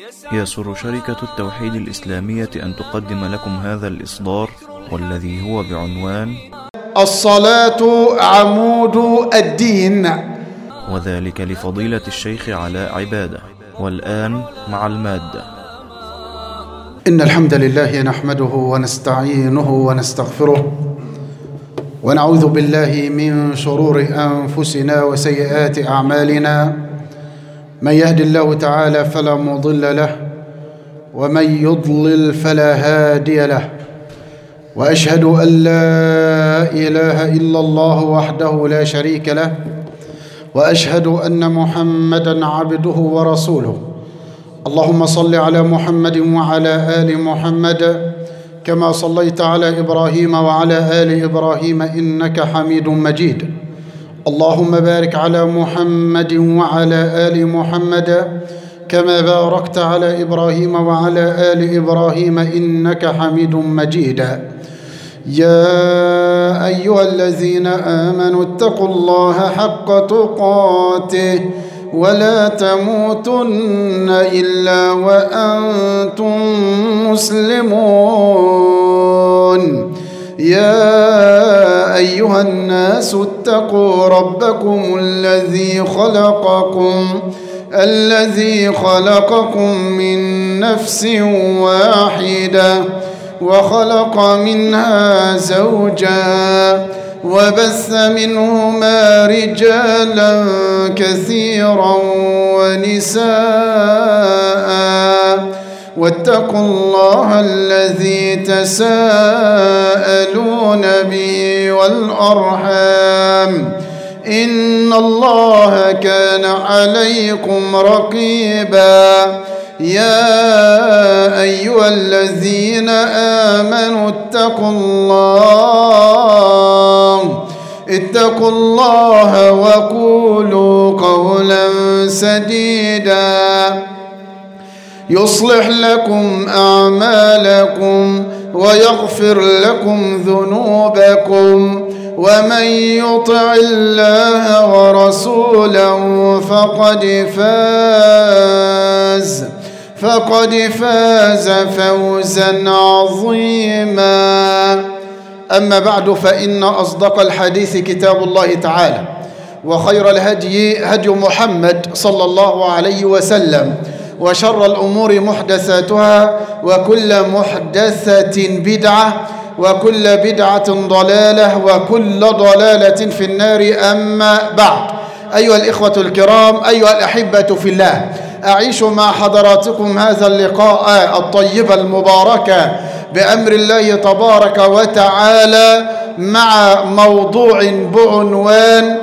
يسر شركة التوحيد الإسلامية أن تقدم لكم هذا الإصدار والذي هو بعنوان الصلاة عمود الدين وذلك لفضيلة الشيخ علاء عبادة والآن مع المادة إن الحمد لله نحمده ونستعينه ونستغفره ونعوذ بالله من شرور أنفسنا وسيئات أعمالنا من يهد الله تعالى فلا مضل له ومن يضلل فلا هادي له واشهد ان لا اله الا الله وحده لا شريك له واشهد ان محمدا عبده ورسوله اللهم صل على محمد وعلى ال محمد كما صليت على ابراهيم وعلى ال ابراهيم انك حميد مجيد اللهم بارك على محمد وعلى ال محمد كما باركت على ابراهيم وعلى ال ابراهيم انك حميد مجيد يا ايها الذين امنوا اتقوا الله حق تقاته ولا تموتن الا وانتم مسلمون يا ايها الناس اتقوا ربكم الذي خلقكم الذي خلقكم من نفس واحده وخلق منها زوجا وبث منهما رجالا كثيرا ونساء واتقوا الله الذي تساءلون به والارحام ان الله كان عليكم رقيبا يا ايها الذين امنوا اتقوا الله اتقوا الله وقولوا قولا سديدا يصلح لكم اعمالكم ويغفر لكم ذنوبكم ومن يطع الله ورسوله فقد فاز فقد فاز فوزا عظيما اما بعد فان اصدق الحديث كتاب الله تعالى وخير الهدي هدي محمد صلى الله عليه وسلم وشر الامور محدثاتها وكل محدثه بدعه وكل بدعه ضلاله وكل ضلاله في النار اما بعد ايها الاخوه الكرام ايها الاحبه في الله اعيش مع حضراتكم هذا اللقاء الطيب المبارك بامر الله تبارك وتعالى مع موضوع بعنوان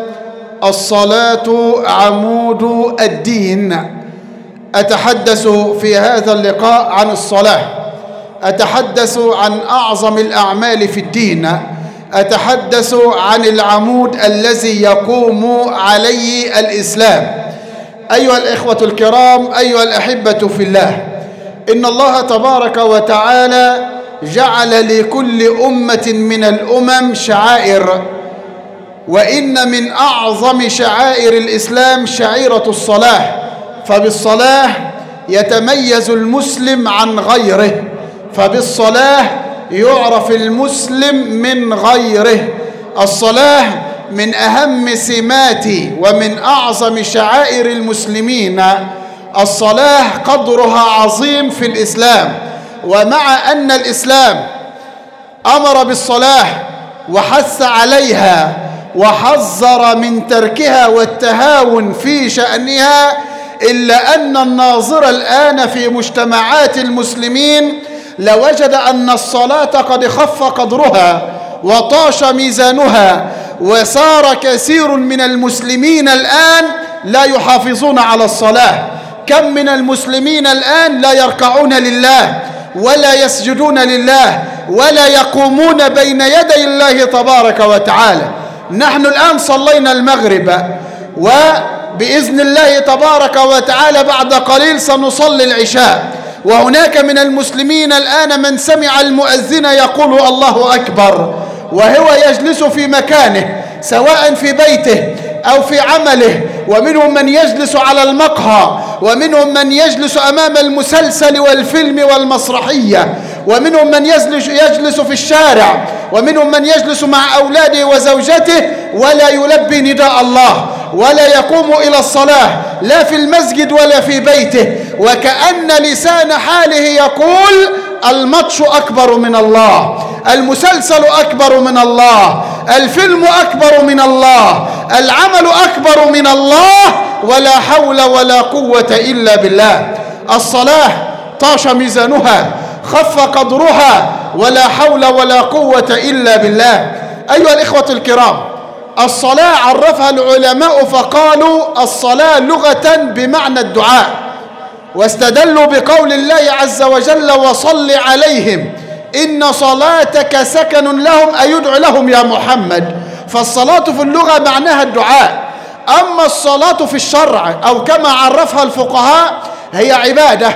الصلاه عمود الدين اتحدث في هذا اللقاء عن الصلاه اتحدث عن اعظم الاعمال في الدين اتحدث عن العمود الذي يقوم عليه الاسلام ايها الاخوه الكرام ايها الاحبه في الله ان الله تبارك وتعالى جعل لكل امه من الامم شعائر وان من اعظم شعائر الاسلام شعيره الصلاه فبالصلاه يتميز المسلم عن غيره فبالصلاه يعرف المسلم من غيره الصلاه من اهم سمات ومن اعظم شعائر المسلمين الصلاه قدرها عظيم في الاسلام ومع ان الاسلام امر بالصلاه وحث عليها وحذر من تركها والتهاون في شانها الا ان الناظر الان في مجتمعات المسلمين لوجد ان الصلاه قد خف قدرها وطاش ميزانها وصار كثير من المسلمين الان لا يحافظون على الصلاه كم من المسلمين الان لا يركعون لله ولا يسجدون لله ولا يقومون بين يدي الله تبارك وتعالى نحن الان صلينا المغرب وباذن الله تبارك وتعالى بعد قليل سنصلي العشاء وهناك من المسلمين الان من سمع المؤذن يقول الله اكبر وهو يجلس في مكانه سواء في بيته او في عمله ومنهم من يجلس على المقهى ومنهم من يجلس أمام المسلسل والفيلم والمسرحية ومنهم من يجلس, يجلس في الشارع ومنهم من يجلس مع أولاده وزوجته ولا يلبي نداء الله ولا يقوم إلى الصلاة لا في المسجد ولا في بيته وكأن لسان حاله يقول الماتش أكبر من الله المسلسل أكبر من الله الفيلم أكبر من الله العمل أكبر من الله ولا حول ولا قوة إلا بالله الصلاة طاش ميزانها خف قدرها ولا حول ولا قوة إلا بالله أيها الإخوة الكرام الصلاة عرفها العلماء فقالوا الصلاة لغة بمعنى الدعاء واستدلوا بقول الله عز وجل وصل عليهم إن صلاتك سكن لهم أيدعو لهم يا محمد فالصلاة في اللغة معناها الدعاء أما الصلاة في الشرع أو كما عرفها الفقهاء هي عبادة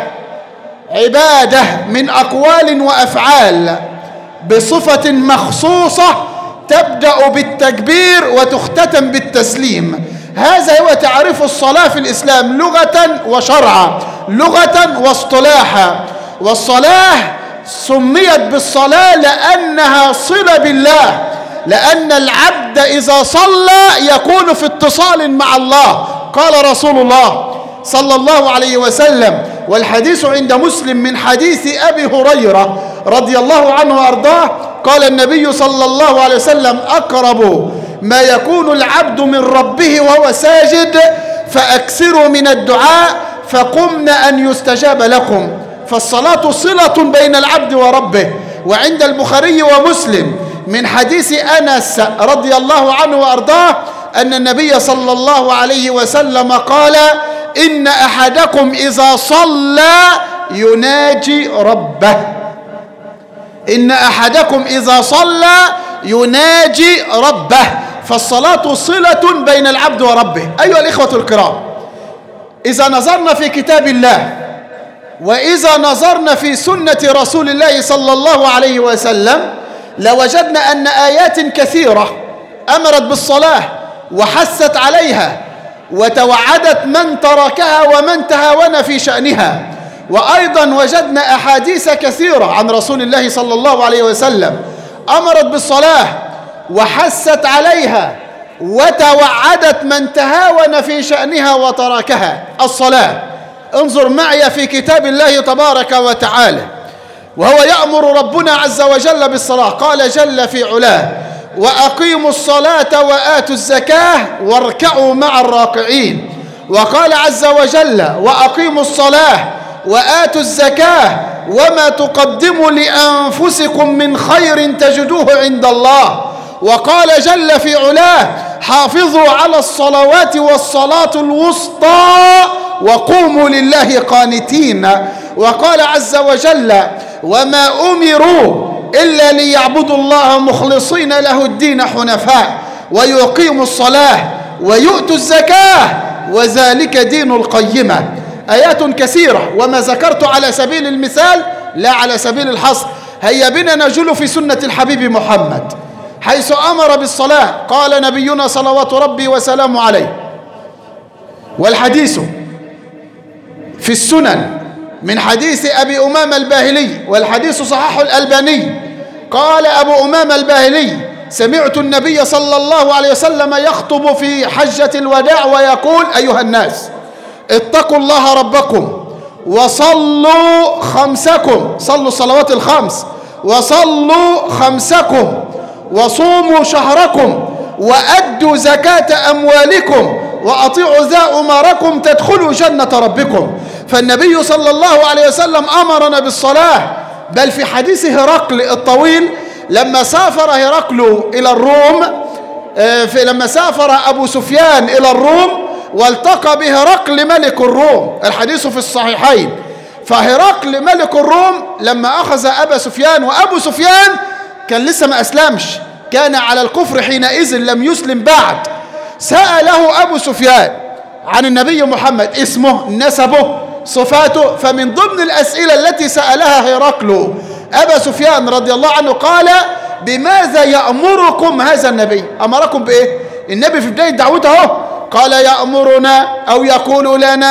عبادة من أقوال وأفعال بصفة مخصوصة تبدأ بالتكبير وتختتم بالتسليم هذا هو تعريف الصلاة في الإسلام لغة وشرعا لغة واصطلاحا والصلاة سميت بالصلاة لأنها صلة بالله لأن العبد إذا صلى يكون في اتصال مع الله قال رسول الله صلى الله عليه وسلم والحديث عند مسلم من حديث أبي هريرة رضي الله عنه وأرضاه قال النبي صلى الله عليه وسلم أقرب ما يكون العبد من ربه وهو ساجد فأكثروا من الدعاء فقمنا أن يستجاب لكم فالصلاة صلة بين العبد وربه وعند البخاري ومسلم من حديث أنس رضي الله عنه وأرضاه أن النبي صلى الله عليه وسلم قال إن أحدكم إذا صلى يناجي ربه إن أحدكم إذا صلى يناجي ربه فالصلاة صلة بين العبد وربه أيها الإخوة الكرام إذا نظرنا في كتاب الله وإذا نظرنا في سنة رسول الله صلى الله عليه وسلم لوجدنا أن آيات كثيرة أمرت بالصلاة وحست عليها وتوعدت من تركها ومن تهاون في شأنها وأيضا وجدنا أحاديث كثيرة عن رسول الله صلى الله عليه وسلم أمرت بالصلاة وحست عليها وتوعدت من تهاون في شأنها وتركها الصلاة انظر معي في كتاب الله تبارك وتعالى وهو يأمر ربنا عز وجل بالصلاة قال جل في علاه وأقيموا الصلاة وآتوا الزكاة واركعوا مع الراكعين وقال عز وجل وأقيموا الصلاة وآتوا الزكاة وما تقدموا لأنفسكم من خير تجدوه عند الله وقال جل في علاه حافظوا على الصلوات والصلاة الوسطى وقوموا لله قانتين وقال عز وجل وما أمروا إلا ليعبدوا الله مخلصين له الدين حنفاء ويقيموا الصلاة ويؤتوا الزكاة وذلك دين القيمة آيات كثيرة وما ذكرت على سبيل المثال لا على سبيل الحصر هيا بنا نجل في سنة الحبيب محمد حيث أمر بالصلاة قال نبينا صلوات ربي وسلامه عليه والحديث في السنن من حديث أبي أمام الباهلي والحديث صحاح الألباني قال أبو أمام الباهلي سمعت النبي صلى الله عليه وسلم يخطب في حجة الوداع ويقول أيها الناس اتقوا الله ربكم وصلوا خمسكم صلوا الصلوات الخمس وصلوا خمسكم وصوموا شهركم وأدوا زكاة أموالكم وأطيعوا ذا أمركم تدخلوا جنة ربكم فالنبي صلى الله عليه وسلم أمرنا بالصلاة بل في حديث هرقل الطويل لما سافر هرقل إلى الروم في لما سافر أبو سفيان إلى الروم والتقى بهرقل ملك الروم الحديث في الصحيحين فهرقل ملك الروم لما أخذ أبا سفيان وأبو سفيان كان لسه ما أسلمش كان على الكفر حينئذ لم يسلم بعد سأله أبو سفيان عن النبي محمد اسمه نسبه صفاته فمن ضمن الأسئلة التي سألها هرقل أبا سفيان رضي الله عنه قال بماذا يأمركم هذا النبي أمركم بإيه النبي في بداية دعوته قال يأمرنا أو يقول لنا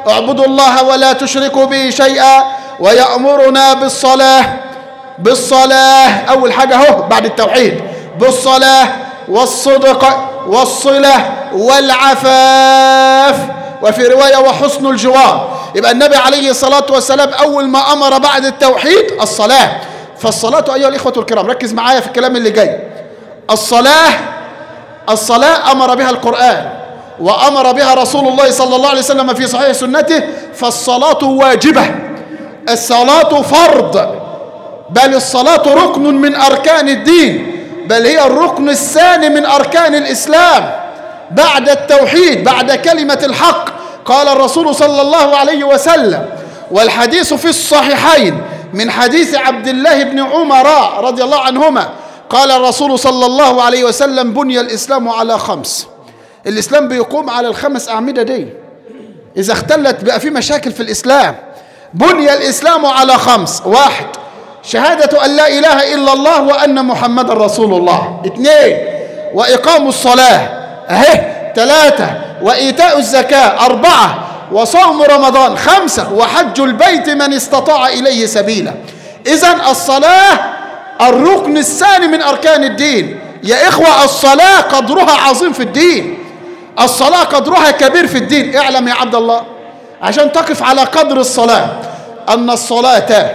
اعبدوا الله ولا تشركوا به شيئا ويأمرنا بالصلاة بالصلاة أول حاجة اهو بعد التوحيد بالصلاة والصدق والصلة والعفاف وفي رواية وحسن الجوار يبقى النبي عليه الصلاة والسلام أول ما أمر بعد التوحيد الصلاة فالصلاة أيها الإخوة الكرام ركز معايا في الكلام اللي جاي الصلاة الصلاة أمر بها القرآن وأمر بها رسول الله صلى الله عليه وسلم في صحيح سنته فالصلاة واجبة الصلاة فرض بل الصلاة ركن من أركان الدين بل هي الركن الثاني من أركان الإسلام بعد التوحيد بعد كلمة الحق قال الرسول صلى الله عليه وسلم والحديث في الصحيحين من حديث عبد الله بن عمر رضي الله عنهما قال الرسول صلى الله عليه وسلم بني الإسلام على خمس الإسلام بيقوم على الخمس أعمدة دي إذا اختلت بقى في مشاكل في الإسلام بني الإسلام على خمس واحد شهادة أن لا إله إلا الله وأن محمد رسول الله اثنين وإقام الصلاة أهي ثلاثة وإيتاء الزكاة أربعة وصوم رمضان خمسة وحج البيت من استطاع إليه سبيلا إذا الصلاة الركن الثاني من أركان الدين يا إخوة الصلاة قدرها عظيم في الدين الصلاة قدرها كبير في الدين اعلم يا عبد الله عشان تقف على قدر الصلاة أن الصلاة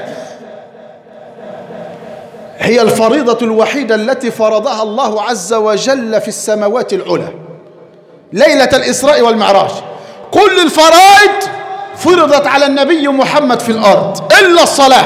هي الفريضة الوحيدة التي فرضها الله عز وجل في السماوات العلى ليلة الإسراء والمعراج كل الفرائض فرضت على النبي محمد في الأرض إلا الصلاة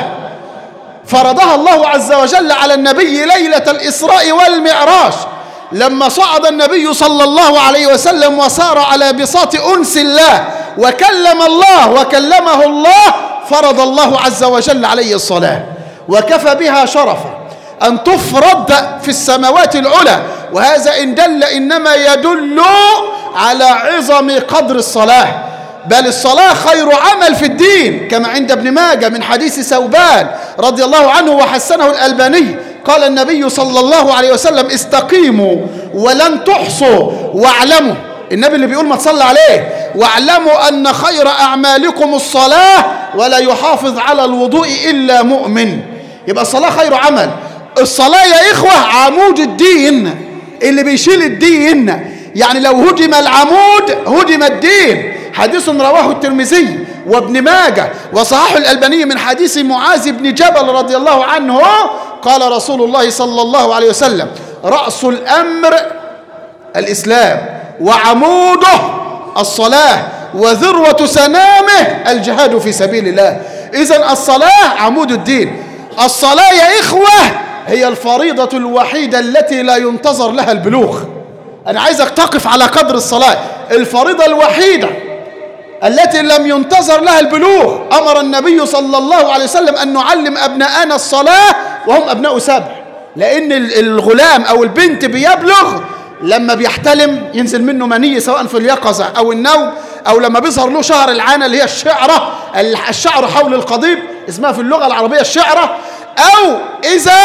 فرضها الله عز وجل على النبي ليلة الإسراء والمعراج لما صعد النبي صلى الله عليه وسلم وسار على بساط أنس الله وكلم الله وكلمه الله فرض الله عز وجل عليه الصلاة وكفى بها شرفا أن تفرض في السماوات العلى وهذا إن دل إنما يدل على عظم قدر الصلاة بل الصلاة خير عمل في الدين كما عند ابن ماجه من حديث ثوبان رضي الله عنه وحسنه الألباني قال النبي صلى الله عليه وسلم استقيموا ولن تحصوا واعلموا النبي اللي بيقول ما تصلى عليه واعلموا أن خير أعمالكم الصلاة ولا يحافظ على الوضوء إلا مؤمن يبقى الصلاة خير عمل الصلاة يا إخوة عمود الدين اللي بيشيل الدين يعني لو هدم العمود هدم الدين حديث رواه الترمذي وابن ماجه وصححه الألباني من حديث معاذ بن جبل رضي الله عنه قال رسول الله صلى الله عليه وسلم رأس الأمر الإسلام وعموده الصلاة وذروة سنامه الجهاد في سبيل الله إذا الصلاة عمود الدين الصلاة يا إخوة هي الفريضة الوحيدة التي لا ينتظر لها البلوغ أنا عايزك تقف على قدر الصلاة الفريضة الوحيدة التي لم ينتظر لها البلوغ أمر النبي صلى الله عليه وسلم أن نعلم أبناءنا الصلاة وهم أبناء سبع لأن الغلام أو البنت بيبلغ لما بيحتلم ينزل منه مني سواء في اليقظة أو النوم أو لما بيظهر له شعر العانة اللي هي الشعرة الشعر حول القضيب اسمها في اللغة العربية الشعرة أو إذا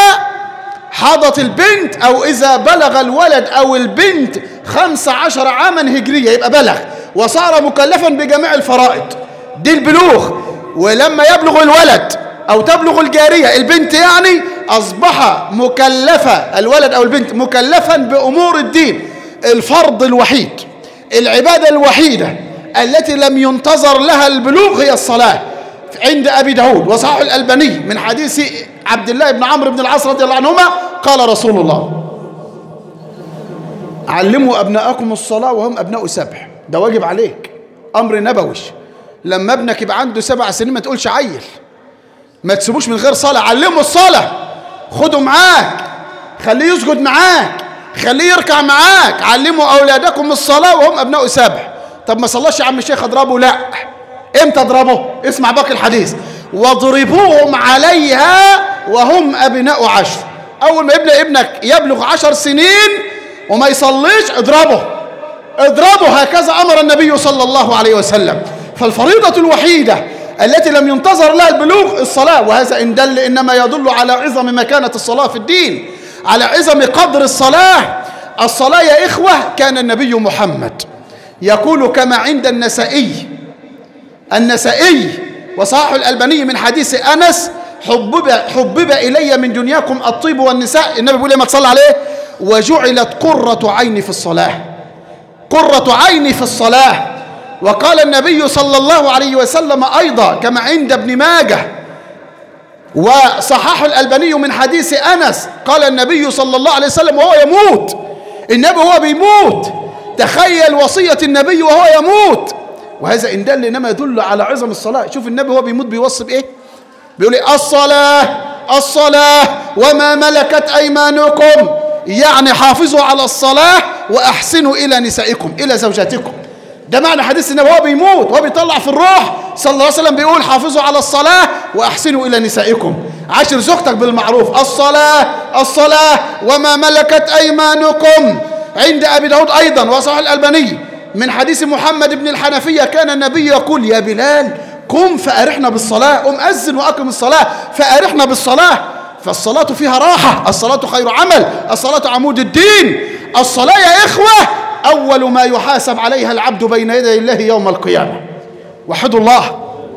حاضت البنت أو إذا بلغ الولد أو البنت خمس عشر عاما هجرية يبقى بلغ وصار مكلفا بجميع الفرائض دي البلوغ ولما يبلغ الولد أو تبلغ الجارية البنت يعني أصبح مكلفة الولد أو البنت مكلفا بأمور الدين الفرض الوحيد العبادة الوحيدة التي لم ينتظر لها البلوغ هي الصلاة عند أبي داود وصحح الألباني من حديث عبد الله بن عمرو بن العاص رضي الله عنهما قال رسول الله علموا أبناءكم الصلاة وهم أبناء سبع ده واجب عليك أمر نبوي لما ابنك يبقى عنده سبع سنين ما تقولش عيل ما تسيبوش من غير صلاة علمه الصلاة خده معاك خليه يسجد معاك خليه يركع معاك علموا أولادكم الصلاة وهم أبناء سبع طب ما صلاش يا عم الشيخ اضربه لا امتى اضربه اسمع باقي الحديث واضربوهم عليها وهم أبناء عشر أول ما يبلغ ابنك يبلغ عشر سنين وما يصليش اضربه اضربه هكذا أمر النبي صلى الله عليه وسلم فالفريضة الوحيدة التي لم ينتظر لها البلوغ الصلاة وهذا إن دل إنما يدل على عظم مكانة الصلاة في الدين على عظم قدر الصلاة الصلاة يا إخوة كان النبي محمد يقول كما عند النسائي النسائي وصححه الألباني من حديث أنس حبب, حبب إلي من دنياكم الطيب والنساء النبي بيقول ما تصلى عليه وجعلت قرة عيني في الصلاة قرة عيني في الصلاة وقال النبي صلى الله عليه وسلم أيضا كما عند ابن ماجه وصححه الألباني من حديث أنس قال النبي صلى الله عليه وسلم وهو يموت النبي وهو بيموت تخيل وصية النبي وهو يموت وهذا إن دل إنما يدل على عظم الصلاة شوف النبي وهو بيموت بيوصي بإيه بيقول إيه الصلاة الصلاة وما ملكت أيمانكم يعني حافظوا على الصلاة وأحسنوا إلى نسائكم إلى زوجاتكم ده معنى حديث النبي وهو بيموت وهو بيطلع في الروح صلى الله عليه وسلم بيقول حافظوا على الصلاة وأحسنوا إلى نسائكم عاشر زوجتك بالمعروف الصلاة الصلاة وما ملكت أيمانكم عند أبي داود أيضا وصح الألباني من حديث محمد بن الحنفية كان النبي يقول يا بلال قم فأرحنا بالصلاة قم أذن وأقم الصلاة فأرحنا بالصلاة فالصلاة فيها راحة الصلاة خير عمل الصلاة عمود الدين الصلاة يا إخوة أول ما يحاسب عليها العبد بين يدي الله يوم القيامة وحدوا الله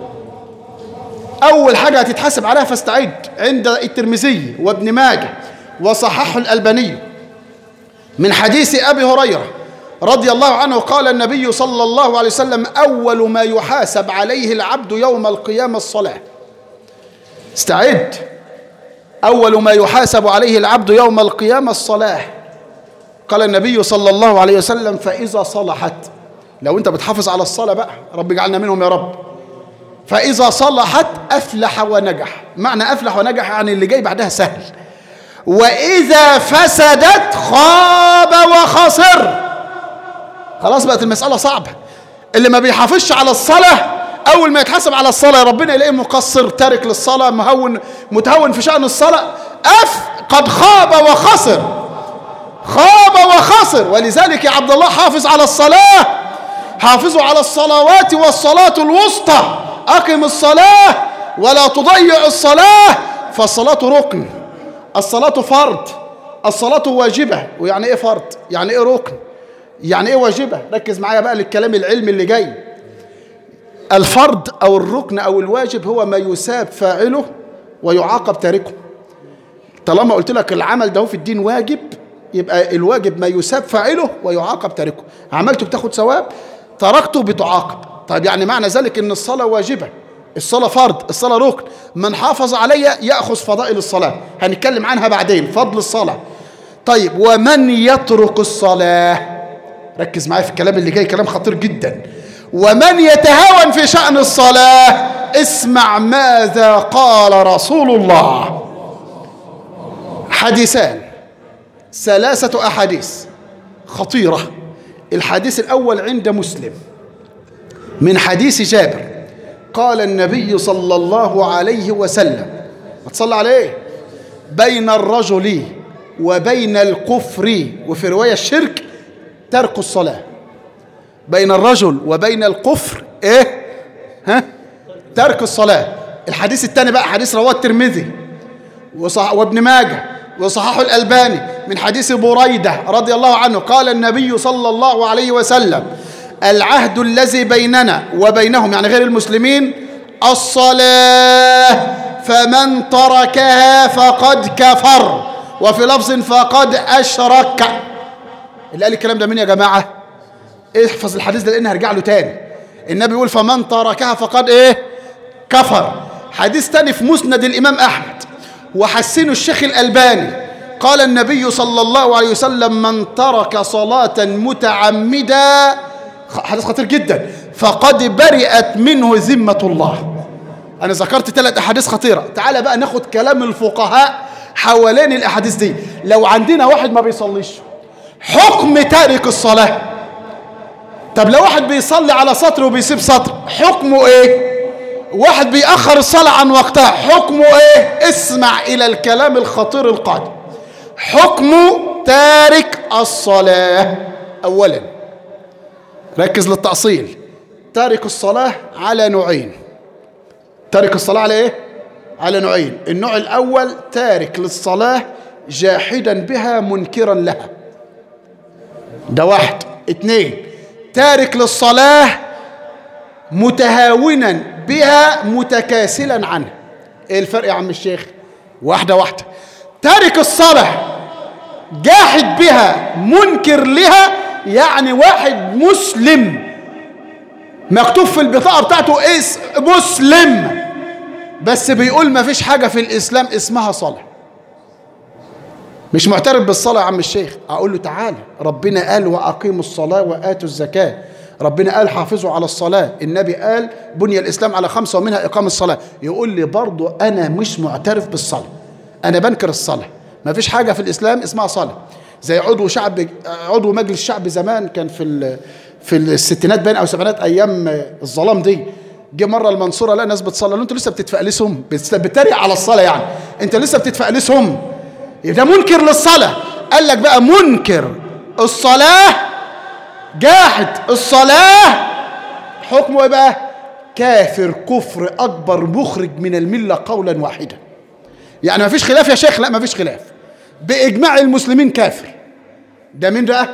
أول حاجة هتتحاسب عليها فاستعد عند الترمذي وابن ماجه وصححه الألباني من حديث أبي هريرة رضي الله عنه قال النبي صلى الله عليه وسلم أول ما يحاسب عليه العبد يوم القيامة الصلاة استعد أول ما يحاسب عليه العبد يوم القيامة الصلاة قال النبي صلى الله عليه وسلم فإذا صلحت لو أنت بتحافظ على الصلاة بقى رب اجعلنا منهم يا رب فإذا صلحت أفلح ونجح معنى أفلح ونجح يعني اللي جاي بعدها سهل وإذا فسدت خاب وخسر خلاص بقت المسألة صعبة اللي ما بيحافظش على الصلاة أول ما يتحاسب على الصلاة ربنا يلاقيه مقصر تارك للصلاة مهون متهون في شأن الصلاة أف قد خاب وخسر خاب وخسر ولذلك يا عبد الله حافظ على الصلاة حافظوا على الصلوات والصلاة الوسطى أقم الصلاة ولا تضيع الصلاة فالصلاة ركن الصلاة فرض الصلاة واجبة ويعني ايه فرض يعني ايه ركن يعني ايه واجبة ركز معايا بقى للكلام العلمي اللي جاي الفرض او الركن او الواجب هو ما يساب فاعله ويعاقب تاركه طالما قلت لك العمل ده في الدين واجب يبقى الواجب ما يساب فاعله ويعاقب تاركه عملته بتاخد ثواب تركته بتعاقب طيب يعني معنى ذلك ان الصلاة واجبة الصلاة فرض الصلاة ركن من حافظ عليها يأخذ فضائل الصلاة هنتكلم عنها بعدين فضل الصلاة طيب ومن يترك الصلاة ركز معايا في الكلام اللي جاي كلام خطير جدا ومن يتهاون في شأن الصلاة اسمع ماذا قال رسول الله حديثان ثلاثة أحاديث خطيرة الحديث الأول عند مسلم من حديث جابر قال النبي صلى الله عليه وسلم ما تصلى عليه بين الرجل وبين الكفر وفي رواية الشرك ترك الصلاة بين الرجل وبين الكفر ايه ها ترك الصلاة الحديث الثاني بقى حديث رواه الترمذي وصح وابن ماجه وصححه الألباني من حديث بريدة رضي الله عنه قال النبي صلى الله عليه وسلم العهد الذي بيننا وبينهم يعني غير المسلمين الصلاة فمن تركها فقد كفر وفي لفظ فقد أشرك اللي قال الكلام ده مين يا جماعة احفظ الحديث ده لأن هرجع له تاني النبي يقول فمن تركها فقد ايه كفر حديث تاني في مسند الإمام أحمد وحسنه الشيخ الألباني قال النبي صلى الله عليه وسلم من ترك صلاة متعمدا حديث خطير جدا فقد برئت منه ذمة الله أنا ذكرت ثلاث أحاديث خطيرة تعال بقى ناخد كلام الفقهاء حوالين الأحاديث دي لو عندنا واحد ما بيصليش حكم تارك الصلاة طب لو واحد بيصلي على سطر وبيسيب سطر حكمه ايه واحد بيأخر الصلاة عن وقتها حكمه ايه اسمع الى الكلام الخطير القادم حكم تارك الصلاة اولا ركز للتأصيل تارك الصلاة على نوعين تارك الصلاة على ايه على نوعين النوع الاول تارك للصلاة جاحدا بها منكرا لها ده واحد اتنين تارك للصلاة متهاونا بها متكاسلا عنها ايه الفرق يا عم الشيخ واحدة واحدة تارك الصلاة جاحد بها منكر لها يعني واحد مسلم مكتوب في البطاقة بتاعته اس مسلم بس بيقول ما فيش حاجة في الإسلام اسمها صلاة مش معترف بالصلاة يا عم الشيخ أقول له تعالى ربنا قال وأقيموا الصلاة وآتوا الزكاة ربنا قال حافظوا على الصلاة النبي قال بني الإسلام على خمسة ومنها إقام الصلاة يقول لي برضو أنا مش معترف بالصلاة أنا بنكر الصلاة ما فيش حاجة في الإسلام اسمها صلاة زي عضو شعب عضو مجلس الشعب زمان كان في ال... في الستينات باين او السبعينات ايام الظلام دي جه مره المنصوره لقى ناس بتصلي انتوا لسه بتتفقلسهم بتتريق على الصلاه يعني انت لسه بتتفقلسهم ده منكر للصلاه قال لك بقى منكر الصلاه جاحد الصلاه حكمه ايه بقى كافر كفر اكبر مخرج من المله قولا واحدا يعني ما فيش خلاف يا شيخ لا ما فيش خلاف باجماع المسلمين كافر ده مين بقى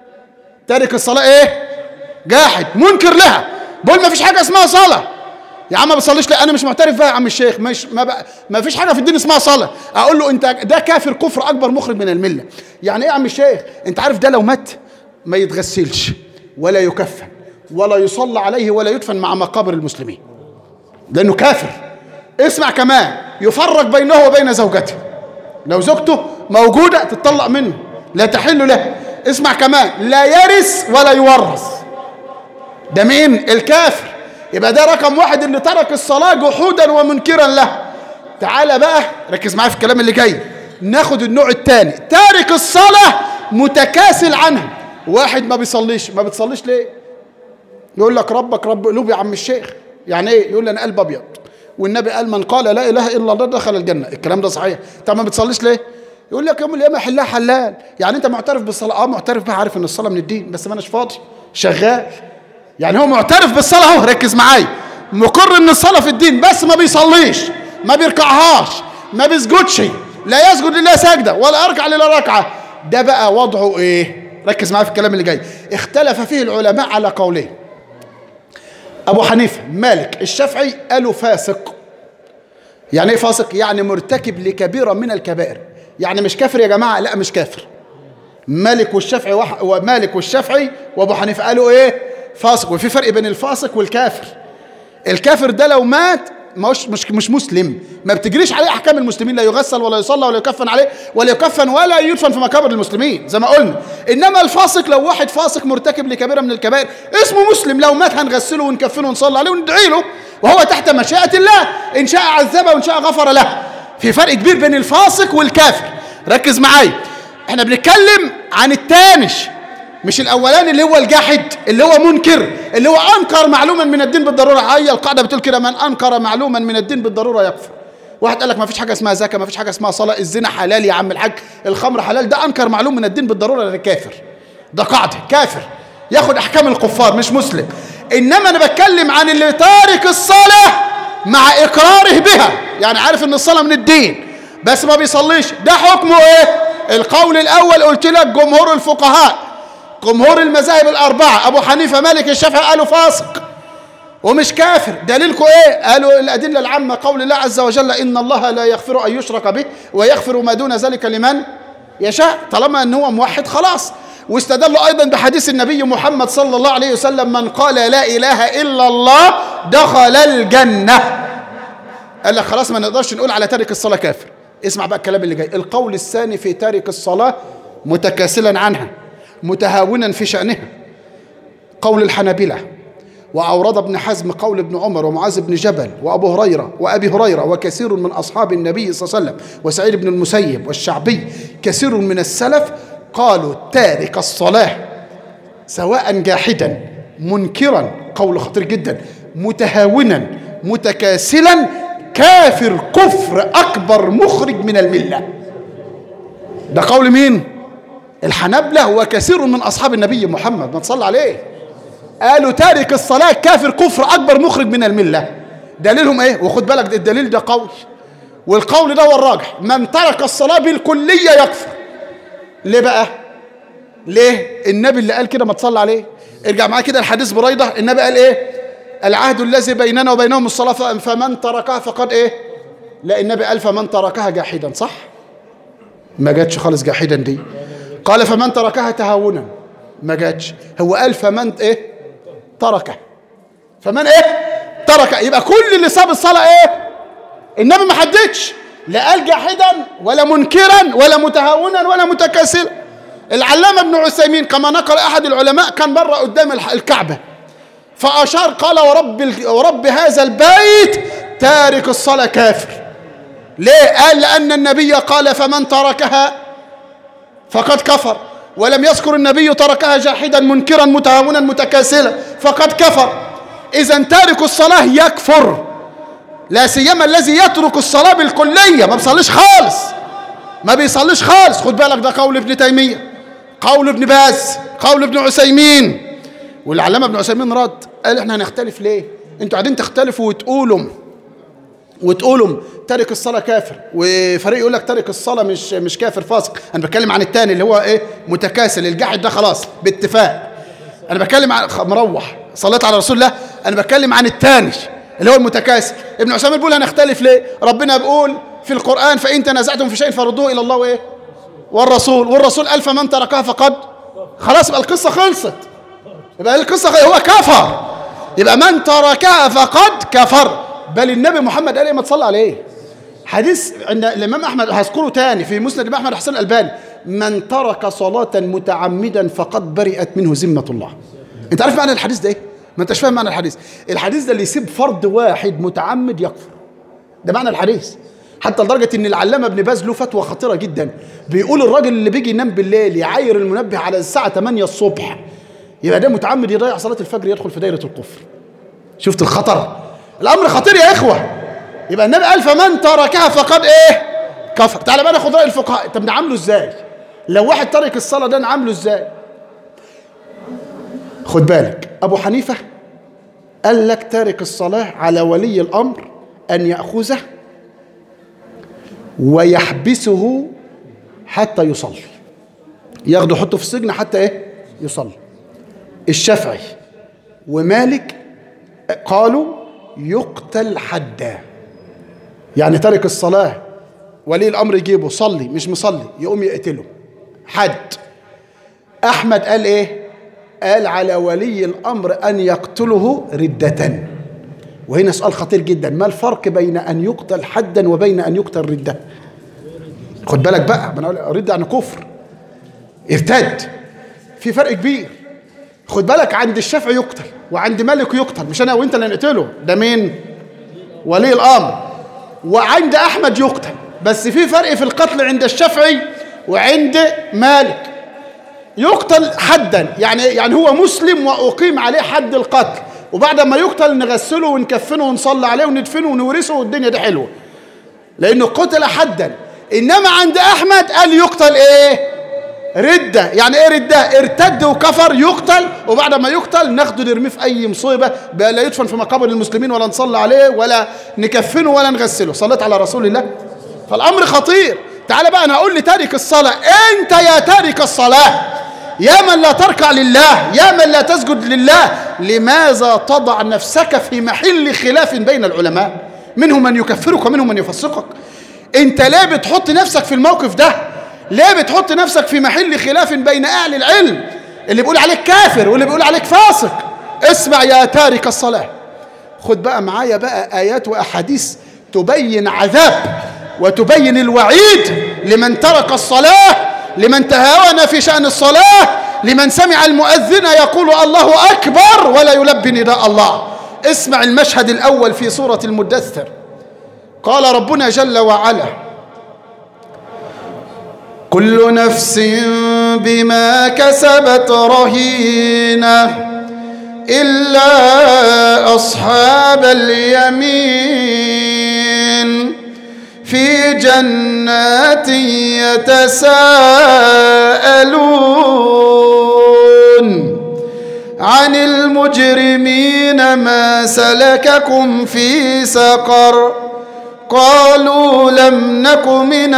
تارك الصلاه ايه جاحد منكر لها بقول ما فيش حاجه اسمها صلاه يا عم ما بتصليش لا انا مش معترف بها يا عم الشيخ مش ما, بقى ما فيش حاجه في الدين اسمها صلاه اقول له انت ده كافر كفر اكبر مخرج من المله يعني ايه يا عم الشيخ انت عارف ده لو مات ما يتغسلش ولا يكفن ولا يصلى عليه ولا يدفن مع مقابر المسلمين لانه كافر اسمع كمان يفرق بينه وبين زوجته لو زوجته موجوده تتطلق منه لا تحل له اسمع كمان لا يرث ولا يورث ده مين الكافر يبقى ده رقم واحد اللي ترك الصلاة جحودا ومنكرا له تعالى بقى ركز معايا في الكلام اللي جاي ناخد النوع الثاني تارك الصلاة متكاسل عنها واحد ما بيصليش ما بتصليش ليه يقول لك ربك رب قلوب يا عم الشيخ يعني ايه يقول لي انا قلب ابيض والنبي قال من قال لا اله الا الله دخل الجنه الكلام ده صحيح طب ما بتصليش ليه يقول لك يوم القيامه حلها حلال يعني انت معترف بالصلاه اه معترف بها عارف ان الصلاه من الدين بس ما اناش فاضي شغال يعني هو معترف بالصلاه اهو ركز معايا مقر ان الصلاه في الدين بس ما بيصليش ما بيركعهاش ما بيسجدش لا يسجد لله سجده ولا يركع لله ركعه ده بقى وضعه ايه ركز معايا في الكلام اللي جاي اختلف فيه العلماء على قولين ابو حنيفه مالك الشافعي قالوا فاسق يعني ايه فاسق يعني مرتكب لكبيره من الكبائر يعني مش كافر يا جماعه لا مش كافر مالك والشافعي وح... ومالك والشافعي وابو حنيفه قالوا ايه فاسق وفي فرق بين الفاسق والكافر الكافر ده لو مات مش مش مش مسلم ما بتجريش عليه احكام المسلمين لا يغسل ولا يصلى ولا يكفن عليه ولا يكفن ولا يدفن في مقابر المسلمين زي ما قلنا انما الفاسق لو واحد فاسق مرتكب لكبيره من الكبائر اسمه مسلم لو مات هنغسله ونكفنه ونصلي عليه وندعي له وهو تحت مشيئه الله ان شاء عذبه وان شاء غفر له في فرق كبير بين الفاسق والكافر ركز معايا احنا بنتكلم عن التانش مش الاولاني اللي هو الجاحد اللي هو منكر اللي هو انكر معلوما من الدين بالضروره هي القاعده بتقول كده من انكر معلوما من الدين بالضروره يكفر واحد قال لك ما فيش حاجه اسمها زكاه ما فيش حاجه اسمها صلاه الزنا حلال يا عم الحاج الخمر حلال ده انكر معلوم من الدين بالضروره ده كافر ده قاعده كافر ياخد احكام الكفار مش مسلم انما انا بتكلم عن اللي تارك الصلاه مع اقراره بها يعني عارف ان الصلاه من الدين بس ما بيصليش ده حكمه ايه القول الاول قلت لك جمهور الفقهاء جمهور المذاهب الاربعه ابو حنيفه مالك الشافعي قالوا فاسق ومش كافر دليلكم ايه قالوا الادله العامه قول الله عز وجل ان الله لا يغفر ان يشرك به ويغفر ما دون ذلك لمن يشاء طالما ان هو موحد خلاص واستدلوا ايضا بحديث النبي محمد صلى الله عليه وسلم من قال لا اله الا الله دخل الجنه قال لك خلاص ما نقدرش نقول على تارك الصلاه كافر اسمع بقى الكلام اللي جاي القول الثاني في تارك الصلاه متكاسلا عنها متهاونا في شانها قول الحنابله وأورد ابن حزم قول ابن عمر ومعاذ بن جبل وأبو هريرة وأبي هريرة وكثير من أصحاب النبي صلى الله عليه وسلم وسعيد بن المسيب والشعبي كثير من السلف قالوا تارك الصلاة سواء جاحدا منكرا قول خطير جدا متهاونا متكاسلا كافر كفر أكبر مخرج من الملة ده قول مين؟ الحنبلة وكثير من أصحاب النبي محمد ما تصلى عليه قالوا تارك الصلاة كافر كفر أكبر مخرج من الملة دليلهم إيه وخد بالك الدليل ده قول والقول ده هو الراجح من ترك الصلاة بالكلية يكفر ليه بقى ليه النبي اللي قال كده ما تصلى عليه ارجع معايا كده الحديث بريدة النبي قال إيه العهد الذي بيننا وبينهم الصلاة فمن تركها فقد إيه لا النبي قال فمن تركها جاحدا صح ما جاتش خالص جاحدا دي قال فمن تركها تهاونا ما جاتش هو قال فمن ايه تركه فمن ايه ترك يبقى كل اللي ساب الصلاة ايه النبي ما حددش لا قال جاحدا ولا منكرا ولا متهاونا ولا متكاسلا العلامة ابن عثيمين كما نقل أحد العلماء كان مرة قدام الكعبة فأشار قال ورب, ورب هذا البيت تارك الصلاة كافر ليه قال لأن النبي قال فمن تركها فقد كفر ولم يذكر النبي تركها جاحدا منكرا متهاونا متكاسلا فقد كفر إذا تارك الصلاة يكفر لا سيما الذي يترك الصلاة بالكلية ما بيصليش خالص ما بيصليش خالص خد بالك ده قول ابن تيمية قول ابن باز قول ابن عثيمين والعلامة ابن عثيمين رد قال احنا هنختلف ليه انتوا قاعدين تختلفوا وتقولوا وتقولوا تارك الصلاة كافر وفريق يقول لك تارك الصلاة مش مش كافر فاسق انا بتكلم عن التاني اللي هو ايه متكاسل الجاحد ده خلاص باتفاق انا بتكلم عن مروح صليت على رسول الله انا بتكلم عن التاني اللي هو المتكاسل ابن عثيمين بيقول هنختلف ليه ربنا بيقول في القرآن فإن تنازعتم في شيء فردوه إلى الله وإيه والرسول والرسول قال فمن تركها فقد خلاص يبقى القصة خلصت يبقى القصة هو كفر يبقى من تركها فقد كفر بل النبي محمد قال ايه ما تصلى عليه حديث عند الامام احمد هذكره تاني في مسند الامام احمد حسن الالباني من ترك صلاة متعمدا فقد برئت منه ذمة الله انت عارف معنى الحديث ده ايه ما انتش فاهم معنى الحديث الحديث ده اللي يسيب فرد واحد متعمد يكفر ده معنى الحديث حتى لدرجة ان العلامة ابن باز له فتوى خطيرة جدا بيقول الراجل اللي بيجي ينام بالليل يعاير المنبه على الساعة 8 الصبح يبقى ده متعمد يضيع صلاة الفجر يدخل في دايرة الكفر شفت الخطر الامر خطير يا اخوة يبقى النبي قال فمن تركها فقد ايه كفر تعالى بقى ناخد رأي الفقهاء طب نعامله ازاي لو واحد ترك الصلاة ده نعامله ازاي خد بالك ابو حنيفة قال لك تارك الصلاة على ولي الامر ان يأخذه ويحبسه حتى يصلي ياخده يحطه في السجن حتى ايه يصلي الشافعي ومالك قالوا يقتل حدا يعني ترك الصلاة ولي الأمر يجيبه صلي مش مصلي يقوم يقتله حد أحمد قال إيه قال على ولي الأمر أن يقتله ردة وهنا سؤال خطير جدا ما الفرق بين أن يقتل حدا وبين أن يقتل ردة خد بالك بقى أنا رد عن كفر ارتد في فرق كبير خد بالك عند الشافعي يقتل وعند مالك يقتل مش انا وانت اللي نقتله ده مين ولي الامر وعند احمد يقتل بس في فرق في القتل عند الشافعي وعند مالك يقتل حدا يعني يعني هو مسلم واقيم عليه حد القتل وبعد ما يقتل نغسله ونكفنه ونصلي عليه وندفنه ونورثه والدنيا دي حلوه لانه قتل حدا انما عند احمد قال يقتل ايه ردة يعني ايه ردة ارتد وكفر يقتل وبعد ما يقتل ناخده نرميه في اي مصيبة لا يدفن في مقابر المسلمين ولا نصلي عليه ولا نكفنه ولا نغسله صليت على رسول الله فالامر خطير تعال بقى انا اقول لتارك الصلاة انت يا تارك الصلاة يا من لا تركع لله يا من لا تسجد لله لماذا تضع نفسك في محل خلاف بين العلماء منهم من يكفرك ومنهم من يفسقك انت ليه بتحط نفسك في الموقف ده ليه بتحط نفسك في محل خلاف بين أهل العلم اللي بيقول عليك كافر واللي بيقول عليك فاسق اسمع يا تارك الصلاة خد بقى معايا بقى آيات وأحاديث تبين عذاب وتبين الوعيد لمن ترك الصلاة لمن تهاون في شأن الصلاة لمن سمع المؤذن يقول الله أكبر ولا يلبي نداء الله اسمع المشهد الأول في سورة المدثر قال ربنا جل وعلا كل نفس بما كسبت رهينة إلا أصحاب اليمين في جنات يتساءلون عن المجرمين ما سلككم في سقر قالوا لم نك من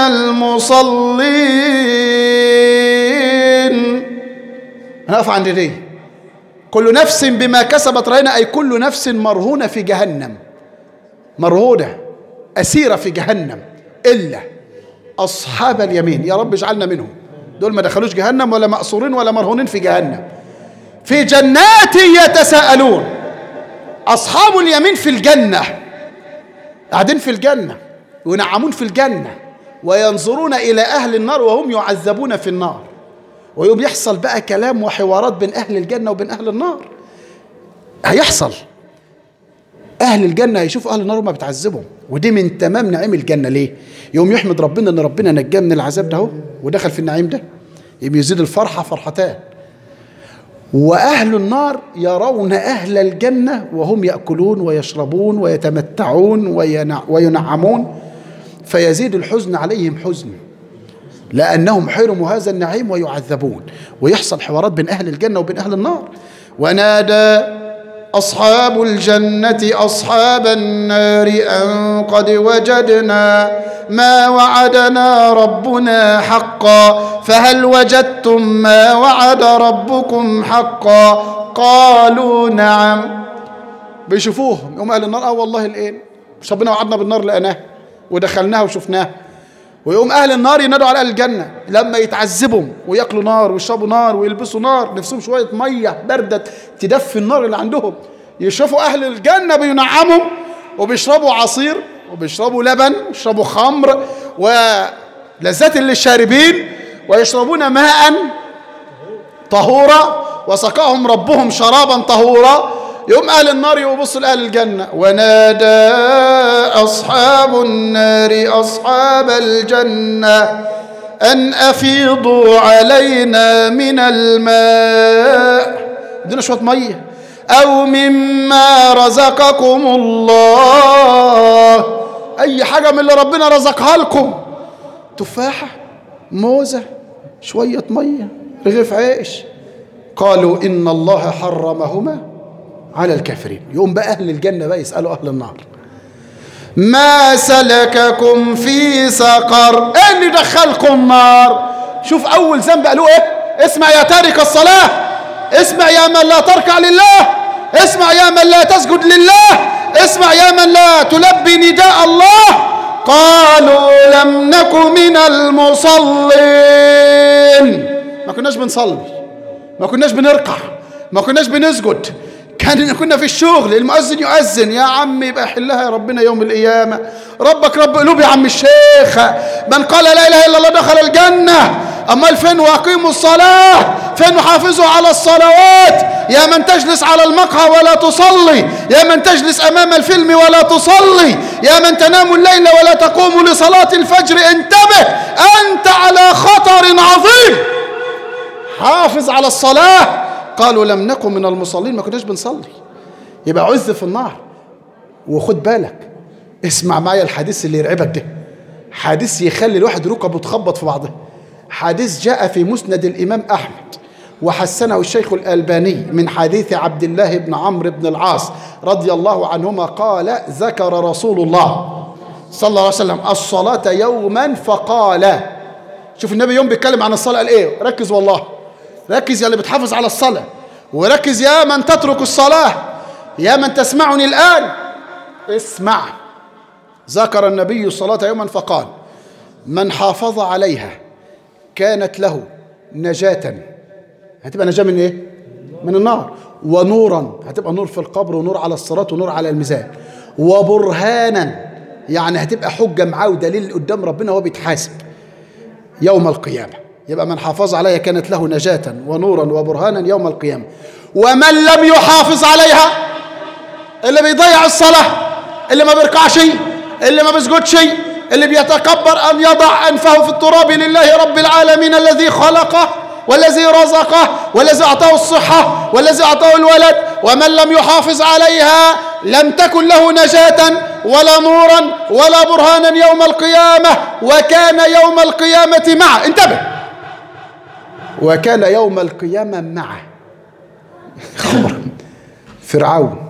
المصلين هنقف عند دي كل نفس بما كسبت رهينة أي كل نفس مرهونة في جهنم مرهونة أسيرة في جهنم إلا أصحاب اليمين يا رب اجعلنا منهم دول ما دخلوش جهنم ولا مأسورين ولا مرهونين في جهنم في جنات يتساءلون أصحاب اليمين في الجنة قاعدين في الجنة وينعمون في الجنة وينظرون إلى أهل النار وهم يعذبون في النار ويوم يحصل بقى كلام وحوارات بين أهل الجنة وبين أهل النار هيحصل أهل الجنة هيشوفوا أهل النار وما بتعذبهم ودي من تمام نعيم الجنة ليه؟ يوم يحمد ربنا إن ربنا نجاه من العذاب ده اهو ودخل في النعيم ده يبقى يزيد الفرحة فرحتان وأهل النار يرون أهل الجنة وهم يأكلون ويشربون ويتمتعون وينع وينعمون فيزيد الحزن عليهم حزن لأنهم حرموا هذا النعيم ويعذبون ويحصل حوارات بين أهل الجنة وبين أهل النار ونادى أصحاب الجنة أصحاب النار أن قد وجدنا ما وعدنا ربنا حقا فهل وجدتم ما وعد ربكم حقا قالوا نعم بيشوفوهم يوم أهل النار اه والله الإيه مش ربنا وعدنا بالنار لقناه ودخلناها وشفناها ويقوم اهل النار ينادوا على اهل الجنه لما يتعذبوا وياكلوا نار ويشربوا نار ويلبسوا نار نفسهم شويه ميه بارده تدفي النار اللي عندهم يشوفوا اهل الجنه بينعموا وبيشربوا عصير وبيشربوا لبن ويشربوا خمر ولذات للشاربين ويشربون ماء طهورا وسقاهم ربهم شرابا طهورا يوم أهل النار يبصوا لأهل الجنة ونادى أصحاب النار أصحاب الجنة أن أفيضوا علينا من الماء ادينا شوية مية أو مما رزقكم الله أي حاجة من اللي ربنا رزقها لكم تفاحة موزة شوية مية رغيف عيش قالوا إن الله حرمهما على الكافرين يقوم بقى أهل الجنة بقى يسألوا أهل النار ما سلككم في سقر ايه اللي دخلكم النار شوف أول ذنب قالوا إيه اسمع يا تارك الصلاة اسمع يا من لا تركع لله اسمع يا من لا تسجد لله اسمع يا من لا تلبي نداء الله قالوا لم نك من المصلين ما كناش بنصلي ما كناش بنركع ما كناش بنسجد كان كنا في الشغل المؤذن يؤذن يا عم يبقى حلها يا ربنا يوم القيامة ربك رب قلوب يا عم الشيخ من قال لا إله إلا الله دخل الجنة أمال فين وأقيموا الصلاة فين وحافظوا على الصلوات يا من تجلس على المقهى ولا تصلي يا من تجلس أمام الفيلم ولا تصلي يا من تنام الليل ولا تقوم لصلاة الفجر انتبه أنت على خطر عظيم حافظ على الصلاة قالوا لم نكن من المصلين ما كناش بنصلي يبقى عز في النار وخد بالك اسمع معايا الحديث اللي يرعبك ده حديث يخلي الواحد ركبه تخبط في بعضها حديث جاء في مسند الإمام أحمد وحسنه الشيخ الألباني من حديث عبد الله بن عمرو بن العاص رضي الله عنهما قال ذكر رسول الله صلى الله عليه وسلم الصلاة يوما فقال شوف النبي يوم بيتكلم عن الصلاة قال ايه ركز والله ركز يا اللي بتحافظ على الصلاة وركز يا من تترك الصلاة يا من تسمعني الآن اسمع ذكر النبي الصلاة يوما فقال من حافظ عليها كانت له نجاة هتبقى نجاة من ايه من النار ونورا هتبقى نور في القبر ونور على الصراط ونور على الميزان وبرهانا يعني هتبقى حجة معاه ودليل قدام ربنا وهو بيتحاسب يوم القيامة يبقى من حافظ عليها كانت له نجاة ونورا وبرهانا يوم القيامة ومن لم يحافظ عليها اللي بيضيع الصلاة اللي ما بيركعش اللي ما بيسجدش اللي بيتكبر أن يضع أنفه في التراب لله رب العالمين الذي خلقه والذي رزقه والذي أعطاه الصحة والذي أعطاه الولد ومن لم يحافظ عليها لم تكن له نجاة ولا نورا ولا برهانا يوم القيامة وكان يوم القيامة معه انتبه وكان يوم القيامة معه خبر فرعون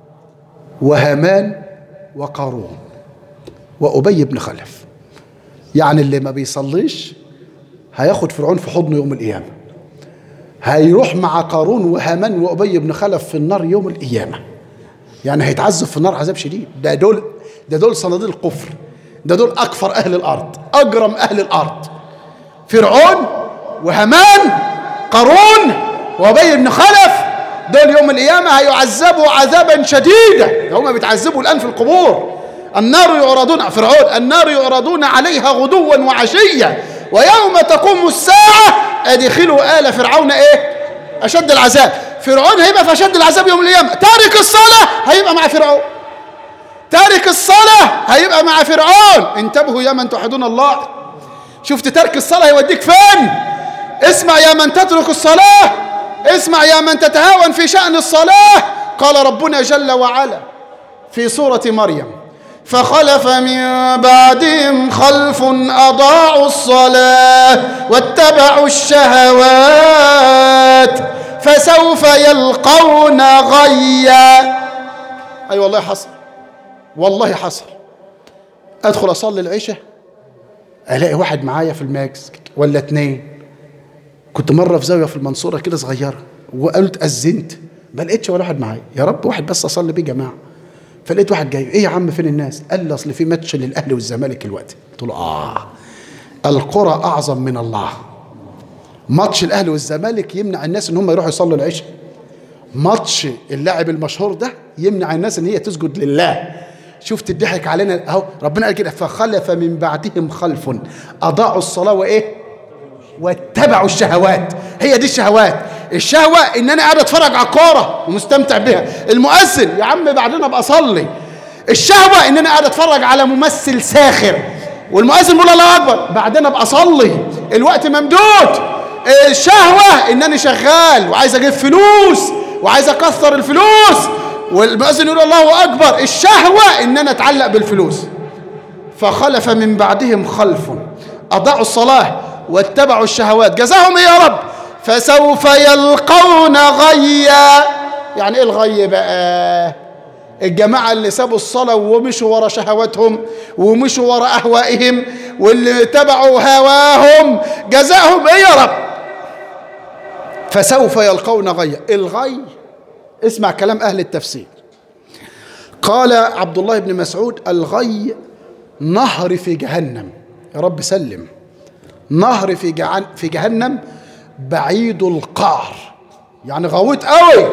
وهامان وقارون وأبي بن خلف يعني اللي ما بيصليش هياخد فرعون في حضنه يوم القيامة هيروح مع قارون وهامان وأبي بن خلف في النار يوم القيامة يعني هيتعذب في النار عذاب شديد ده دول ده دول صناديق الكفر ده دول أكفر أهل الأرض أجرم أهل الأرض فرعون وهامان قارون وأبي بن خلف دول يوم القيامة هيعذبوا عذابا شديدا هم بيتعذبوا الآن في القبور النار يعرضون فرعون النار يعرضون عليها غدوا وعشيا ويوم تقوم الساعة أدخلوا آل فرعون إيه أشد العذاب فرعون هيبقى في أشد العذاب يوم القيامة تارك الصلاة هيبقى مع فرعون تارك الصلاة هيبقى مع فرعون انتبهوا يا من توحدون الله شفت ترك الصلاة يوديك فين اسمع يا من تترك الصلاة اسمع يا من تتهاون في شأن الصلاة قال ربنا جل وعلا في سورة مريم فخلف من بعدهم خلف أضاعوا الصلاة واتبعوا الشهوات فسوف يلقون غيا أي أيوة والله حصل والله حصل أدخل أصلي العشاء ألاقي واحد معايا في الماكس ولا اتنين كنت مرة في زاوية في المنصورة كده صغيرة وقلت أذنت ما لقيتش ولا واحد معايا يا رب واحد بس أصلي بيه جماعة فلقيت واحد جاي ايه يا عم فين الناس قال لي اصل في ماتش للاهلي والزمالك الوقت قلت له اه القرى اعظم من الله ماتش الاهلي والزمالك يمنع الناس ان هم يروحوا يصلوا العشاء ماتش اللاعب المشهور ده يمنع الناس ان هي تسجد لله شفت الضحك علينا اهو ربنا قال كده فخلف من بعدهم خلف اضاعوا الصلاه وايه واتبعوا الشهوات هي دي الشهوات الشهوة ان انا قاعد اتفرج على الكورة ومستمتع بها المؤذن يا عم بعدين ابقى اصلي الشهوة ان انا قاعد اتفرج على ممثل ساخر والمؤذن بيقول الله اكبر بعدين ابقى اصلي الوقت ممدود الشهوة ان انا شغال وعايز اجيب فلوس وعايز اكثر الفلوس والمؤذن يقول الله اكبر الشهوة ان انا اتعلق بالفلوس فخلف من بعدهم خلف اضاعوا الصلاة واتبعوا الشهوات جزاهم ايه يا رب فسوف يلقون غيا يعني ايه الغي بقى الجماعة اللي سابوا الصلاة ومشوا ورا شهواتهم ومشوا ورا أهوائهم واللي تبعوا هواهم جزاهم إيه يا رب فسوف يلقون غيا الغي اسمع كلام أهل التفسير قال عبد الله بن مسعود الغي نهر في جهنم يا رب سلم نهر في جهنم في جهنم بعيد القعر يعني غويط قوي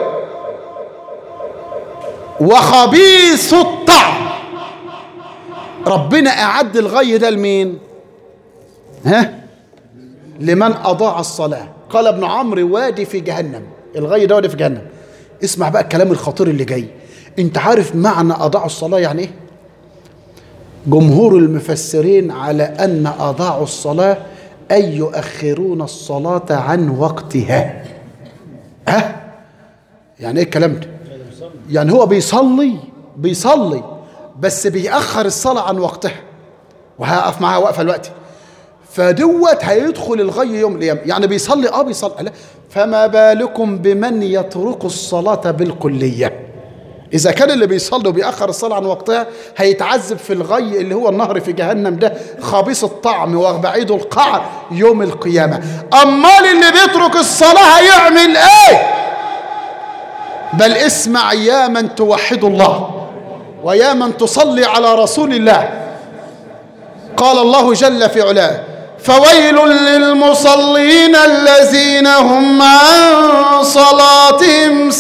وخبيث الطعم ربنا أعد الغي ده لمين ها لمن أضاع الصلاة قال ابن عمرو وادي في جهنم الغي ده وادي في جهنم اسمع بقى الكلام الخطير اللي جاي انت عارف معنى أضاعوا الصلاة يعني ايه جمهور المفسرين على أن أضاعوا الصلاة أي يؤخرون الصلاة عن وقتها ها يعني ايه الكلام ده يعني هو بيصلي بيصلي بس بيأخر الصلاة عن وقتها وهقف معاها وقفة الوقت فدوت هيدخل الغي يوم القيامة يعني بيصلي اه بيصلي لا فما بالكم بمن يترك الصلاة بالكلية إذا كان اللي بيصلي وبيأخر الصلاة عن وقتها هيتعذب في الغي اللي هو النهر في جهنم ده خبيث الطعم وبعيد القعر يوم القيامة أمال اللي بيترك الصلاة هيعمل إيه؟ بل اسمع يا من توحد الله ويا من تصلي على رسول الله قال الله جل في علاه فويل للمصلين الذين هم عن صلاتهم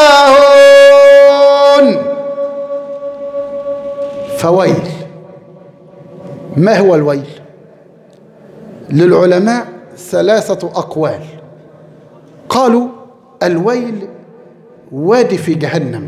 ساهون فويل ما هو الويل للعلماء ثلاثة أقوال قالوا الويل وادي في جهنم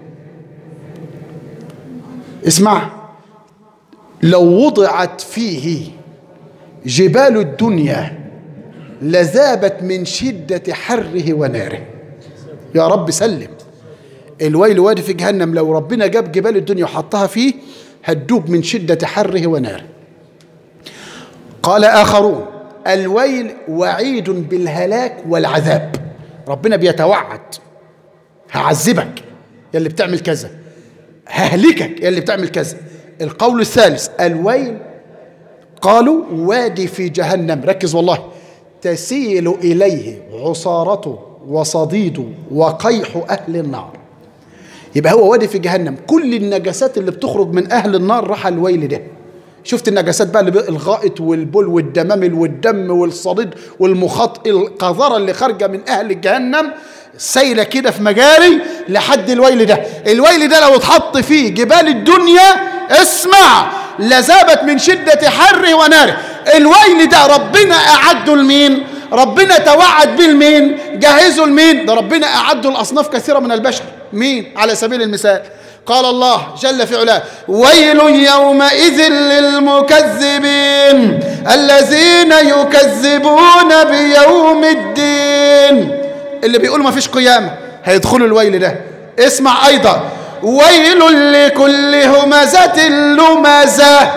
اسمع لو وضعت فيه جبال الدنيا لذابت من شدة حره وناره يا رب سلم الويل وادي في جهنم لو ربنا جاب جبال الدنيا وحطها فيه هتدوب من شدة حره وناره قال آخرون الويل وعيد بالهلاك والعذاب ربنا بيتوعد هعذبك يا اللي بتعمل كذا ههلكك يا اللي بتعمل كذا القول الثالث الويل قالوا وادي في جهنم ركز والله تسيل إليه عصارته وصديده وقيح أهل النار يبقى هو وادي في جهنم كل النجاسات اللي بتخرج من أهل النار راح الويل ده شفت النجاسات بقى اللي بي- الغائط والبول والدمامل والدم والصديد والمخاط القذرة اللي خارجة من أهل جهنم سايلة كده في مجاري لحد الويل ده الويل ده لو اتحط فيه جبال الدنيا اسمع لذابت من شدة حره وناره الويل ده ربنا أعده لمين ربنا توعد به لمين جهزه لمين ده ربنا أعده لأصناف كثيرة من البشر مين على سبيل المثال قال الله جل في علاه ويل يومئذ للمكذبين الذين يكذبون بيوم الدين اللي بيقولوا ما فيش قيامة هيدخلوا الويل ده اسمع أيضا ويل لكل همزة لمزة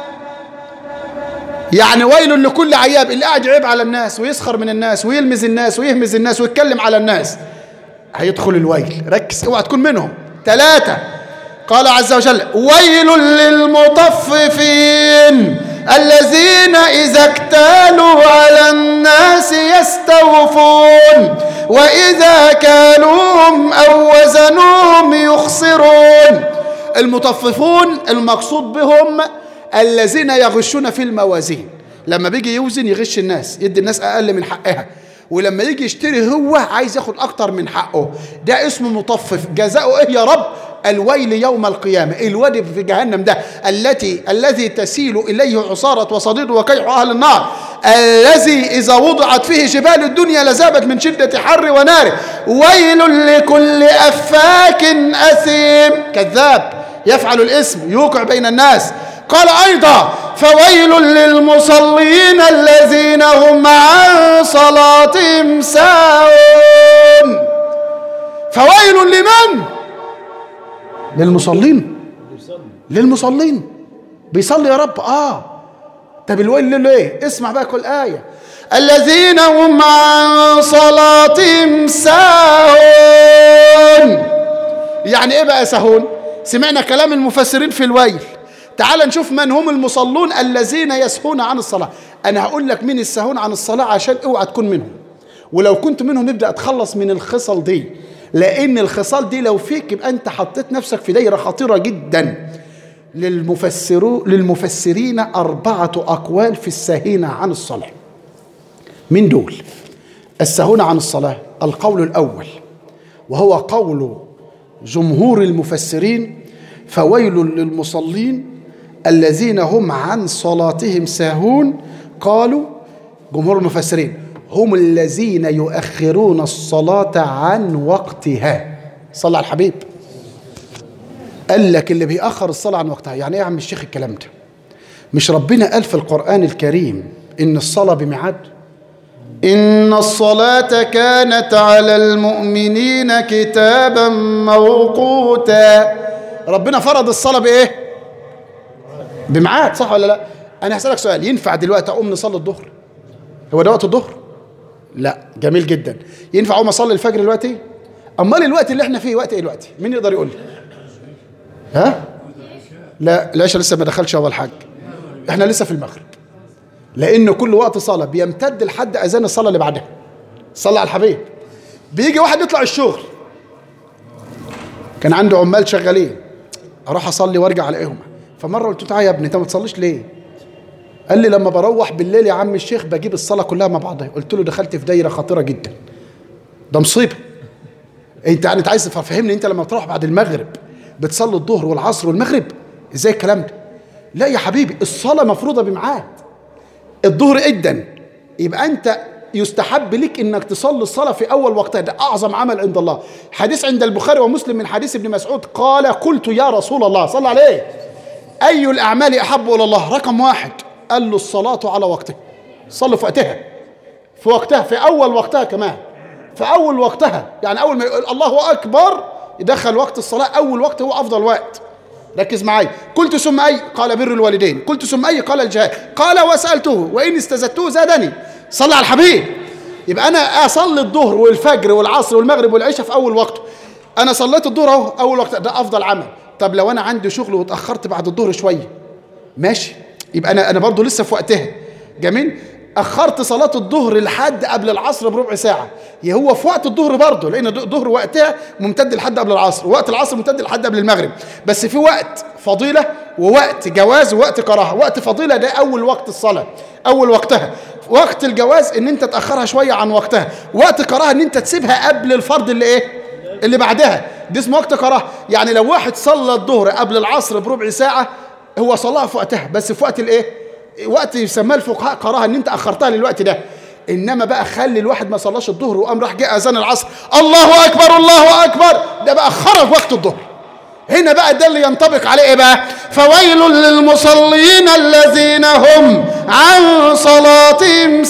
يعني ويل لكل عياب اللي قاعد يعيب على الناس ويسخر من الناس ويلمز الناس ويهمز الناس ويتكلم على الناس هيدخل الويل ركز اوعى تكون منهم ثلاثة قال عز وجل ويل للمطففين الذين إذا اكتالوا على الناس يستوفون وإذا كالوهم أو وزنوهم يخسرون المطففون المقصود بهم الذين يغشون في الموازين لما بيجي يوزن يغش الناس يدي الناس أقل من حقها ولما يجي يشتري هو عايز ياخد اكتر من حقه ده اسمه مطفف جزاؤه ايه يا رب الويل يوم القيامة الوادي في جهنم ده التي الذي تسيل إليه عصارة وصديد وكيح أهل النار الذي إذا وضعت فيه جبال الدنيا لذابت من شدة حر ونار ويل لكل أفاك أثيم كذاب يفعل الاسم يوقع بين الناس قال أيضا فويل للمصلين الذين هم عن صلاتهم ساهون فويل لمن للمصلين للمصلين بيصلي يا رب اه طب الويل له ايه اسمع بقى كل آية الذين هم عن صلاتهم ساهون يعني ايه بقى سهون سمعنا كلام المفسرين في الويل تعال نشوف من هم المصلون الذين يسهون عن الصلاة أنا هقول لك مين السهون عن الصلاة عشان اوعى تكون منهم ولو كنت منهم نبدأ أتخلص من الخصل دي لأن الخصال دي لو فيك يبقى أنت حطيت نفسك في دايرة خطيرة جدا للمفسرو للمفسرين أربعة أقوال في السهين عن الصلاة من دول السهون عن الصلاة القول الأول وهو قول جمهور المفسرين فويل للمصلين الذين هم عن صلاتهم ساهون قالوا جمهور المفسرين هم الذين يؤخرون الصلاة عن وقتها صلى على الحبيب قال لك اللي بيأخر الصلاة عن وقتها يعني ايه يا عم الشيخ الكلام ده مش ربنا قال في القرآن الكريم إن الصلاة بميعاد إن الصلاة كانت على المؤمنين كتابا موقوتا ربنا فرض الصلاة بإيه؟ بميعاد صح ولا لا؟ أنا هسألك سؤال ينفع دلوقتي أقوم نصلي الظهر؟ هو ده وقت الظهر؟ لا جميل جدا ينفع أقوم أصلي الفجر دلوقتي؟ أمال الوقت اللي إحنا فيه وقت إيه دلوقتي؟ مين يقدر يقول لي؟ ها؟ لا العشاء لسه ما دخلش أول حاجة إحنا لسه في المغرب لأن كل وقت صلاة بيمتد لحد أذان الصلاة اللي بعدها صلى على الحبيب بيجي واحد يطلع الشغل كان عنده عمال شغالين اروح اصلي وارجع الاقيهم فمره قلت له تعالى يا ابني انت ما تصليش ليه قال لي لما بروح بالليل يا عم الشيخ بجيب الصلاه كلها مع بعضها قلت له دخلت في دايره خطيره جدا ده مصيبه انت يعني انت عايز تفهمني انت لما تروح بعد المغرب بتصلي الظهر والعصر والمغرب ازاي الكلام ده لا يا حبيبي الصلاه مفروضه بميعاد الظهر ادا يبقى انت يستحب لك انك تصلي الصلاه في اول وقتها ده اعظم عمل عند الله حديث عند البخاري ومسلم من حديث ابن مسعود قال قلت يا رسول الله صلى عليه اي الاعمال احب الى الله رقم واحد قال له الصلاه على وقتها صلي في وقتها في وقتها في اول وقتها كمان في اول وقتها يعني اول ما يقول الله اكبر يدخل وقت الصلاه اول وقت هو افضل وقت ركز معايا قلت ثم اي قال بر الوالدين قلت ثم اي قال الجهاد قال وسالته وان استزدته زادني صلى على الحبيب يبقى انا اصلي الظهر والفجر والعصر والمغرب والعشاء في اول وقته انا صليت الظهر اهو اول وقت ده افضل عمل طب لو انا عندي شغل واتاخرت بعد الظهر شويه ماشي يبقى انا انا برضه لسه في وقتها جميل اخرت صلاه الظهر لحد قبل العصر بربع ساعه يا هو في وقت الظهر برضه لان الظهر وقتها ممتد لحد قبل العصر وقت العصر ممتد لحد قبل المغرب بس في وقت فضيله ووقت جواز ووقت كراهه وقت فضيله ده اول وقت الصلاه اول وقتها وقت الجواز ان انت تاخرها شويه عن وقتها وقت كراهه ان انت تسيبها قبل الفرض اللي ايه اللي بعدها دي اسمه وقت كراهه يعني لو واحد صلى الظهر قبل العصر بربع ساعه هو صلاها في وقتها بس في وقت الايه وقت يسماه الفقهاء كراهه ان انت اخرتها للوقت ده انما بقى خلي الواحد ما صلاش الظهر وقام راح جاء اذان العصر الله اكبر الله اكبر ده بقى خرج وقت الظهر هنا بقى ده اللي ينطبق عليه ايه بقى فويل للمصلين الذين هم عن صلاتهم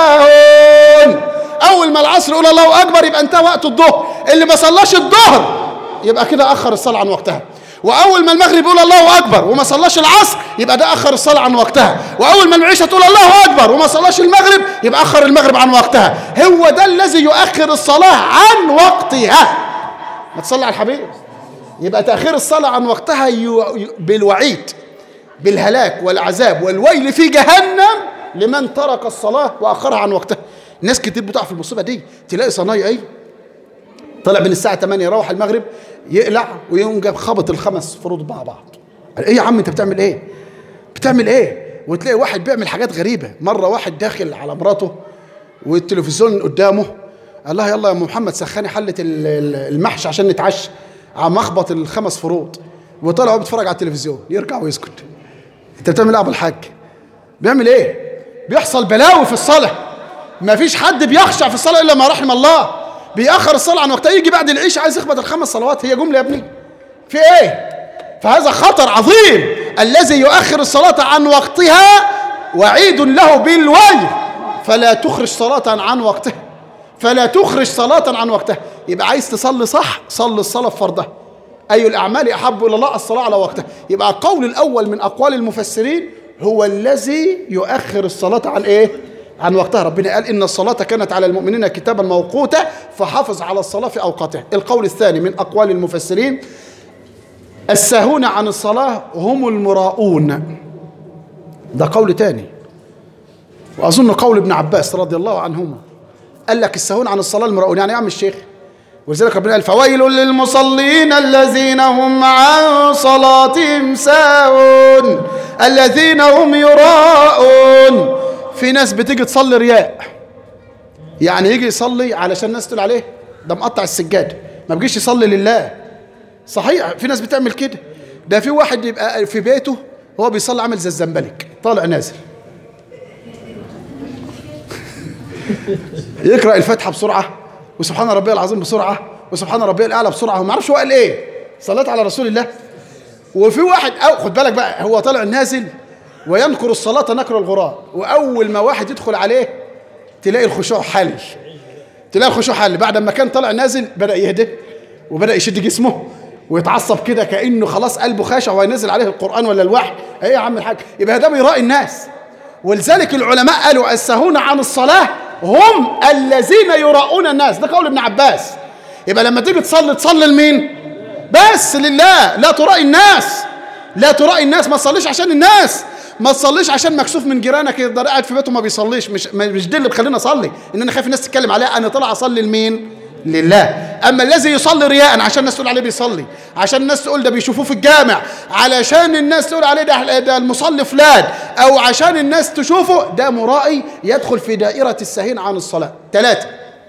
ساهون اول ما العصر يقول الله اكبر يبقى انتهى وقت الظهر اللي ما صلاش الظهر يبقى كده اخر الصلاه عن وقتها واول ما المغرب يقول الله اكبر وما صلاش العصر يبقى ده اخر الصلاه عن وقتها واول ما العشاء تقول الله اكبر وما صلاش المغرب يبقى اخر المغرب عن وقتها هو ده الذي يؤخر الصلاه عن وقتها ما تصلي على الحبيب يبقى تاخير الصلاه عن وقتها بالوعيد بالهلاك والعذاب والويل في جهنم لمن ترك الصلاه واخرها عن وقتها ناس كتير بتقع في المصيبه دي تلاقي صنايعي طلع من الساعه 8 يروح المغرب يقلع ويقوم جاب خبط الخمس فروض مع بعض ايه يا عم انت بتعمل ايه بتعمل ايه وتلاقي واحد بيعمل حاجات غريبه مره واحد داخل على مراته والتلفزيون قدامه قال لها يلا يا ام محمد سخني حله المحشي عشان نتعشى عم اخبط الخمس فروض وطلع بيتفرج على التلفزيون يرجع ويسكت انت بتعمل ايه يا ابو الحاج بيعمل ايه بيحصل بلاوي في الصلاه ما فيش حد بيخشع في الصلاه الا ما رحم الله بيأخر الصلاة عن وقتها يجي بعد العشاء عايز يخبط الخمس صلوات هي جملة يا ابني في ايه فهذا خطر عظيم الذي يؤخر الصلاة عن وقتها وعيد له بالويل فلا تخرج صلاة عن وقتها فلا تخرج صلاة عن وقتها يبقى عايز تصلي صح صلي الصلاة في فرضها أي الأعمال أحب إلى الله الصلاة على وقتها يبقى القول الأول من أقوال المفسرين هو الذي يؤخر الصلاة عن إيه عن وقتها ربنا قال إن الصلاة كانت على المؤمنين كتابا موقوتا فحافظ على الصلاة في أوقاتها القول الثاني من أقوال المفسرين الساهون عن الصلاة هم المراؤون ده قول تاني وأظن قول ابن عباس رضي الله عنهما قال لك الساهون عن الصلاة المراؤون يعني يا عم الشيخ ولذلك ربنا قال فويل للمصلين الذين هم عن صلاتهم ساهون الذين هم يراءون في ناس بتيجي تصلي رياء يعني يجي يصلي علشان الناس تقول عليه ده مقطع السجاد ما بيجيش يصلي لله صحيح في ناس بتعمل كده ده في واحد يبقى في بيته هو بيصلي عامل زي الزنبلك طالع نازل يقرا الفاتحه بسرعه وسبحان ربي العظيم بسرعه وسبحان ربي الاعلى بسرعه وما اعرفش هو قال ايه صليت على رسول الله وفي واحد أو خد بالك بقى هو طالع نازل وينكر الصلاة نكر الغراب وأول ما واحد يدخل عليه تلاقي الخشوع حل تلاقي الخشوع حل بعد ما كان طالع نازل بدأ يهدى وبدأ يشد جسمه ويتعصب كده كأنه خلاص قلبه خاشع وينزل عليه القرآن ولا الوحي ايه يا عم الحاج يبقى ده بيرائي الناس ولذلك العلماء قالوا السهون عن الصلاة هم الذين يراؤون الناس ده قول ابن عباس يبقى لما تيجي تصلي تصلي لمين بس لله لا ترائي الناس لا ترائي الناس ما تصليش عشان الناس ما تصليش عشان مكسوف من جيرانك يقدر قاعد في بيته ما بيصليش مش مش دي اللي بخليني اصلي ان انا خايف الناس تتكلم عليها انا طالع اصلي لمين لله اما الذي يصلي رياء عشان الناس تقول عليه بيصلي عشان الناس تقول ده بيشوفوه في الجامع علشان الناس تقول عليه ده, ده المصلي فلان او عشان الناس تشوفه ده مرائي يدخل في دائرة السهين عن الصلاة ثلاثة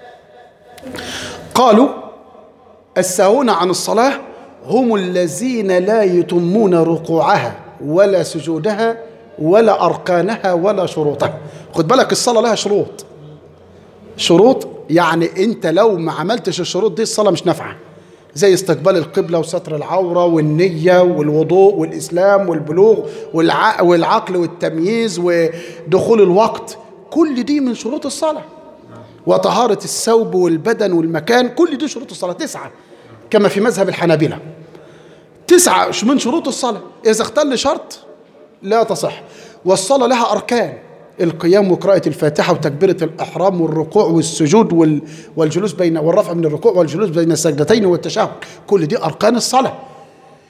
قالوا الساهون عن الصلاة هم الذين لا يتمون ركوعها ولا سجودها ولا أركانها ولا شروطها خد بالك الصلاة لها شروط شروط يعني أنت لو ما عملتش الشروط دي الصلاة مش نافعة زي استقبال القبلة وستر العورة والنية والوضوء والإسلام والبلوغ والعقل والتمييز ودخول الوقت كل دي من شروط الصلاة وطهارة الثوب والبدن والمكان كل دي شروط الصلاة تسعة كما في مذهب الحنابلة تسعة من شروط الصلاة إذا اختل شرط لا تصح والصلاة لها أركان القيام وقراءة الفاتحة وتكبيرة الإحرام والركوع والسجود والجلوس بين والرفع من الركوع والجلوس بين السجدتين والتشهد كل دي أركان الصلاة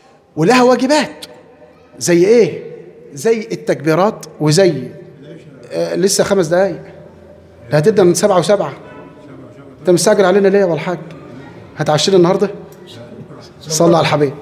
ولها واجبات زي إيه؟ زي التكبيرات وزي آه لسه خمس دقايق لا هتبدا من سبعة وسبعة انت مستعجل علينا ليه يا ابو الحاج هتعشينا النهارده صلى على الحبيب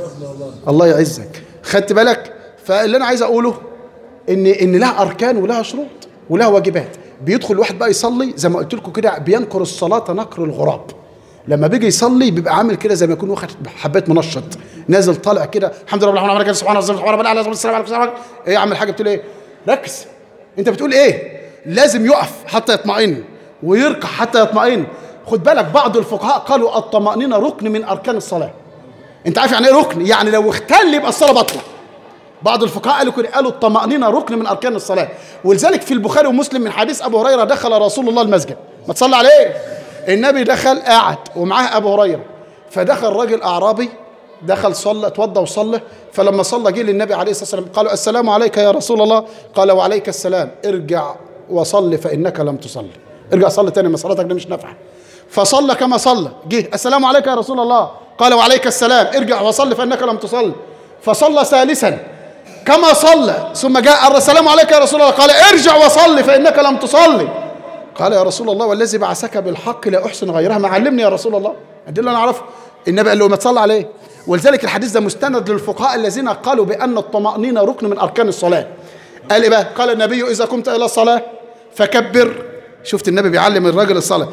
الله يعزك خدت بالك فاللي انا عايز اقوله ان ان لها اركان ولها شروط ولها واجبات بيدخل الواحد بقى يصلي زي ما قلت لكم كده بينكر الصلاه نكر الغراب لما بيجي يصلي بيبقى عامل كده زي ما يكون واخد حبات منشط نازل طالع كده الحمد لله الحمد لله سبحان الله سبحان الله العظيم السلام عليكم السلام عليكم ايه يا عم الحاج بتقول ايه ركز انت بتقول ايه لازم يقف حتى يطمئن ويركع حتى يطمئن خد بالك بعض الفقهاء قالوا الطمأنينة ركن من أركان الصلاة أنت عارف يعني إيه ركن؟ يعني لو اختل يبقى الصلاة بطلة بعض الفقهاء قالوا كده قالوا الطمأنينة ركن من أركان الصلاة ولذلك في البخاري ومسلم من حديث أبو هريرة دخل رسول الله المسجد ما تصلى عليه النبي دخل قاعد ومعاه أبو هريرة فدخل راجل أعرابي دخل صلى اتوضى وصلى فلما صلى جه للنبي عليه الصلاه والسلام قالوا السلام عليك يا رسول الله قال وعليك السلام ارجع وصل فانك لم تصلي ارجع صلي تاني ما صلاتك دي مش نافعه فصلى كما صلى جه السلام عليك يا رسول الله قال وعليك السلام ارجع وصل فانك لم تصلي فصلى ثالثا كما صلى ثم جاء السلام عليك يا رسول الله قال ارجع وصل فانك لم تصلي قال يا رسول الله والذي بعثك بالحق لا احسن غيرها ما علمني يا رسول الله دي اللي انا اعرفه النبي قال له ما تصلى عليه ولذلك الحديث ده مستند للفقهاء الذين قالوا بان الطمانينه ركن من اركان الصلاه قال ايه بقى قال النبي اذا قمت الى الصلاه فكبر شفت النبي بيعلم الراجل الصلاه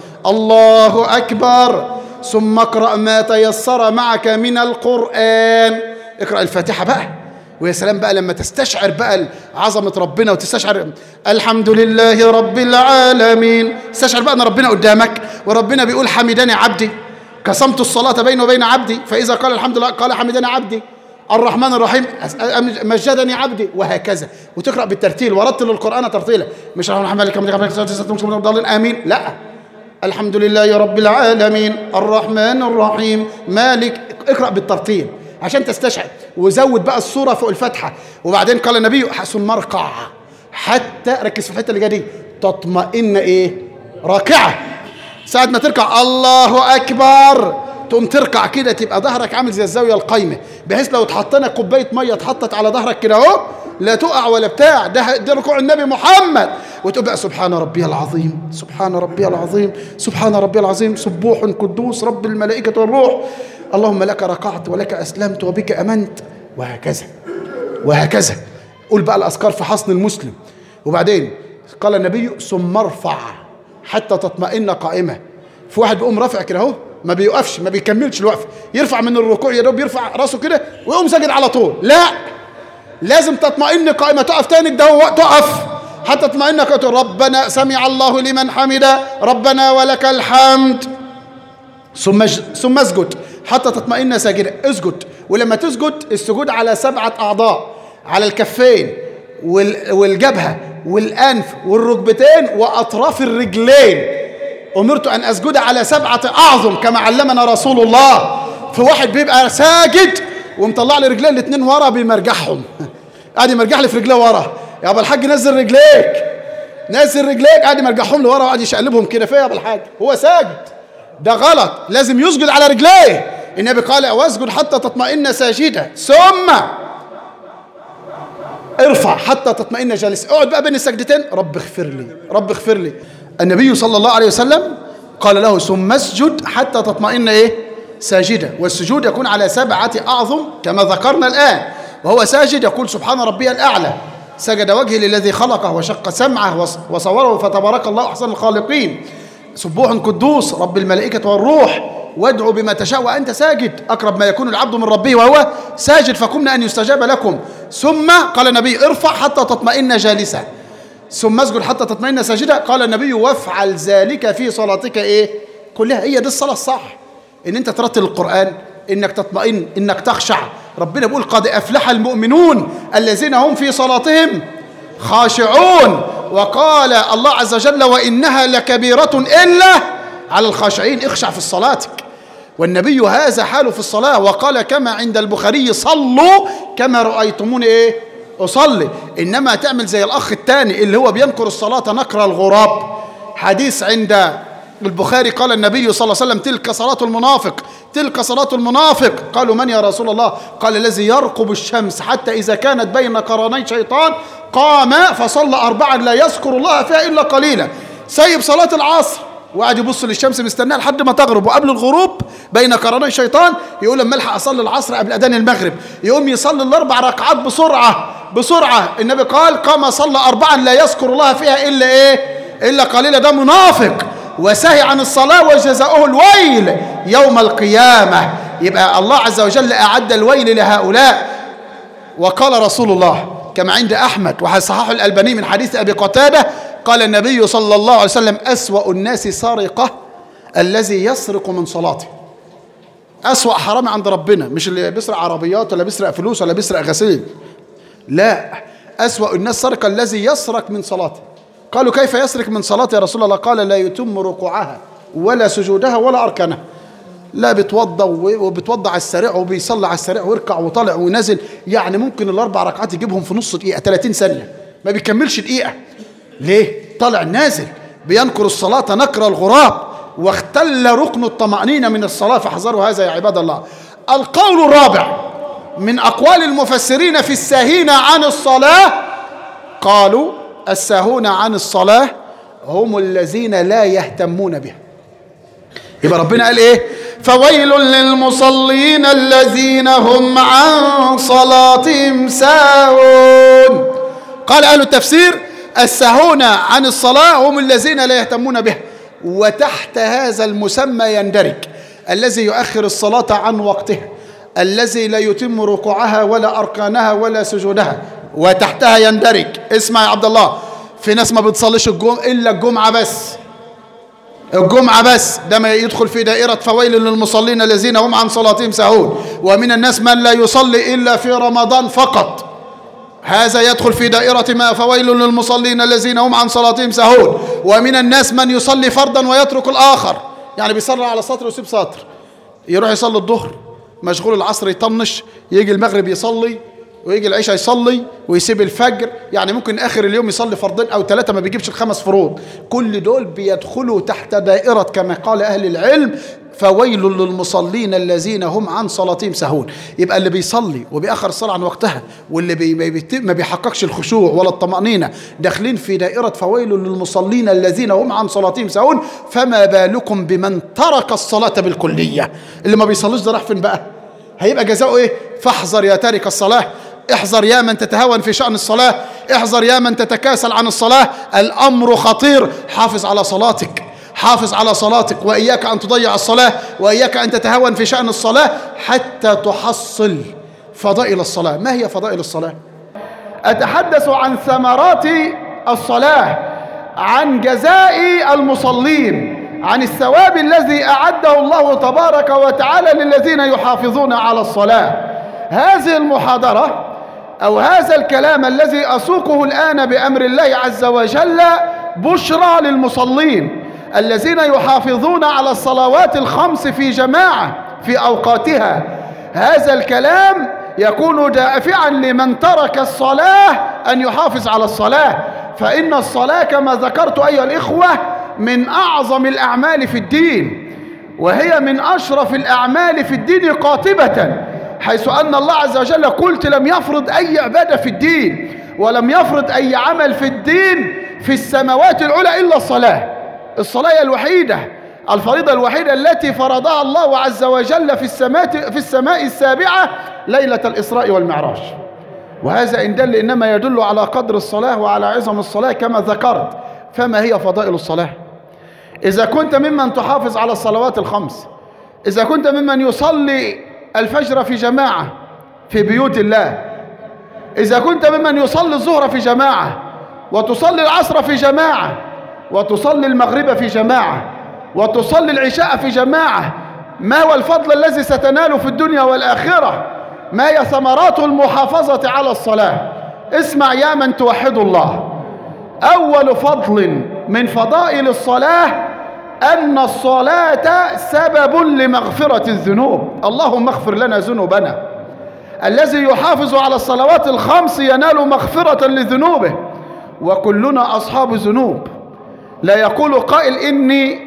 الله اكبر ثم اقرا ما تيسر معك من القران اقرا الفاتحه بقى ويا سلام بقى لما تستشعر بقى عظمة ربنا وتستشعر الحمد لله رب العالمين تستشعر بقى ان ربنا قدامك وربنا بيقول حمدني عبدي قسمت الصلاة بيني وبين عبدي فإذا قال الحمد لله قال حمدني عبدي الرحمن الرحيم مجدني عبدي وهكذا وتقرأ بالترتيل ورتل القرآن ترتيلا مش الرحمن مالك مالك آمين لا الحمد لله رب العالمين الرحمن الرحيم مالك اقرأ بالترتيل عشان تستشعر وزود بقى الصورة فوق الفتحة وبعدين قال النبي حسن مرقع حتى ركز في الحتة اللي جايه دي تطمئن ايه راكعة ساعة ما تركع الله أكبر تقوم تركع كده تبقى ظهرك عامل زي الزاوية القايمة بحيث لو اتحطنا كوباية مية اتحطت على ظهرك كده اهو لا تقع ولا بتاع ده ده ركوع النبي محمد وتقول بقى سبحان ربي العظيم سبحان ربي العظيم سبحان ربي العظيم سبوح قدوس رب الملائكة والروح اللهم لك ركعت ولك أسلمت وبك أمنت وهكذا وهكذا قول بقى الأذكار في حصن المسلم وبعدين قال النبي ثم ارفع حتى تطمئن قائمة في واحد بيقوم رافع كده اهو ما بيوقفش ما بيكملش الوقف يرفع من الركوع يا دوب يرفع راسه كده ويقوم ساجد على طول لا لازم تطمئن قائمة تقف تاني ده هو تقف حتى تطمئن قائمة ربنا سمع الله لمن حمد ربنا ولك الحمد ثم ثم اسجد حتى تطمئن ساجدا اسجد ولما تسجد السجود على سبعة أعضاء على الكفين والجبهة والأنف والركبتين وأطراف الرجلين أمرت أن أسجد على سبعة أعظم كما علمنا رسول الله في واحد بيبقى ساجد ومطلع لي رجلين الاثنين ورا بيمرجحهم قاعد يمرجح لي في رجليه ورا يا ابو الحاج نزل رجليك نزل رجليك قاعد يمرجحهم لورا وقاعد يشقلبهم كده فيا ابو الحاج هو ساجد ده غلط لازم يسجد على رجليه النبي قال واسجد حتى تطمئن ساجدا ثم ارفع حتى تطمئن جالس اقعد بقى بين السجدتين رب اغفر لي رب اغفر لي النبي صلى الله عليه وسلم قال له ثم اسجد حتى تطمئن ايه ساجدا والسجود يكون على سبعة أعظم كما ذكرنا الآن وهو ساجد يقول سبحان ربي الأعلى سجد وجهي للذي خلقه وشق سمعه وصوره فتبارك الله أحسن الخالقين سبوح قدوس رب الملائكة والروح وادعوا بما تشاء وأنت ساجد أقرب ما يكون العبد من ربه وهو ساجد فقمنا أن يستجاب لكم ثم قال النبي ارفع حتى تطمئن جالسا ثم اسجد حتى تطمئن ساجدا قال النبي وافعل ذلك في صلاتك ايه كلها هي دي الصلاة الصح ان انت ترتل القرآن انك تطمئن انك تخشع ربنا بيقول قد افلح المؤمنون الذين هم في صلاتهم خاشعون وقال الله عز وجل وانها لكبيرة الا على الخاشعين اخشع في صلاتك والنبي هذا حاله في الصلاة وقال كما عند البخاري صلوا كما رأيتموني ايه أصلي إنما تعمل زي الأخ الثاني اللي هو بينكر الصلاة نكر الغراب حديث عند البخاري قال النبي صلى الله عليه وسلم تلك صلاة المنافق تلك صلاة المنافق قالوا من يا رسول الله قال الذي يرقب الشمس حتى إذا كانت بين قرني شيطان قام فصلى أربعا لا يذكر الله فيها إلا قليلا سيب صلاة العصر وقعد يبص للشمس مستناها لحد ما تغرب وقبل الغروب بين قرني الشيطان يقول لما الحق اصلي العصر قبل اذان المغرب يقوم يصلي الاربع ركعات بسرعه بسرعه النبي قال قام صلى اربعا لا يذكر الله فيها الا ايه الا قليلا ده منافق وسهي عن الصلاه وجزاؤه الويل يوم القيامه يبقى الله عز وجل اعد الويل لهؤلاء وقال رسول الله كما عند احمد وصححه الالباني من حديث ابي قتاده قال النبي صلى الله عليه وسلم أسوأ الناس سرقة الذي يسرق من صلاته أسوأ حرام عند ربنا مش اللي بيسرق عربيات ولا بيسرق فلوس ولا بيسرق غسيل لا أسوأ الناس سرقة الذي يسرق من صلاته قالوا كيف يسرق من صلاته يا رسول الله قال لا يتم ركوعها ولا سجودها ولا أركانها لا بيتوضى وبيتوضى على السريع وبيصلي على السريع ويركع وطالع ونازل يعني ممكن الاربع ركعات يجيبهم في نص دقيقه 30 ثانيه ما بيكملش دقيقه ليه طالع نازل بينكر الصلاة نكر الغراب واختل ركن الطمأنينة من الصلاة فاحذروا هذا يا عباد الله القول الرابع من أقوال المفسرين في الساهين عن الصلاة قالوا الساهون عن الصلاة هم الذين لا يهتمون بها يبقى ربنا قال ايه فويل للمصلين الذين هم عن صلاتهم ساهون قال اهل التفسير السهون عن الصلاة هم الذين لا يهتمون بها وتحت هذا المسمى يندرج الذي يؤخر الصلاة عن وقتها الذي لا يتم ركوعها ولا أركانها ولا سجودها وتحتها يندرج اسمع يا عبد الله في ناس ما بتصليش الجمعة إلا الجمعة بس الجمعة بس ده ما يدخل في دائرة فويل للمصلين الذين هم عن صلاتهم سهون ومن الناس من لا يصلي إلا في رمضان فقط هذا يدخل في دائرة ما فويل للمصلين الذين هم عن صلاتهم سهون ومن الناس من يصلي فرضا ويترك الآخر يعني بيصلي على سطر ويسيب سطر يروح يصلي الظهر مشغول العصر يطنش يجي المغرب يصلي ويجي العشاء يصلي ويسيب الفجر يعني ممكن اخر اليوم يصلي فرضين او ثلاثه ما بيجيبش الخمس فروض كل دول بيدخلوا تحت دائره كما قال اهل العلم فويل للمصلين الذين هم عن صلاتهم سهون يبقى اللي بيصلي وبيأخر الصلاة عن وقتها واللي بي ما بيحققش الخشوع ولا الطمأنينة داخلين في دائرة فويل للمصلين الذين هم عن صلاتهم سهون فما بالكم بمن ترك الصلاة بالكلية اللي ما بيصليش ده راح فين بقى هيبقى جزاؤه ايه فاحذر يا تارك الصلاة احذر يا من تتهاون في شأن الصلاة احذر يا من تتكاسل عن الصلاة الأمر خطير حافظ على صلاتك حافظ على صلاتك وإياك أن تضيع الصلاة وإياك أن تتهاون في شأن الصلاة حتى تحصل فضائل الصلاة ما هي فضائل الصلاة؟ أتحدث عن ثمرات الصلاة عن جزاء المصلين عن الثواب الذي أعده الله تبارك وتعالى للذين يحافظون على الصلاة هذه المحاضرة أو هذا الكلام الذي أسوقه الآن بأمر الله عز وجل بشرى للمصلين الذين يحافظون على الصلوات الخمس في جماعة في أوقاتها هذا الكلام يكون دافعا لمن ترك الصلاة أن يحافظ على الصلاة فإن الصلاة كما ذكرت أيها الإخوة من أعظم الأعمال في الدين وهي من أشرف الأعمال في الدين قاطبة حيث أن الله عز وجل قلت لم يفرض أي عبادة في الدين ولم يفرض أي عمل في الدين في السماوات العلى إلا الصلاة الصلاة الوحيدة الفريضة الوحيدة التي فرضها الله عز وجل في السماء في السماء السابعة ليلة الإسراء والمعراج وهذا إن دل إنما يدل على قدر الصلاة وعلى عظم الصلاة كما ذكرت فما هي فضائل الصلاة إذا كنت ممن تحافظ على الصلوات الخمس إذا كنت ممن يصلي الفجر في جماعة في بيوت الله إذا كنت ممن يصلي الظهر في جماعة وتصلي العصر في جماعة وتصلي المغرب في جماعة وتصلي العشاء في جماعة ما هو الفضل الذي ستنال في الدنيا والآخرة ما هي ثمرات المحافظة على الصلاة اسمع يا من توحد الله أول فضل من فضائل الصلاة أن الصلاة سبب لمغفرة الذنوب اللهم اغفر لنا ذنوبنا الذي يحافظ على الصلوات الخمس ينال مغفرة لذنوبه وكلنا أصحاب ذنوب لا يقول قائل إني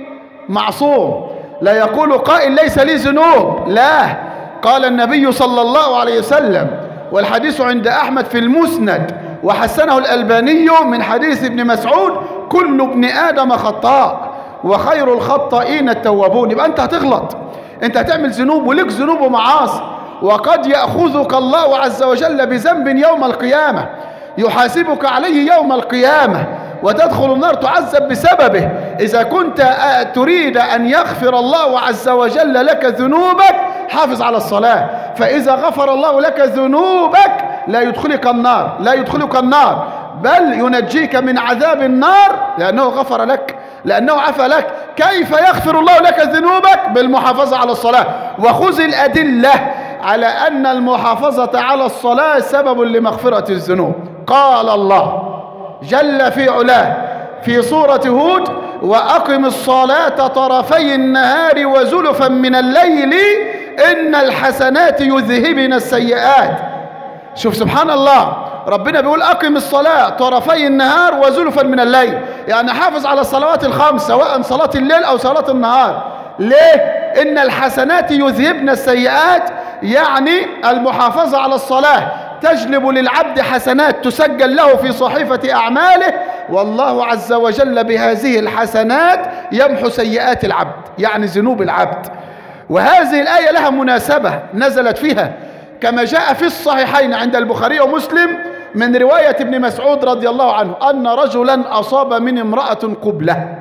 معصوم لا يقول قائل ليس لي ذنوب لا قال النبي صلى الله عليه وسلم والحديث عند أحمد في المسند وحسنه الألباني من حديث ابن مسعود كل ابن آدم خطاء وخير الخطائين التوابون يبقى أنت هتغلط أنت هتعمل ذنوب ولك ذنوب ومعاصي وقد يأخذك الله عز وجل بذنب يوم القيامة يحاسبك عليه يوم القيامة وتدخل النار تعذب بسببه إذا كنت تريد أن يغفر الله عز وجل لك ذنوبك حافظ على الصلاة فإذا غفر الله لك ذنوبك لا يدخلك النار لا يدخلك النار بل ينجيك من عذاب النار لأنه غفر لك لأنه عفى لك كيف يغفر الله لك ذنوبك بالمحافظة على الصلاة وخذ الأدلة على أن المحافظة على الصلاة سبب لمغفرة الذنوب قال الله جل في علاه في سورة هود وأقم الصلاة طرفي النهار وزلفا من الليل إن الحسنات يذهبن السيئات شوف سبحان الله ربنا بيقول أقم الصلاة طرفي النهار وزلفا من الليل يعني حافظ على الصلوات الخمس سواء صلاة الليل أو صلاة النهار ليه؟ إن الحسنات يذهبن السيئات يعني المحافظة على الصلاة تجلب للعبد حسنات تسجل له في صحيفة أعماله والله عز وجل بهذه الحسنات يمحو سيئات العبد يعني ذنوب العبد وهذه الآية لها مناسبة نزلت فيها كما جاء في الصحيحين عند البخاري ومسلم من رواية ابن مسعود رضي الله عنه أن رجلا أصاب من امرأة قبلة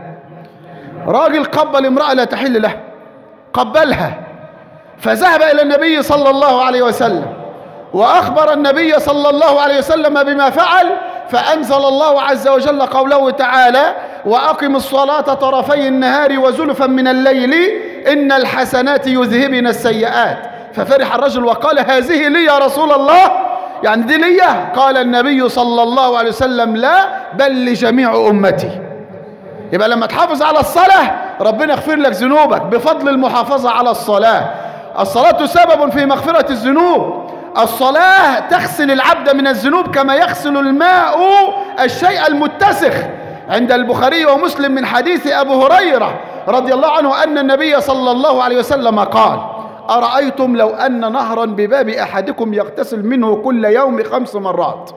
راجل قبل امرأة لا تحل له قبلها فذهب إلى النبي صلى الله عليه وسلم وأخبر النبي صلى الله عليه وسلم بما فعل فأنزل الله عز وجل قوله تعالى وأقم الصلاة طرفي النهار وزلفا من الليل إن الحسنات يذهبن السيئات ففرح الرجل وقال هذه لي يا رسول الله يعني دي لي قال النبي صلى الله عليه وسلم لا بل لجميع أمتي يبقى لما تحافظ على الصلاة ربنا يغفر لك ذنوبك بفضل المحافظة على الصلاة الصلاة سبب في مغفرة الذنوب الصلاة تغسل العبد من الذنوب كما يغسل الماء الشيء المتسخ عند البخاري ومسلم من حديث أبو هريرة رضي الله عنه أن النبي صلى الله عليه وسلم قال أرأيتم لو أن نهرا بباب أحدكم يغتسل منه كل يوم خمس مرات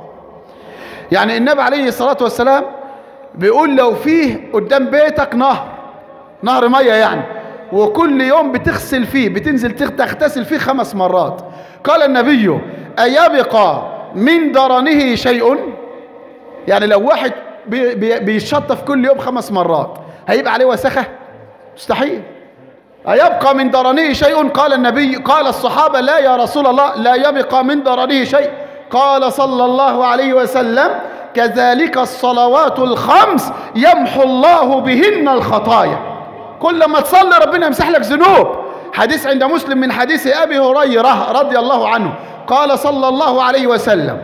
يعني النبي عليه الصلاة والسلام بيقول لو فيه قدام بيتك نهر نهر مية يعني وكل يوم بتغسل فيه بتنزل تغتسل فيه خمس مرات قال النبي أيبقى من درنه شيء يعني لو واحد بي بي بيشطف كل يوم خمس مرات هيبقى عليه وسخة مستحيل أيبقى من درنه شيء قال النبي قال الصحابة لا يا رسول الله لا يبقى من درنه شيء قال صلى الله عليه وسلم كذلك الصلوات الخمس يمحو الله بهن الخطايا كل ما تصلي ربنا يمسح لك ذنوب حديث عند مسلم من حديث أبي هريرة رضي الله عنه قال صلى الله عليه وسلم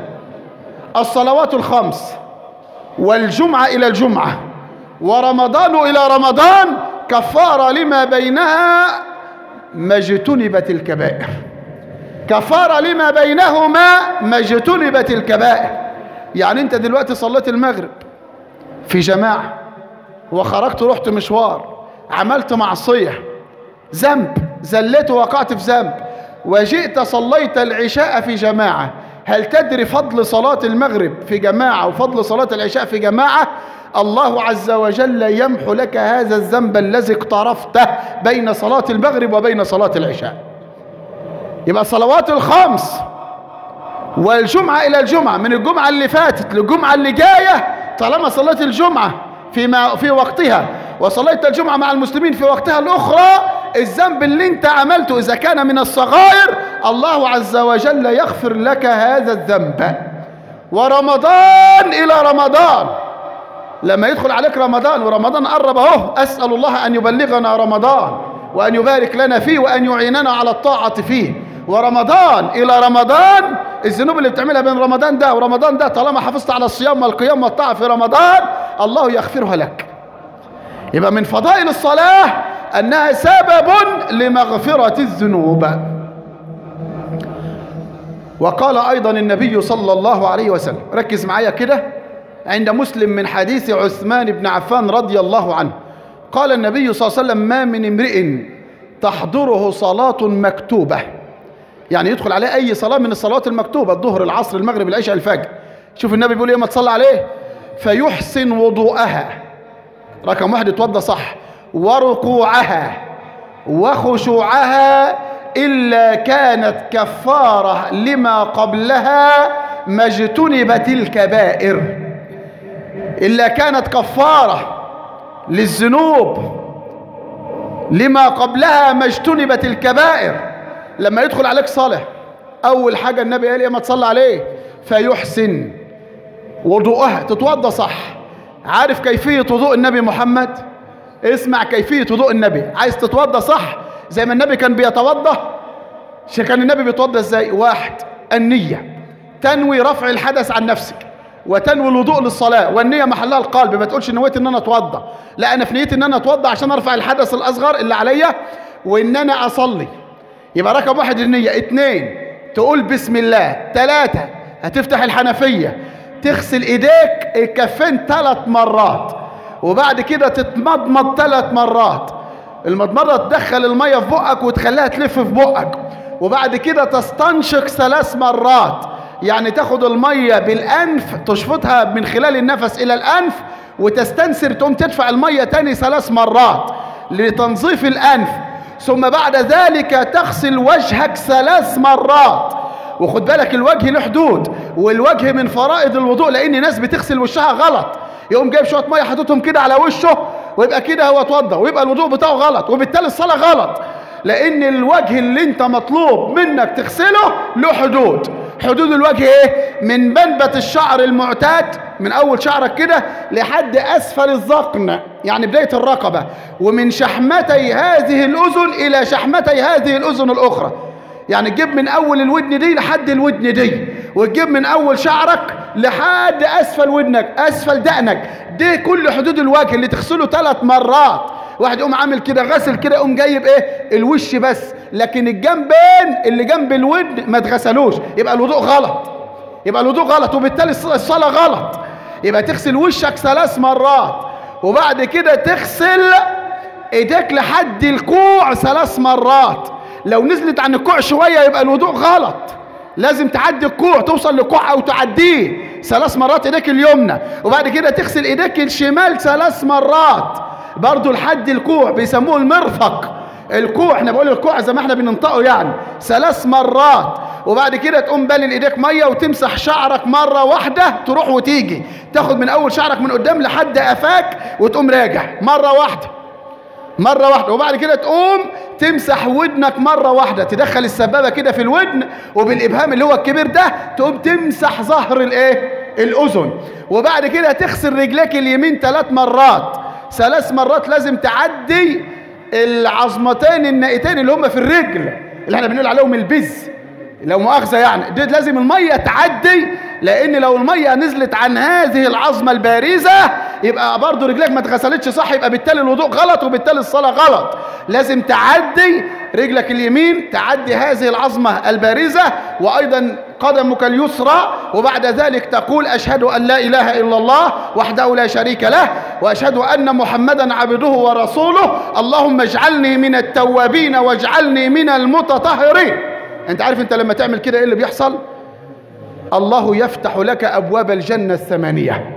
الصلوات الخمس والجمعة إلى الجمعة ورمضان إلى رمضان كفارة لما بينها ما اجتنبت الكبائر كفارة لما بينهما ما اجتنبت الكبائر يعني انت دلوقتي صليت المغرب في جماعة وخرجت رحت مشوار عملت معصية ذنب زليت ووقعت في ذنب وجئت صليت العشاء في جماعة هل تدري فضل صلاة المغرب في جماعة وفضل صلاة العشاء في جماعة الله عز وجل يمحو لك هذا الذنب الذي اقترفته بين صلاة المغرب وبين صلاة العشاء يبقى صلوات الخمس والجمعة إلى الجمعة من الجمعة اللي فاتت للجمعة اللي جاية طالما صليت الجمعة فيما في وقتها وصليت الجمعة مع المسلمين في وقتها الأخرى الذنب اللي انت عملته إذا كان من الصغائر الله عز وجل يغفر لك هذا الذنب ورمضان إلى رمضان لما يدخل عليك رمضان ورمضان قرب اهو أسأل الله أن يبلغنا رمضان وأن يبارك لنا فيه وأن يعيننا على الطاعة فيه ورمضان إلى رمضان الذنوب اللي بتعملها بين رمضان ده ورمضان ده طالما حافظت على الصيام والقيام والطاعة في رمضان الله يغفرها لك يبقى من فضائل الصلاة أنها سبب لمغفرة الذنوب وقال أيضا النبي صلى الله عليه وسلم ركز معايا كده عند مسلم من حديث عثمان بن عفان رضي الله عنه قال النبي صلى الله عليه وسلم ما من امرئ تحضره صلاة مكتوبة يعني يدخل عليه أي صلاة من الصلوات المكتوبة الظهر العصر المغرب العشاء الفجر شوف النبي بيقول إيه ما تصلى عليه فيحسن وضوءها رقم واحد يتوضى صح وركوعها وخشوعها إلا كانت كفارة لما قبلها ما اجتنبت الكبائر إلا كانت كفارة للذنوب لما قبلها ما اجتنبت الكبائر لما يدخل عليك صالح أول حاجة النبي قال إيه ما تصلى عليه فيحسن وضوءها تتوضى صح عارف كيفية وضوء النبي محمد اسمع كيفية وضوء النبي عايز تتوضى صح زي ما النبي كان بيتوضى كان النبي بيتوضى ازاي واحد النية تنوي رفع الحدث عن نفسك وتنوي الوضوء للصلاة والنية محلها القلب ما تقولش نويت ان انا اتوضى لا انا في نيتي ان انا اتوضى عشان ارفع الحدث الاصغر اللي عليا وان انا اصلي يبقى رقم واحد النية اتنين تقول بسم الله تلاتة هتفتح الحنفية تغسل ايديك الكفين ثلاث مرات وبعد كده تتمضمض ثلاث مرات المضمضة تدخل المية في بقك وتخليها تلف في بقك وبعد كده تستنشق ثلاث مرات يعني تاخد المية بالأنف تشفطها من خلال النفس إلى الأنف وتستنسر تقوم تدفع المية تاني ثلاث مرات لتنظيف الأنف ثم بعد ذلك تغسل وجهك ثلاث مرات وخد بالك الوجه له حدود والوجه من فرائض الوضوء لأن ناس بتغسل وشها غلط يقوم جايب شوية مية حاططهم كده على وشه ويبقى كده هو اتوضى ويبقى الوضوء بتاعه غلط وبالتالي الصلاة غلط لأن الوجه اللي أنت مطلوب منك تغسله له حدود حدود الوجه ايه من منبت الشعر المعتاد من اول شعرك كده لحد اسفل الذقن يعني بدايه الرقبه ومن شحمتي هذه الاذن الى شحمتي هذه الاذن الاخرى يعني تجيب من اول الودن دي لحد الودن دي وتجيب من اول شعرك لحد اسفل ودنك اسفل دقنك دي كل حدود الوجه اللي تغسله ثلاث مرات واحد يقوم عامل كده غسل كده يقوم جايب ايه الوش بس لكن الجنبين اللي جنب الودن ما اتغسلوش يبقى الوضوء غلط يبقى الوضوء غلط وبالتالي الصلاه غلط يبقى تغسل وشك ثلاث مرات وبعد كده تغسل ايديك لحد الكوع ثلاث مرات لو نزلت عن الكوع شويه يبقى الوضوء غلط لازم تعدي الكوع توصل لكوع او تعديه ثلاث مرات ايديك اليمنى وبعد كده تغسل ايديك الشمال ثلاث مرات برضو لحد الكوع بيسموه المرفق الكوع احنا بقول الكوع زي ما احنا بننطقه يعني ثلاث مرات وبعد كده تقوم بالل ايديك ميه وتمسح شعرك مره واحده تروح وتيجي تاخد من اول شعرك من قدام لحد قفاك وتقوم راجع مره واحده مرة واحدة وبعد كده تقوم تمسح ودنك مرة واحدة تدخل السبابة كده في الودن وبالإبهام اللي هو الكبير ده تقوم تمسح ظهر الإيه؟ الأذن وبعد كده تغسل رجليك اليمين ثلاث مرات ثلاث مرات لازم تعدي العظمتين النائتين اللي هم في الرجل اللي احنا بنقول عليهم البز لو مؤاخذة يعني دي لازم المية تعدي لأن لو المية نزلت عن هذه العظمة البارزة يبقى برضو رجلك ما اتغسلتش صح يبقى بالتالي الوضوء غلط وبالتالي الصلاة غلط لازم تعدي رجلك اليمين تعدي هذه العظمة البارزة وأيضا قدمك اليسرى وبعد ذلك تقول أشهد أن لا إله إلا الله وحده لا شريك له وأشهد أن محمدا عبده ورسوله اللهم اجعلني من التوابين واجعلني من المتطهرين انت عارف انت لما تعمل كده ايه اللي بيحصل الله يفتح لك ابواب الجنه الثمانيه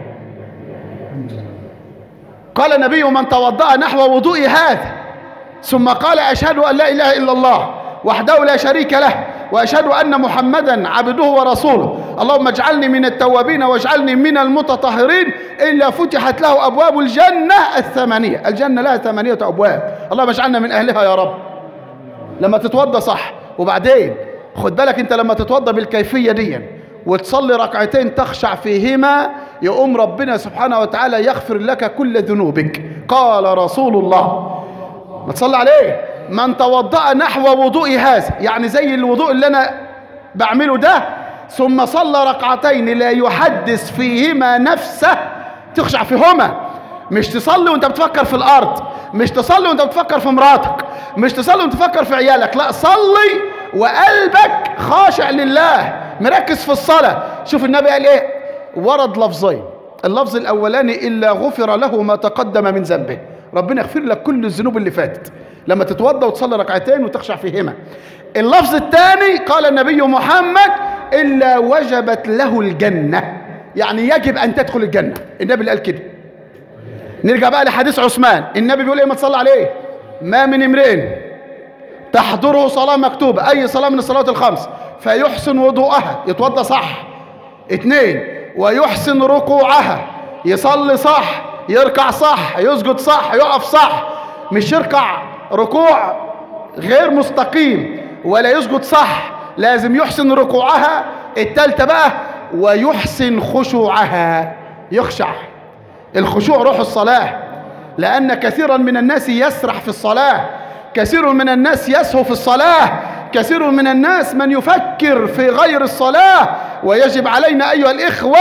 قال النبي من توضا نحو وضوء هذا ثم قال اشهد ان لا اله الا الله وحده لا شريك له واشهد ان محمدا عبده ورسوله اللهم اجعلني من التوابين واجعلني من المتطهرين الا فتحت له ابواب الجنه الثمانيه الجنه لها ثمانيه ابواب اللهم اجعلنا من اهلها يا رب لما تتوضى صح وبعدين خد بالك انت لما تتوضى بالكيفيه دي وتصلي ركعتين تخشع فيهما يقوم ربنا سبحانه وتعالى يغفر لك كل ذنوبك قال رسول الله ما تصلي عليه من توضأ نحو وضوء هذا يعني زي الوضوء اللي انا بعمله ده ثم صلى ركعتين لا يحدث فيهما نفسه تخشع فيهما مش تصلي وانت بتفكر في الارض مش تصلي وانت بتفكر في مراتك مش تصلي وانت بتفكر في عيالك لا صلي وقلبك خاشع لله مركز في الصلاة شوف النبي قال ايه ورد لفظين اللفظ الاولاني الا غفر له ما تقدم من ذنبه ربنا يغفر لك كل الذنوب اللي فاتت لما تتوضا وتصلي ركعتين وتخشع فيهما اللفظ الثاني قال النبي محمد الا وجبت له الجنه يعني يجب ان تدخل الجنه النبي اللي قال كده نرجع بقى لحديث عثمان النبي بيقول ايه ما تصلي عليه ما من امرئ تحضره صلاة مكتوبة أي صلاة من الصلوات الخمس فيحسن وضوءها يتوضى صح اثنين ويحسن ركوعها يصلي صح يركع صح يسجد صح يقف صح مش يركع ركوع غير مستقيم ولا يسجد صح لازم يحسن ركوعها التالتة بقى ويحسن خشوعها يخشع الخشوع روح الصلاة لأن كثيرا من الناس يسرح في الصلاة كثير من الناس يسهو في الصلاة كثير من الناس من يفكر في غير الصلاة ويجب علينا أيها الإخوة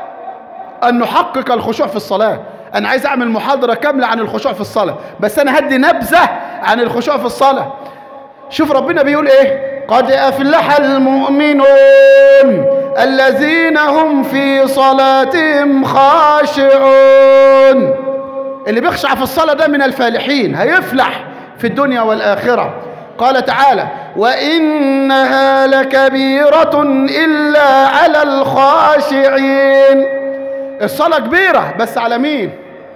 أن نحقق الخشوع في الصلاة أنا عايز أعمل محاضرة كاملة عن الخشوع في الصلاة بس أنا هدي نبذة عن الخشوع في الصلاة شوف ربنا بيقول إيه قد أفلح المؤمنون الذين هم في صلاتهم خاشعون اللي بيخشع في الصلاة ده من الفالحين هيفلح في الدنيا والآخرة قال تعالى وإنها لكبيرة إلا على الخاشعين الصلاة كبيرة بس على مين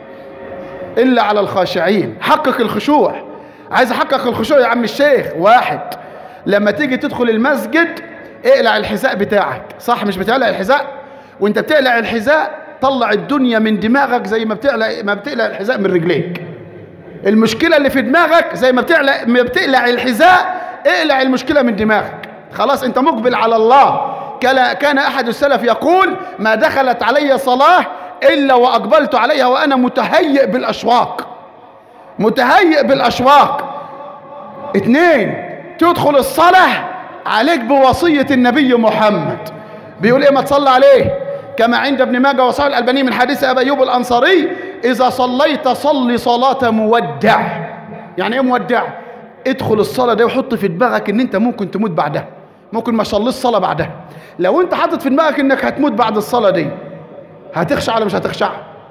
إلا على الخاشعين حقق الخشوع عايز أحقق الخشوع يا عم الشيخ واحد لما تيجي تدخل المسجد اقلع الحذاء بتاعك صح مش بتقلع الحذاء وانت بتقلع الحذاء طلع الدنيا من دماغك زي ما بتقلع ما بتقلع الحذاء من رجليك المشكله اللي في دماغك زي ما بتقلع ما بتقلع الحذاء اقلع المشكله من دماغك خلاص انت مقبل على الله كان احد السلف يقول ما دخلت علي صلاه الا واقبلت عليها وانا متهيئ بالاشواق متهيئ بالاشواق اثنين تدخل الصلاه عليك بوصيه النبي محمد بيقول ايه ما تصلى عليه كما عند ابن ماجه وصحيح الألباني من حديث أبي أيوب الأنصاري إذا صليت صل صلاة مودع يعني إيه مودع؟ ادخل الصلاة دي وحط في دماغك إن أنت ممكن تموت بعدها ممكن ما تصليش الصلاة بعدها لو أنت حاطط في دماغك إنك هتموت بعد الصلاة دي هتخشع ولا مش هتخشع؟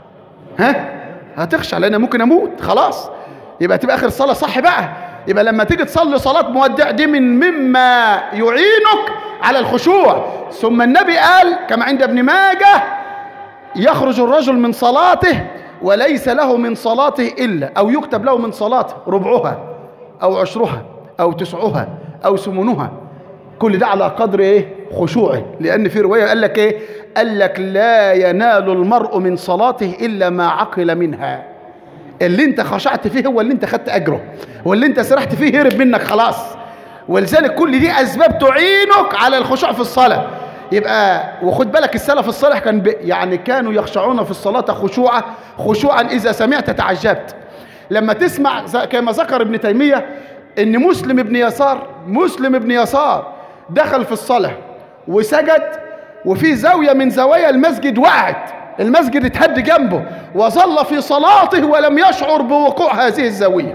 ها؟ هتخشع لأن ممكن أموت خلاص يبقى تبقى آخر الصلاة صح بقى يبقى لما تيجي تصلي صلاة مودع دي من مما يعينك على الخشوع ثم النبي قال كما عند ابن ماجه يخرج الرجل من صلاته وليس له من صلاته إلا أو يكتب له من صلاته ربعها أو عشرها أو تسعها أو ثمنها كل ده على قدر إيه خشوعه لأن في رواية قال لك إيه قال لك لا ينال المرء من صلاته إلا ما عقل منها اللي انت خشعت فيه هو اللي انت خدت أجره واللي انت سرحت فيه هرب منك خلاص ولذلك كل دي أسباب تعينك على الخشوع في الصلاة يبقى وخد بالك السلف الصالح كان ب... يعني كانوا يخشعون في الصلاة خشوعا خشوعا إذا سمعت تعجبت لما تسمع كما ذكر ابن تيمية إن مسلم ابن يسار مسلم ابن يسار دخل في الصلاة وسجد وفي زاوية من زوايا المسجد وقعت المسجد اتهد جنبه وظل في صلاته ولم يشعر بوقوع هذه الزاوية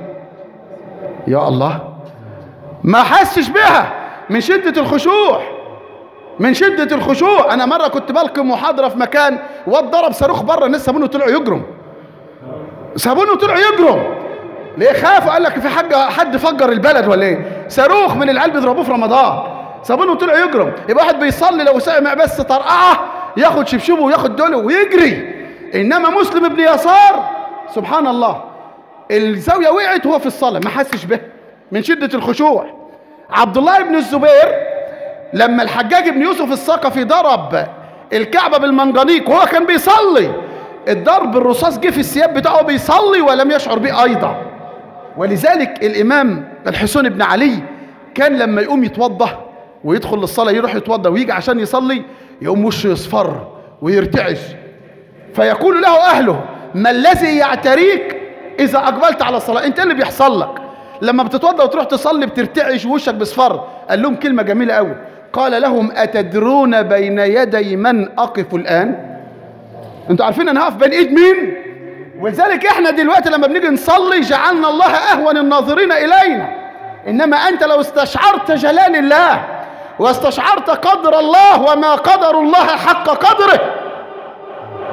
يا الله ما حسش بها من شدة الخشوع من شدة الخشوع أنا مرة كنت بلقي محاضرة في مكان واد ضرب صاروخ بره الناس سابونه طلعوا يجرم سابونه طلعوا يجرم ليه خافوا قال لك في حاجة حد فجر البلد ولا ايه صاروخ من العيال بيضربوه في رمضان سابونه طلعوا يجرم يبقى واحد بيصلي لو سمع بس طرقعة ياخد شبشبه وياخد دوله ويجري إنما مسلم ابن يسار سبحان الله الزاوية وقعت وهو في الصلاة ما حسش بها من شدة الخشوع عبد الله بن الزبير لما الحجاج بن يوسف الثقفي ضرب الكعبة بالمنجنيق وهو كان بيصلي الضرب الرصاص جه في الثياب بتاعه بيصلي ولم يشعر به أيضا ولذلك الإمام الحسين بن علي كان لما يقوم يتوضى ويدخل للصلاة يروح يتوضى ويجي عشان يصلي يقوم وشه يصفر ويرتعش فيقول له أهله ما الذي يعتريك إذا أقبلت على الصلاة أنت اللي بيحصل لك لما بتتوضى وتروح تصلي بترتعش ووشك بيصفر قال لهم كلمة جميلة قوي قال لهم أتدرون بين يدي من أقف الآن أنتوا عارفين أنا هقف بين إيد مين ولذلك إحنا دلوقتي لما بنيجي نصلي جعلنا الله أهون الناظرين إلينا إنما أنت لو استشعرت جلال الله واستشعرت قدر الله وما قدر الله حق قدره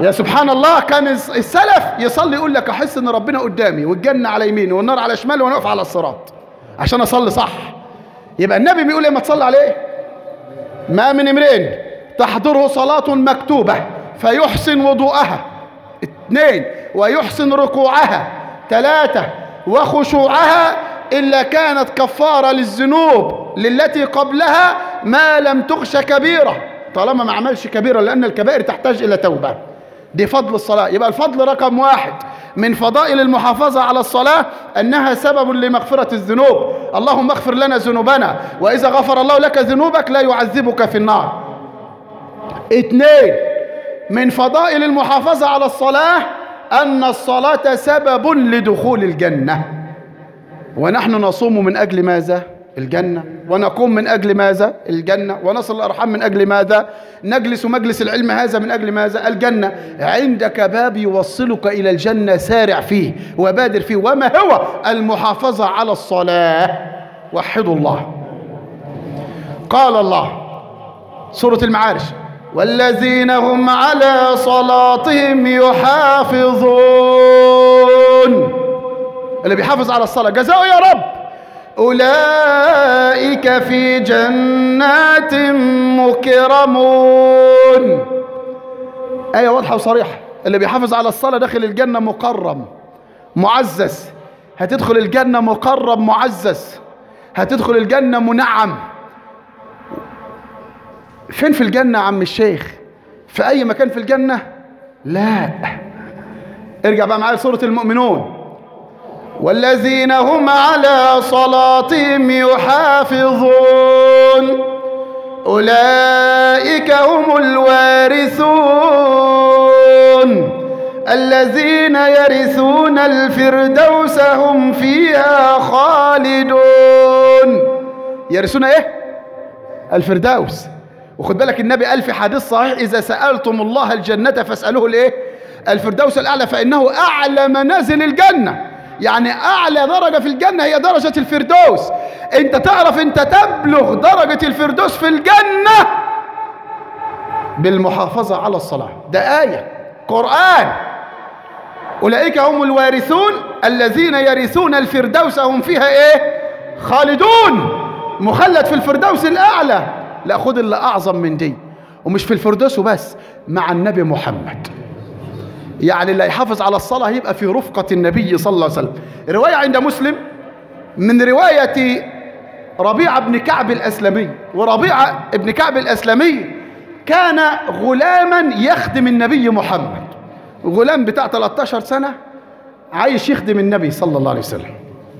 يا سبحان الله كان السلف يصلي يقول لك احس ان ربنا قدامي والجنه على يميني والنار على شمالي وانا واقف على الصراط عشان اصلي صح يبقى النبي بيقول ايه ما تصلي عليه ما من امرئ تحضره صلاة مكتوبة فيحسن وضوءها اثنين ويحسن ركوعها ثلاثة وخشوعها إلا كانت كفارة للذنوب للتي قبلها ما لم تخش كبيرة طالما ما عملش كبيرة لأن الكبائر تحتاج إلى توبة دي فضل الصلاة يبقى الفضل رقم واحد من فضائل المحافظة على الصلاة أنها سبب لمغفرة الذنوب اللهم اغفر لنا ذنوبنا وإذا غفر الله لك ذنوبك لا يعذبك في النار اثنين من فضائل المحافظة على الصلاة أن الصلاة سبب لدخول الجنة ونحن نصوم من أجل ماذا؟ الجنة ونقوم من أجل ماذا؟ الجنة ونصل الأرحام من أجل ماذا؟ نجلس مجلس العلم هذا من أجل ماذا؟ الجنة عندك باب يوصلك إلى الجنة سارع فيه وبادر فيه وما هو المحافظة على الصلاة وحدوا الله قال الله سورة المعارج والذين هم على صلاتهم يحافظون اللي بيحافظ على الصلاة جزاؤه يا رب أولئك في جنات مكرمون آية واضحة وصريحة اللي بيحافظ على الصلاة داخل الجنة مكرم معزز هتدخل الجنة مقرب معزز هتدخل الجنة منعم فين في الجنة يا عم الشيخ في أي مكان في الجنة لا ارجع بقى معايا سورة المؤمنون والذين هم على صلاتهم يحافظون أولئك هم الوارثون الذين يرثون الفردوس هم فيها خالدون يرثون ايه الفردوس وخد بالك النبي قال في حديث صحيح إذا سألتم الله الجنة فاسألوه الإيه؟ الفردوس الأعلى فإنه أعلى منازل الجنة يعني أعلى درجة في الجنة هي درجة الفردوس أنت تعرف أنت تبلغ درجة الفردوس في الجنة بالمحافظة على الصلاة ده آية قرآن أولئك هم الوارثون الذين يرثون الفردوس هم فيها إيه؟ خالدون مخلد في الفردوس الأعلى لا خد اللي أعظم من دي ومش في الفردوس وبس مع النبي محمد يعني اللي يحافظ على الصلاة هيبقى في رفقة النبي صلى الله عليه وسلم رواية عند مسلم من رواية ربيعة بن كعب الأسلمي وربيعة بن كعب الأسلمي كان غلاما يخدم النبي محمد غلام بتاع 13 سنة عايش يخدم النبي صلى الله عليه وسلم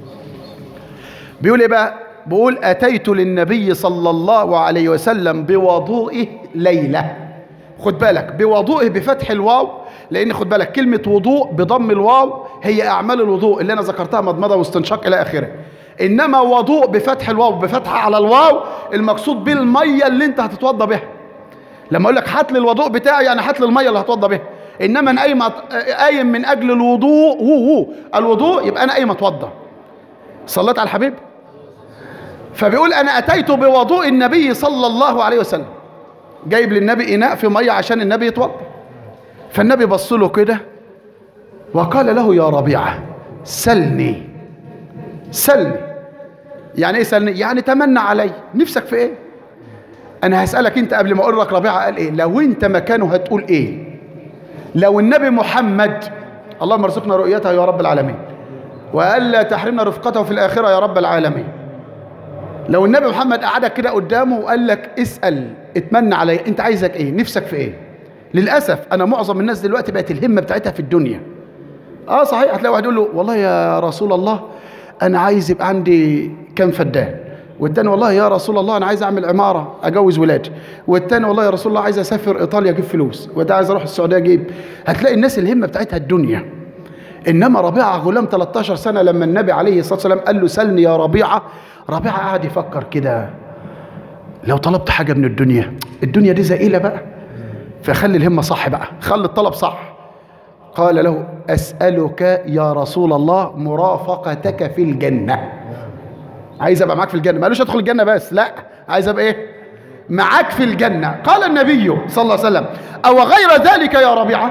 بيقول ايه بقى بيقول أتيت للنبي صلى الله عليه وسلم بوضوئه ليلة خد بالك بوضوئه بفتح الواو لأن خد بالك كلمة وضوء بضم الواو هي أعمال الوضوء اللي أنا ذكرتها مضمضة واستنشاق إلى آخره إنما وضوء بفتح الواو بفتحة على الواو المقصود بالمية اللي أنت هتتوضى بها لما أقول لك هات لي الوضوء بتاعي يعني هات لي المية اللي هتوضى بها إنما أنا قايم قايم من أجل الوضوء هو هو الوضوء يبقى أنا قايم أتوضى صليت على الحبيب فبيقول أنا أتيت بوضوء النبي صلى الله عليه وسلم جايب للنبي إناء في مية عشان النبي يتوضى فالنبي بص له كده وقال له يا ربيعة سلني سلني يعني ايه سلني يعني تمنى علي نفسك في ايه انا هسألك انت قبل ما اقول لك ربيعة قال ايه لو انت مكانه هتقول ايه لو النبي محمد اللهم ارزقنا رؤيته يا رب العالمين وألا تحرمنا رفقته في الآخرة يا رب العالمين لو النبي محمد قعدك كده قدامه وقال لك اسأل اتمنى علي انت عايزك ايه نفسك في ايه للأسف أنا معظم الناس دلوقتي بقت الهمة بتاعتها في الدنيا اه صحيح هتلاقي واحد يقول له والله يا رسول الله أنا عايز يبقى عندي كم فدان والتاني والله يا رسول الله أنا عايز أعمل عمارة أجوز ولادي والتاني والله يا رسول الله عايز أسافر إيطاليا أجيب فلوس وده عايز أروح السعودية أجيب هتلاقي الناس الهمة بتاعتها الدنيا إنما ربيعة غلام 13 سنة لما النبي عليه الصلاة والسلام قال له سلني يا ربيعة ربيعة قعد يفكر كده لو طلبت حاجة من الدنيا الدنيا دي زائلة بقى فخلي الهمة صح بقى خلي الطلب صح قال له أسألك يا رسول الله مرافقتك في الجنة عايز أبقى معاك في الجنة مالوش أدخل الجنة بس لا عايز أبقى إيه معاك في الجنة قال النبي صلى الله عليه وسلم أو غير ذلك يا ربيعة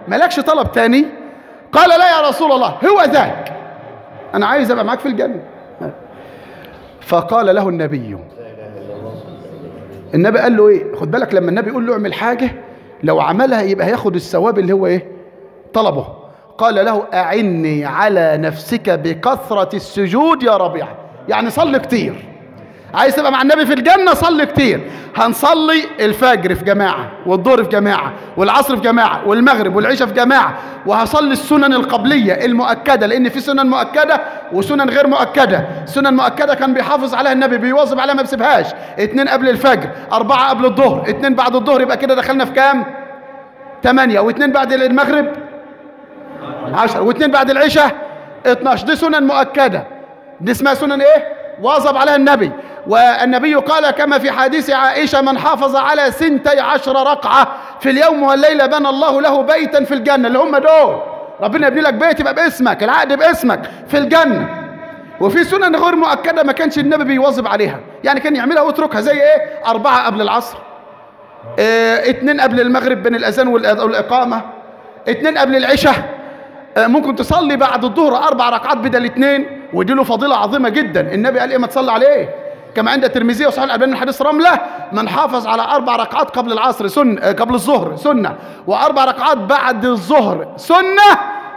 مالكش طلب تاني قال لا يا رسول الله هو ذاك انا عايز ابقى معاك في الجنه فقال له النبي النبي قال له ايه خد بالك لما النبي يقول له اعمل حاجه لو عملها يبقى هياخد الثواب اللي هو ايه طلبه قال له اعني على نفسك بكثره السجود يا ربيعه يعني صلي كتير عايز تبقى مع النبي في الجنة صلي كتير هنصلي الفجر في جماعة والظهر في جماعة والعصر في جماعة والمغرب والعشاء في جماعة وهصلي السنن القبلية المؤكدة لأن في سنن مؤكدة وسنن غير مؤكدة سنن مؤكدة كان بيحافظ عليها النبي بيواظب عليها ما بيسيبهاش اتنين قبل الفجر أربعة قبل الظهر اتنين بعد الظهر يبقى كده دخلنا في كام تمانية واتنين بعد المغرب عشر واتنين بعد العشاء 12 دي سنن مؤكدة دي اسمها سنن ايه واظب عليها النبي والنبي قال كما في حديث عائشة من حافظ على سنتي عشر رقعة في اليوم والليلة بنى الله له بيتا في الجنة اللي هم دول ربنا يبني لك بيت يبقى باسمك العقد باسمك في الجنة وفي سنن غير مؤكدة ما كانش النبي بيواظب عليها يعني كان يعملها ويتركها زي ايه أربعة قبل العصر اه اتنين قبل المغرب بين الأذان والإقامة اتنين قبل العشاء اه ممكن تصلي بعد الظهر أربع ركعات بدل اتنين ودي له فضيلة عظيمة جدا النبي قال ايه ما تصلي عليه كما عند الترمذي وصحيح الألباني من حديث رملة من حافظ على أربع ركعات قبل العصر سنة قبل الظهر سنة وأربع ركعات بعد الظهر سنة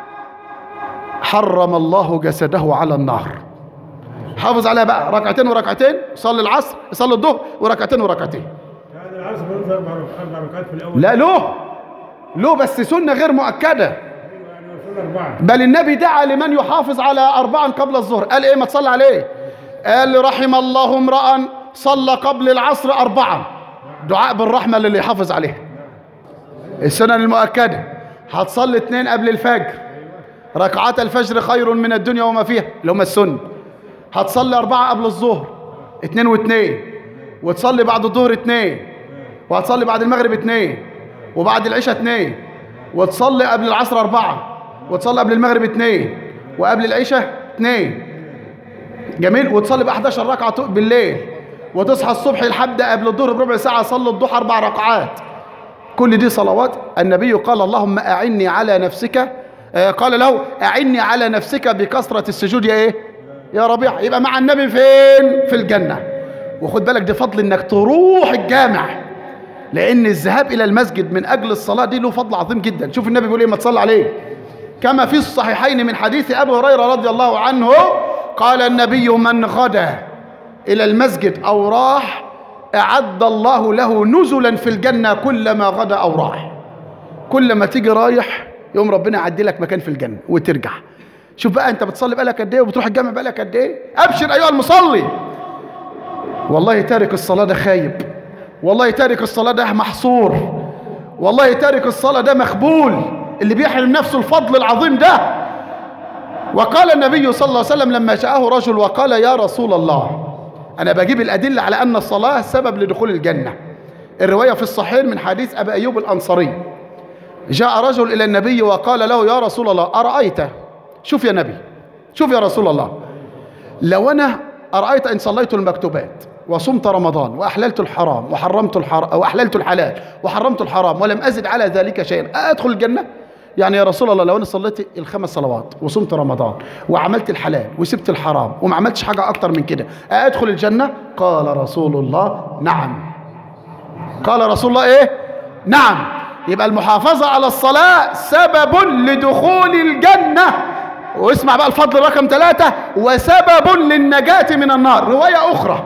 حرم الله جسده على النار حافظ عليها بقى ركعتين وركعتين صلي العصر صلي الظهر وركعتين وركعتين يعني العصر بنصلي اربع اربع ركعات في الاول لا له له بس سنة غير مؤكدة يعني وصلنا اربعه بل النبي دعا لمن يحافظ على أربعا قبل الظهر قال إيه ما تصلي عليه قال رحم الله امرأ صلى قبل العصر أربعا دعاء بالرحمة للي يحافظ عليها السنن المؤكدة هتصلي اتنين قبل الفجر ركعات الفجر خير من الدنيا وما فيها اللي هم السنة هتصلي أربعة قبل الظهر اتنين واتنين وتصلي بعد الظهر اتنين وهتصلي بعد المغرب اتنين وبعد العشاء اتنين وتصلي قبل العصر أربعة وتصلي قبل المغرب اتنين وقبل العشاء اتنين جميل وتصلي ب 11 ركعة بالليل وتصحى الصبح لحد قبل الظهر بربع ساعة صلي الضحى أربع ركعات كل دي صلوات النبي قال اللهم أعني على نفسك آه قال له أعني على نفسك بكثرة السجود يا إيه يا ربيع يبقى مع النبي فين في الجنة وخد بالك دي فضل إنك تروح الجامع لأن الذهاب إلى المسجد من أجل الصلاة دي له فضل عظيم جدا شوف النبي بيقول إيه ما تصلي عليه كما في الصحيحين من حديث أبي هريرة رضي الله عنه قال النبي من غدا إلى المسجد أو راح أعد الله له نزلا في الجنة كلما غدا أو راح كل ما تيجي رايح يوم ربنا يعدي لك مكان في الجنة وترجع شوف بقى أنت بتصلي بقالك قد إيه وبتروح الجامع بقالك قد إيه أبشر أيها المصلي والله تارك الصلاة ده خايب والله تارك الصلاة ده محصور والله تارك الصلاة ده مخبول اللي بيحرم نفسه الفضل العظيم ده وقال النبي صلى الله عليه وسلم لما جاءه رجل وقال يا رسول الله أنا بجيب الأدلة على أن الصلاة سبب لدخول الجنة الرواية في الصحيح من حديث أبي أيوب الأنصاري جاء رجل إلى النبي وقال له يا رسول الله أرأيت شوف يا نبي شوف يا رسول الله لو أنا أرأيت إن صليت المكتوبات وصمت رمضان وأحللت الحرام وحرمت الحرام وأحللت الحلال وحرمت الحرام ولم أزد على ذلك شيئا أدخل الجنة يعني يا رسول الله لو انا صليت الخمس صلوات وصمت رمضان وعملت الحلال وسبت الحرام وما عملتش حاجه اكتر من كده ادخل الجنه قال رسول الله نعم قال رسول الله ايه نعم يبقى المحافظه على الصلاه سبب لدخول الجنه واسمع بقى الفضل رقم ثلاثة وسبب للنجاة من النار رواية أخرى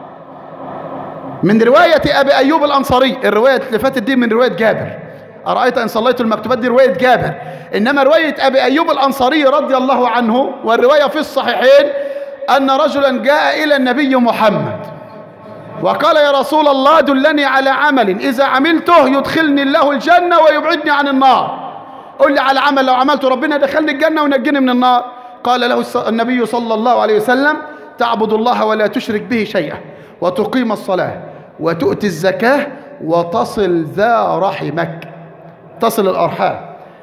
من رواية أبي أيوب الأنصاري الرواية اللي فاتت دي من رواية جابر أرأيت إن صليت المكتوبات دي رواية جابر إنما رواية أبي أيوب الأنصاري رضي الله عنه والرواية في الصحيحين أن رجلا جاء إلى النبي محمد وقال يا رسول الله دلني على عمل إذا عملته يدخلني الله الجنة ويبعدني عن النار قل لي على عمل لو عملته ربنا دخلني الجنة ونجني من النار قال له النبي صلى الله عليه وسلم تعبد الله ولا تشرك به شيئا وتقيم الصلاة وتؤتي الزكاة وتصل ذا رحمك تصل الأرحام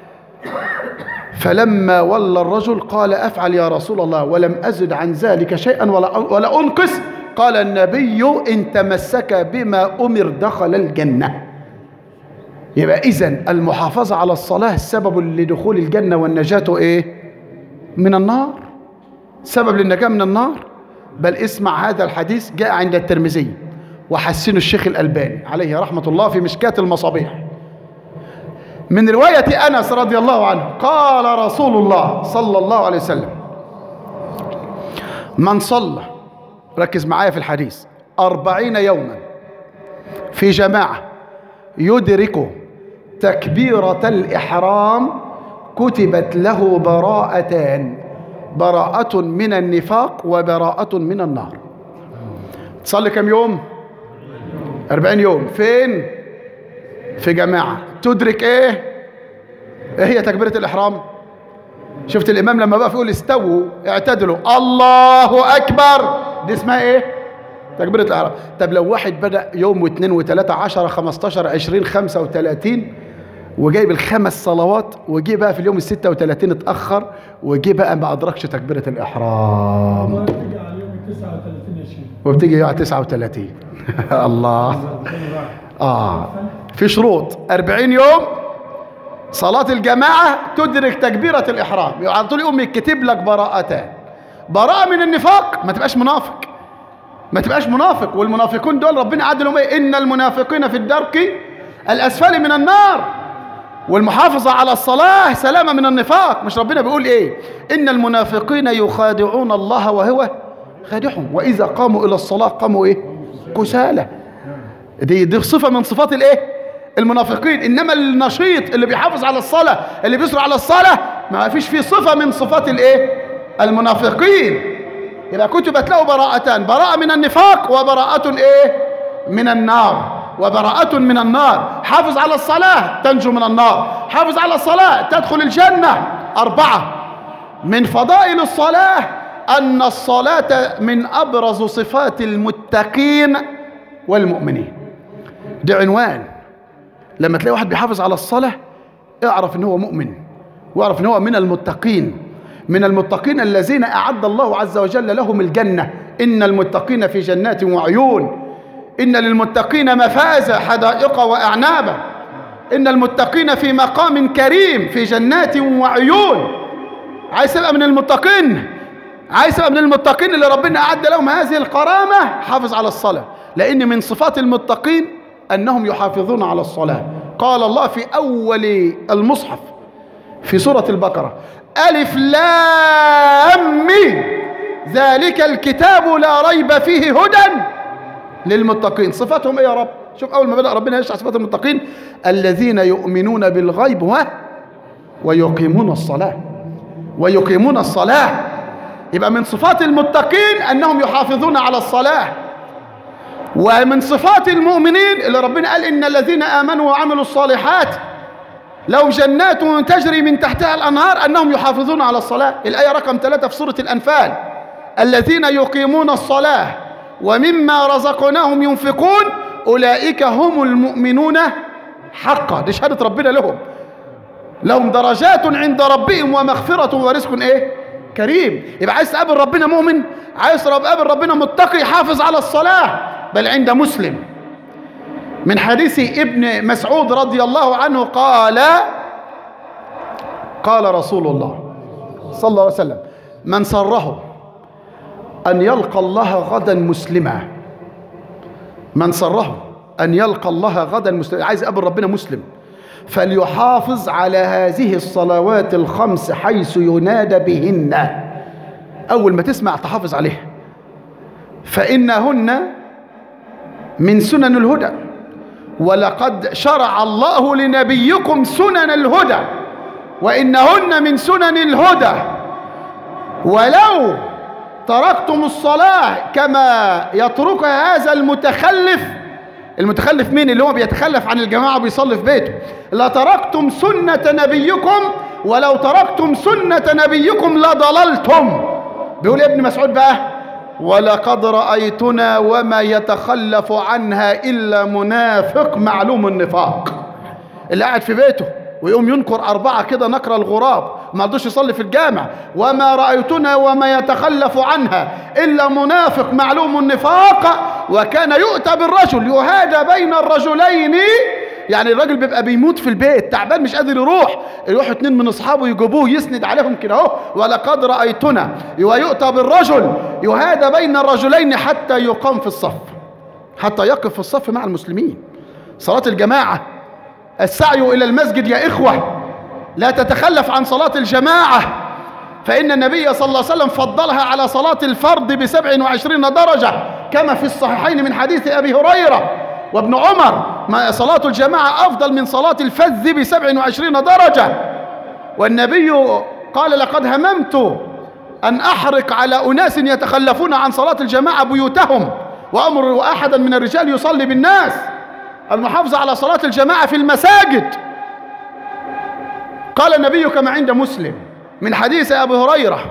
فلما ولى الرجل قال أفعل يا رسول الله ولم أزد عن ذلك شيئا ولا, ولا أنقص قال النبي إن تمسك بما أمر دخل الجنة يبقى إذا المحافظة على الصلاة سبب لدخول الجنة والنجاة إيه؟ من النار سبب للنجاة من النار بل اسمع هذا الحديث جاء عند الترمذي وحسنه الشيخ الألباني عليه رحمة الله في مشكاة المصابيح من رواية أنس رضي الله عنه قال رسول الله صلى الله عليه وسلم من صلى ركز معايا في الحديث أربعين يوما في جماعة يدرك تكبيرة الإحرام كتبت له براءتان براءة من النفاق وبراءة من النار تصلي كم يوم أربعين يوم فين في جماعة تدرك ايه ايه هي تكبيرة الإحرام شفت الإمام لما بقى يقول استووا اعتدلوا الله أكبر دي اسمها ايه تكبيرة الإحرام طب لو واحد بدأ يوم واثنين وثلاثة عشرة خمستاشر عشرين خمسة وثلاثين وجايب الخمس صلوات وجي بقى في اليوم الستة وثلاثين اتأخر وجي بقى ما أدركش تكبيرة الإحرام تيجي على اليوم 39 يا شيخ وبتيجي يقع 39 الله اه في شروط 40 يوم صلاة الجماعة تدرك تكبيرة الإحرام يعني على طول يقوم يكتب لك براءتان براءة من النفاق ما تبقاش منافق ما تبقاش منافق والمنافقون دول ربنا عاد لهم ايه إن المنافقين في الدرك الأسفل من النار والمحافظة على الصلاة سلامة من النفاق مش ربنا بيقول ايه إن المنافقين يخادعون الله وهو خادعهم وإذا قاموا إلى الصلاة قاموا ايه كسالى دي دي صفة من صفات الايه المنافقين انما النشيط اللي بيحافظ على الصلاة اللي بيسرع على الصلاة ما فيش فيه صفة من صفات الايه المنافقين يبقى كتبت له براءتان براءة من النفاق وبراءة ايه من النار وبراءة من النار حافظ على الصلاة تنجو من النار حافظ على الصلاة تدخل الجنة أربعة من فضائل الصلاة أن الصلاة من أبرز صفات المتقين والمؤمنين ده عنوان لما تلاقي واحد بيحافظ على الصلاة اعرف ان هو مؤمن واعرف ان هو من المتقين من المتقين الذين أعد الله عز وجل لهم الجنة إن المتقين في جنات وعيون إن للمتقين مفازة حدائق وأعنابا إن المتقين في مقام كريم في جنات وعيون عايز تبقى من المتقين عايز تبقى من المتقين اللي ربنا أعد لهم هذه الكرامة حافظ على الصلاة لأن من صفات المتقين أنهم يحافظون على الصلاة قال الله في أول المصحف في سورة البقرة ألف لام ميم ذلك الكتاب لا ريب فيه هدى للمتقين صفاتهم ايه يا رب شوف اول ما بدأ ربنا يشرح صفات المتقين الذين يؤمنون بالغيب و ويقيمون الصلاة ويقيمون الصلاة يبقى من صفات المتقين انهم يحافظون على الصلاة ومن صفات المؤمنين اللي ربنا قال ان الذين امنوا وعملوا الصالحات لهم جنات تجري من تحتها الانهار انهم يحافظون على الصلاة الايه رقم ثلاثة في سورة الانفال الذين يقيمون الصلاة ومما رزقناهم ينفقون أولئك هم المؤمنون حقا دي شهادة ربنا لهم لهم درجات عند ربهم ومغفرة ورزق ايه كريم يبقى عايز تقابل ربنا مؤمن عايز تقابل ربنا متقي حافظ على الصلاة بل عند مسلم من حديث ابن مسعود رضي الله عنه قال قال رسول الله صلى الله عليه وسلم من سره أن يلقى الله غدا مسلما من سره أن يلقى الله غدا مسلما عايز يقابل ربنا مسلم فليحافظ على هذه الصلوات الخمس حيث ينادى بهن أول ما تسمع تحافظ عليها فإنهن من سنن الهدى ولقد شرع الله لنبيكم سنن الهدى وإنهن من سنن الهدى ولو تركتم الصلاة كما يتركها هذا المتخلف المتخلف مين اللي هو بيتخلف عن الجماعة بيصلي في بيته لتركتم سنة نبيكم ولو تركتم سنة نبيكم لضللتم بيقول ابن مسعود بقى ولقد رأيتنا وما يتخلف عنها إلا منافق معلوم النفاق اللي قاعد في بيته ويقوم ينكر أربعة كده نكر الغراب ما رضوش يصلي في الجامع وما رأيتنا وما يتخلف عنها إلا منافق معلوم النفاق وكان يؤتى بالرجل يهادى بين الرجلين يعني الراجل بيبقى بيموت في البيت تعبان مش قادر يروح يروح اتنين من اصحابه يجيبوه يسند عليهم كده اهو ولقد رايتنا ويؤتى بالرجل يهادى بين الرجلين حتى يقام في الصف حتى يقف في الصف مع المسلمين صلاه الجماعه السعي الى المسجد يا اخوه لا تتخلف عن صلاه الجماعه فإن النبي صلى الله عليه وسلم فضلها على صلاة الفرض بسبع وعشرين درجة كما في الصحيحين من حديث أبي هريرة وابن عمر ما صلاة الجماعة أفضل من صلاة الفذ بسبع وعشرين درجة والنبي قال لقد هممت أن أحرق على أناس يتخلفون عن صلاة الجماعة بيوتهم وأمر أحدا من الرجال يصلي بالناس المحافظة على صلاة الجماعة في المساجد قال النبي كما عند مسلم من حديث أبي هريرة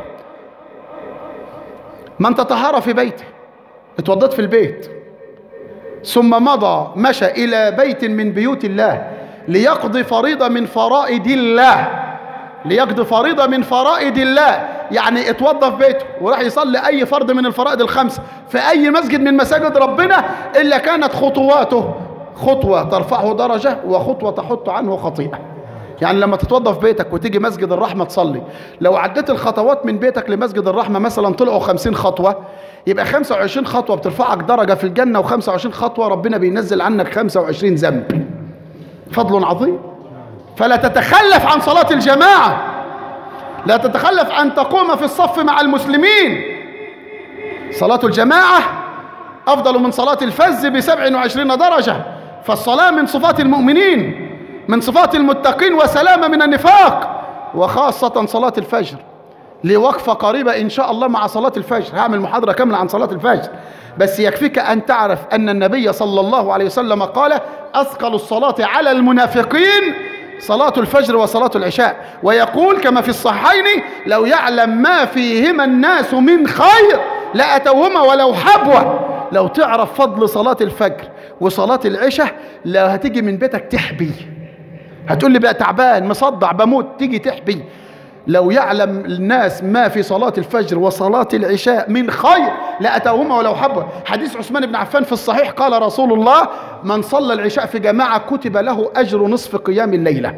من تطهر في بيته اتوضت في البيت ثم مضى مشى إلى بيت من بيوت الله ليقضي فريضة من فرائض الله ليقضي فريضة من فرائض الله يعني اتوضى في بيته وراح يصلي أي فرض من الفرائض الخمسة في أي مسجد من مساجد ربنا إلا كانت خطواته خطوة ترفعه درجة وخطوة تحط عنه خطيئة يعني لما تتوضى في بيتك وتيجي مسجد الرحمة تصلي لو عديت الخطوات من بيتك لمسجد الرحمة مثلا طلعوا خمسين خطوة يبقى 25 خطوة بترفعك درجة في الجنة و25 خطوة ربنا بينزل عنك 25 ذنب فضل عظيم فلا تتخلف عن صلاة الجماعة لا تتخلف أن تقوم في الصف مع المسلمين صلاة الجماعة أفضل من صلاة الفز بسبع وعشرين درجة فالصلاة من صفات المؤمنين من صفات المتقين وسلامة من النفاق وخاصة صلاة الفجر لوقفة قريبة إن شاء الله مع صلاة الفجر هعمل محاضرة كاملة عن صلاة الفجر بس يكفيك أن تعرف أن النبي صلى الله عليه وسلم قال أثقل الصلاة على المنافقين صلاة الفجر وصلاة العشاء ويقول كما في الصحيحين لو يعلم ما فيهما الناس من خير لأتوهما ولو حبوة لو تعرف فضل صلاة الفجر وصلاة العشاء لا هتيجي من بيتك تحبي هتقول لي بقى تعبان مصدع بموت تيجي تحبي لو يعلم الناس ما في صلاة الفجر وصلاة العشاء من خير لأتوهما ولو حبوا حديث عثمان بن عفان في الصحيح قال رسول الله من صلى العشاء في جماعة كتب له أجر نصف قيام الليلة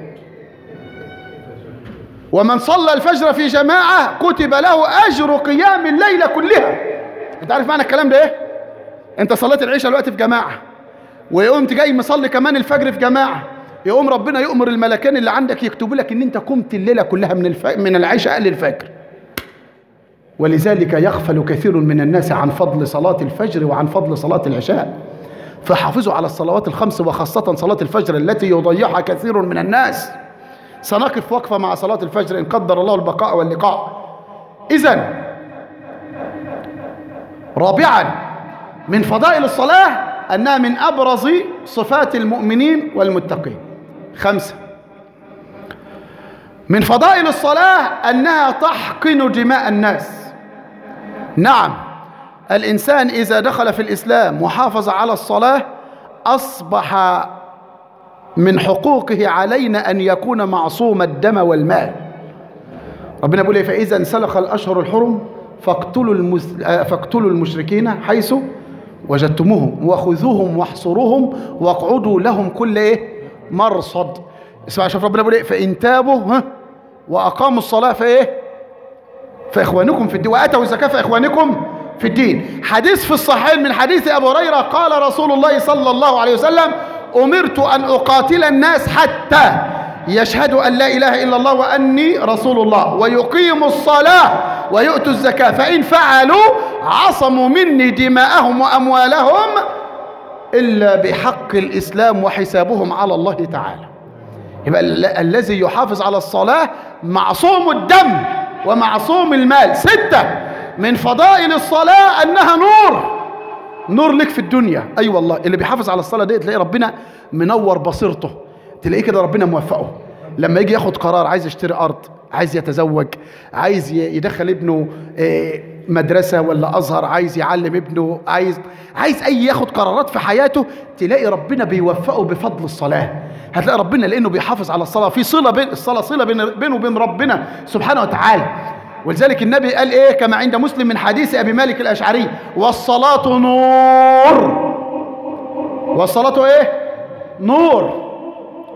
ومن صلى الفجر في جماعة كتب له أجر قيام الليلة كلها أنت عارف معنى الكلام ده إيه؟ أنت صليت العشاء الوقت في جماعة وقمت جاي مصلي كمان الفجر في جماعة يقوم ربنا يؤمر الملكين اللي عندك يكتبوا لك ان انت قمت الليله كلها من الف... من العشاء للفجر ولذلك يغفل كثير من الناس عن فضل صلاه الفجر وعن فضل صلاه العشاء فحافظوا على الصلوات الخمس وخاصة صلاة الفجر التي يضيعها كثير من الناس سنقف وقفة مع صلاة الفجر إن قدر الله البقاء واللقاء إذا رابعا من فضائل الصلاة أنها من أبرز صفات المؤمنين والمتقين خمسة من فضائل الصلاة أنها تحقن دماء الناس نعم الإنسان إذا دخل في الإسلام وحافظ على الصلاة أصبح من حقوقه علينا أن يكون معصوم الدم والمال ربنا بيقول إيه فإذا انسلخ الأشهر الحرم فاقتلوا, المس... فاقتلوا المشركين حيث وجدتموهم وخذوهم واحصروهم واقعدوا لهم كل ايه مرصد اسمع شوف ربنا بيقول ايه فان تابوا ها واقاموا الصلاه فايه فاخوانكم في الدين واتوا الزكاه فاخوانكم في الدين حديث في الصحيحين من حديث ابو هريره قال رسول الله صلى الله عليه وسلم امرت ان اقاتل الناس حتى يشهدوا ان لا اله الا الله واني رسول الله ويقيموا الصلاه ويؤتوا الزكاه فان فعلوا عصموا مني دماءهم واموالهم الا بحق الاسلام وحسابهم على الله تعالى يبقى ال- الذي يحافظ على الصلاه معصوم الدم ومعصوم المال سته من فضائل الصلاه انها نور نور لك في الدنيا اي أيوة والله اللي بيحافظ على الصلاه دي تلاقي ربنا منور بصيرته تلاقيه كده ربنا موفقه لما يجي ياخد قرار عايز يشتري ارض عايز يتزوج عايز ي- يدخل ابنه آه، مدرسه ولا ازهر عايز يعلم ابنه عايز عايز اي ياخد قرارات في حياته تلاقي ربنا بيوفقه بفضل الصلاه هتلاقي ربنا لانه بيحافظ على الصلاه في صله بين الصلاه صله بين بينه وبين ربنا سبحانه وتعالى ولذلك النبي قال ايه كما عند مسلم من حديث ابي مالك الاشعري والصلاه نور والصلاه ايه نور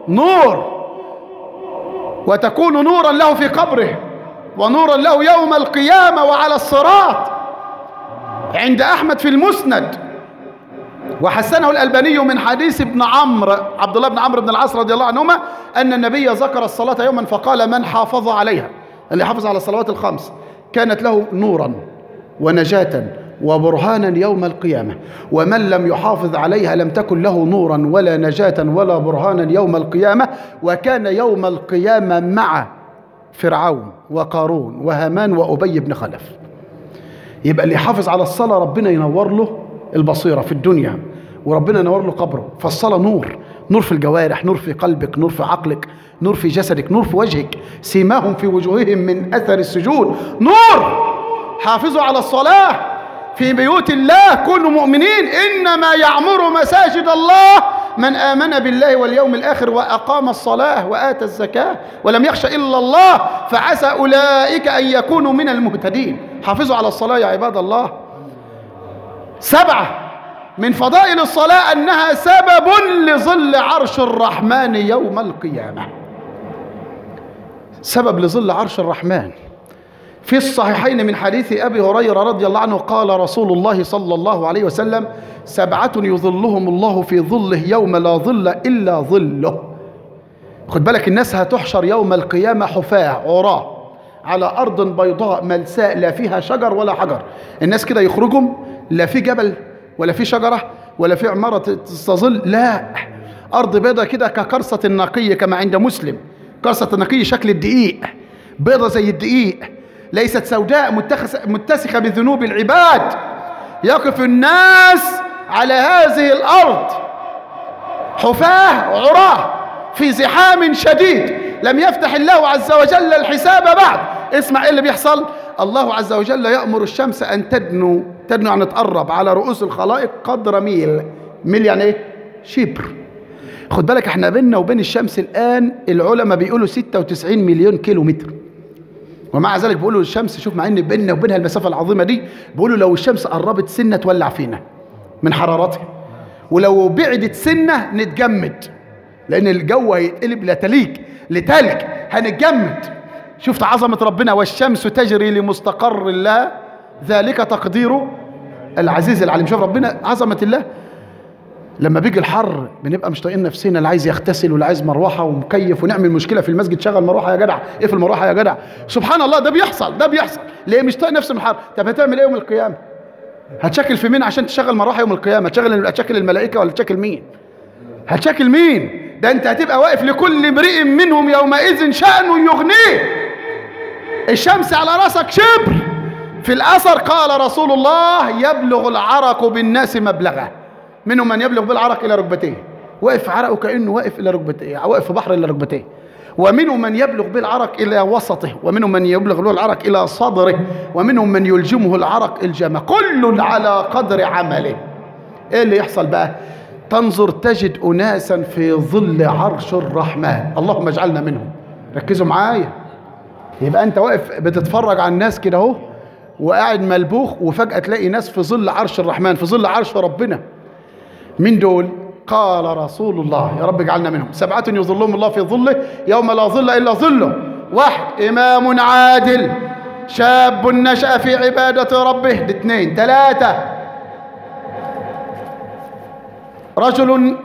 نور وتكون نورا له في قبره ونورا له يوم القيامة وعلى الصراط عند أحمد في المسند وحسنه الألباني من حديث ابن عمرو عبد الله بن عمرو بن العاص رضي الله عنهما أن النبي ذكر الصلاة يوما فقال من حافظ عليها اللي حافظ على الصلوات الخمس كانت له نورا ونجاة وبرهانا يوم القيامة ومن لم يحافظ عليها لم تكن له نورا ولا نجاة ولا برهانا يوم القيامة وكان يوم القيامة مع فرعون وقارون وهامان وأبي بن خلف يبقى اللي يحافظ على الصلاة ربنا ينور له البصيرة في الدنيا وربنا ينور له قبره فالصلاة نور نور في الجوارح نور في قلبك نور في عقلك نور في جسدك نور في وجهك سيماهم في وجوههم من أثر السجود نور حافظوا على الصلاة في بيوت الله كونوا مؤمنين إنما يعمر مساجد الله من آمن بالله واليوم الآخر وأقام الصلاة وآتى الزكاة ولم يخش إلا الله فعسى أولئك أن يكونوا من المهتدين حافظوا على الصلاة يا عباد الله سبعة من فضائل الصلاة أنها سبب لظل عرش الرحمن يوم القيامة سبب لظل عرش الرحمن في الصحيحين من حديث أبي هريرة رضي الله عنه قال رسول الله صلى الله عليه وسلم سبعة يظلهم الله في ظله يوم لا ظل إلا ظله خد بالك الناس هتحشر يوم القيامة حفاة عراة على أرض بيضاء ملساء لا فيها شجر ولا حجر الناس كده يخرجوا لا في جبل ولا في شجرة ولا في عمارة تستظل لا أرض بيضاء كده كقرصة النقية كما عند مسلم قرصة النقية شكل الدقيق بيضة زي الدقيق ليست سوداء متسخة بذنوب العباد يقف الناس على هذه الأرض حفاة عراه في زحام شديد لم يفتح الله عز وجل الحساب بعد اسمع ايه اللي بيحصل الله عز وجل يأمر الشمس أن تدنو تدنو يعني تقرب على رؤوس الخلائق قدر ميل ميل يعني ايه شبر خد بالك احنا بيننا وبين الشمس الآن العلماء بيقولوا 96 مليون كيلو متر ومع ذلك بيقولوا الشمس شوف مع ان بيننا وبينها المسافه العظيمه دي بيقولوا لو الشمس قربت سنه تولع فينا من حرارتها ولو بعدت سنه نتجمد لان الجو هيتقلب لتليج لتلج هنتجمد شفت عظمه ربنا والشمس تجري لمستقر الله ذلك تقدير العزيز العليم شوف ربنا عظمه الله لما بيجي الحر بنبقى مش طايقين نفسنا اللي عايز يغتسل واللي عايز مروحه ومكيف ونعمل مشكله في المسجد شغل مروحه يا جدع اقفل المروحه يا جدع سبحان الله ده بيحصل ده بيحصل ليه مش طايق نفسه من الحر طب هتعمل ايه يوم القيامه هتشكل في مين عشان تشغل مروحه يوم القيامه تشغل هتشكل الملائكه ولا تشكل مين هتشكل مين ده انت هتبقى واقف لكل امرئ منهم يومئذ شأن يغنيه الشمس على راسك شبر في الاثر قال رسول الله يبلغ العرق بالناس مبلغه منهم من يبلغ بالعرق الى ركبتيه واقف عرقه كانه واقف الى ركبتيه واقف في بحر الى ركبتيه ومنهم من يبلغ بالعرق الى وسطه ومنهم من يبلغ له العرق الى صدره ومنهم من يلجمه العرق الجمه كل على قدر عمله ايه اللي يحصل بقى تنظر تجد اناسا في ظل عرش الرحمن اللهم اجعلنا منهم ركزوا معايا يبقى انت واقف بتتفرج على الناس كده اهو وقاعد ملبوخ وفجاه تلاقي ناس في ظل عرش الرحمن في ظل عرش ربنا من دول قال رسول الله يا رب اجعلنا منهم سبعة يظلهم الله في ظله يوم لا ظل إلا ظله واحد إمام عادل شاب نشأ في عبادة ربه دي اثنين ثلاثة رجل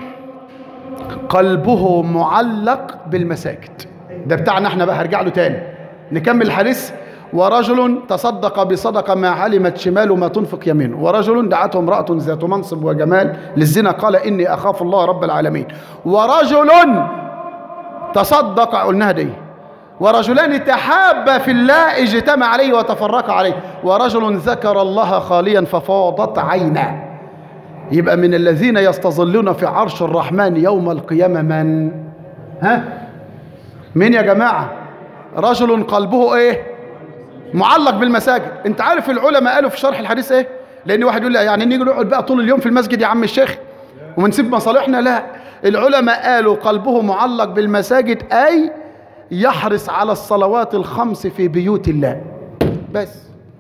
قلبه معلق بالمساجد ده بتاعنا احنا بقى هرجع له تاني نكمل الحديث ورجل تصدق بصدقة ما علمت شماله ما تنفق يمينه ورجل دعته امرأة ذات منصب وجمال للزنا قال إني أخاف الله رب العالمين ورجل تصدق قلناها دي ورجلان تحابا في الله اجتمع عليه وتفرقا عليه ورجل ذكر الله خاليا ففاضت عيناه يبقى من الذين يستظلون في عرش الرحمن يوم القيامة من ها مين يا جماعة رجل قلبه ايه معلق بالمساجد انت عارف العلماء قالوا في شرح الحديث ايه لان واحد يقول لي يعني نيجي نقعد بقى طول اليوم في المسجد يا عم الشيخ ونسيب مصالحنا لا العلماء قالوا قلبه معلق بالمساجد اي يحرص على الصلوات الخمس في بيوت الله بس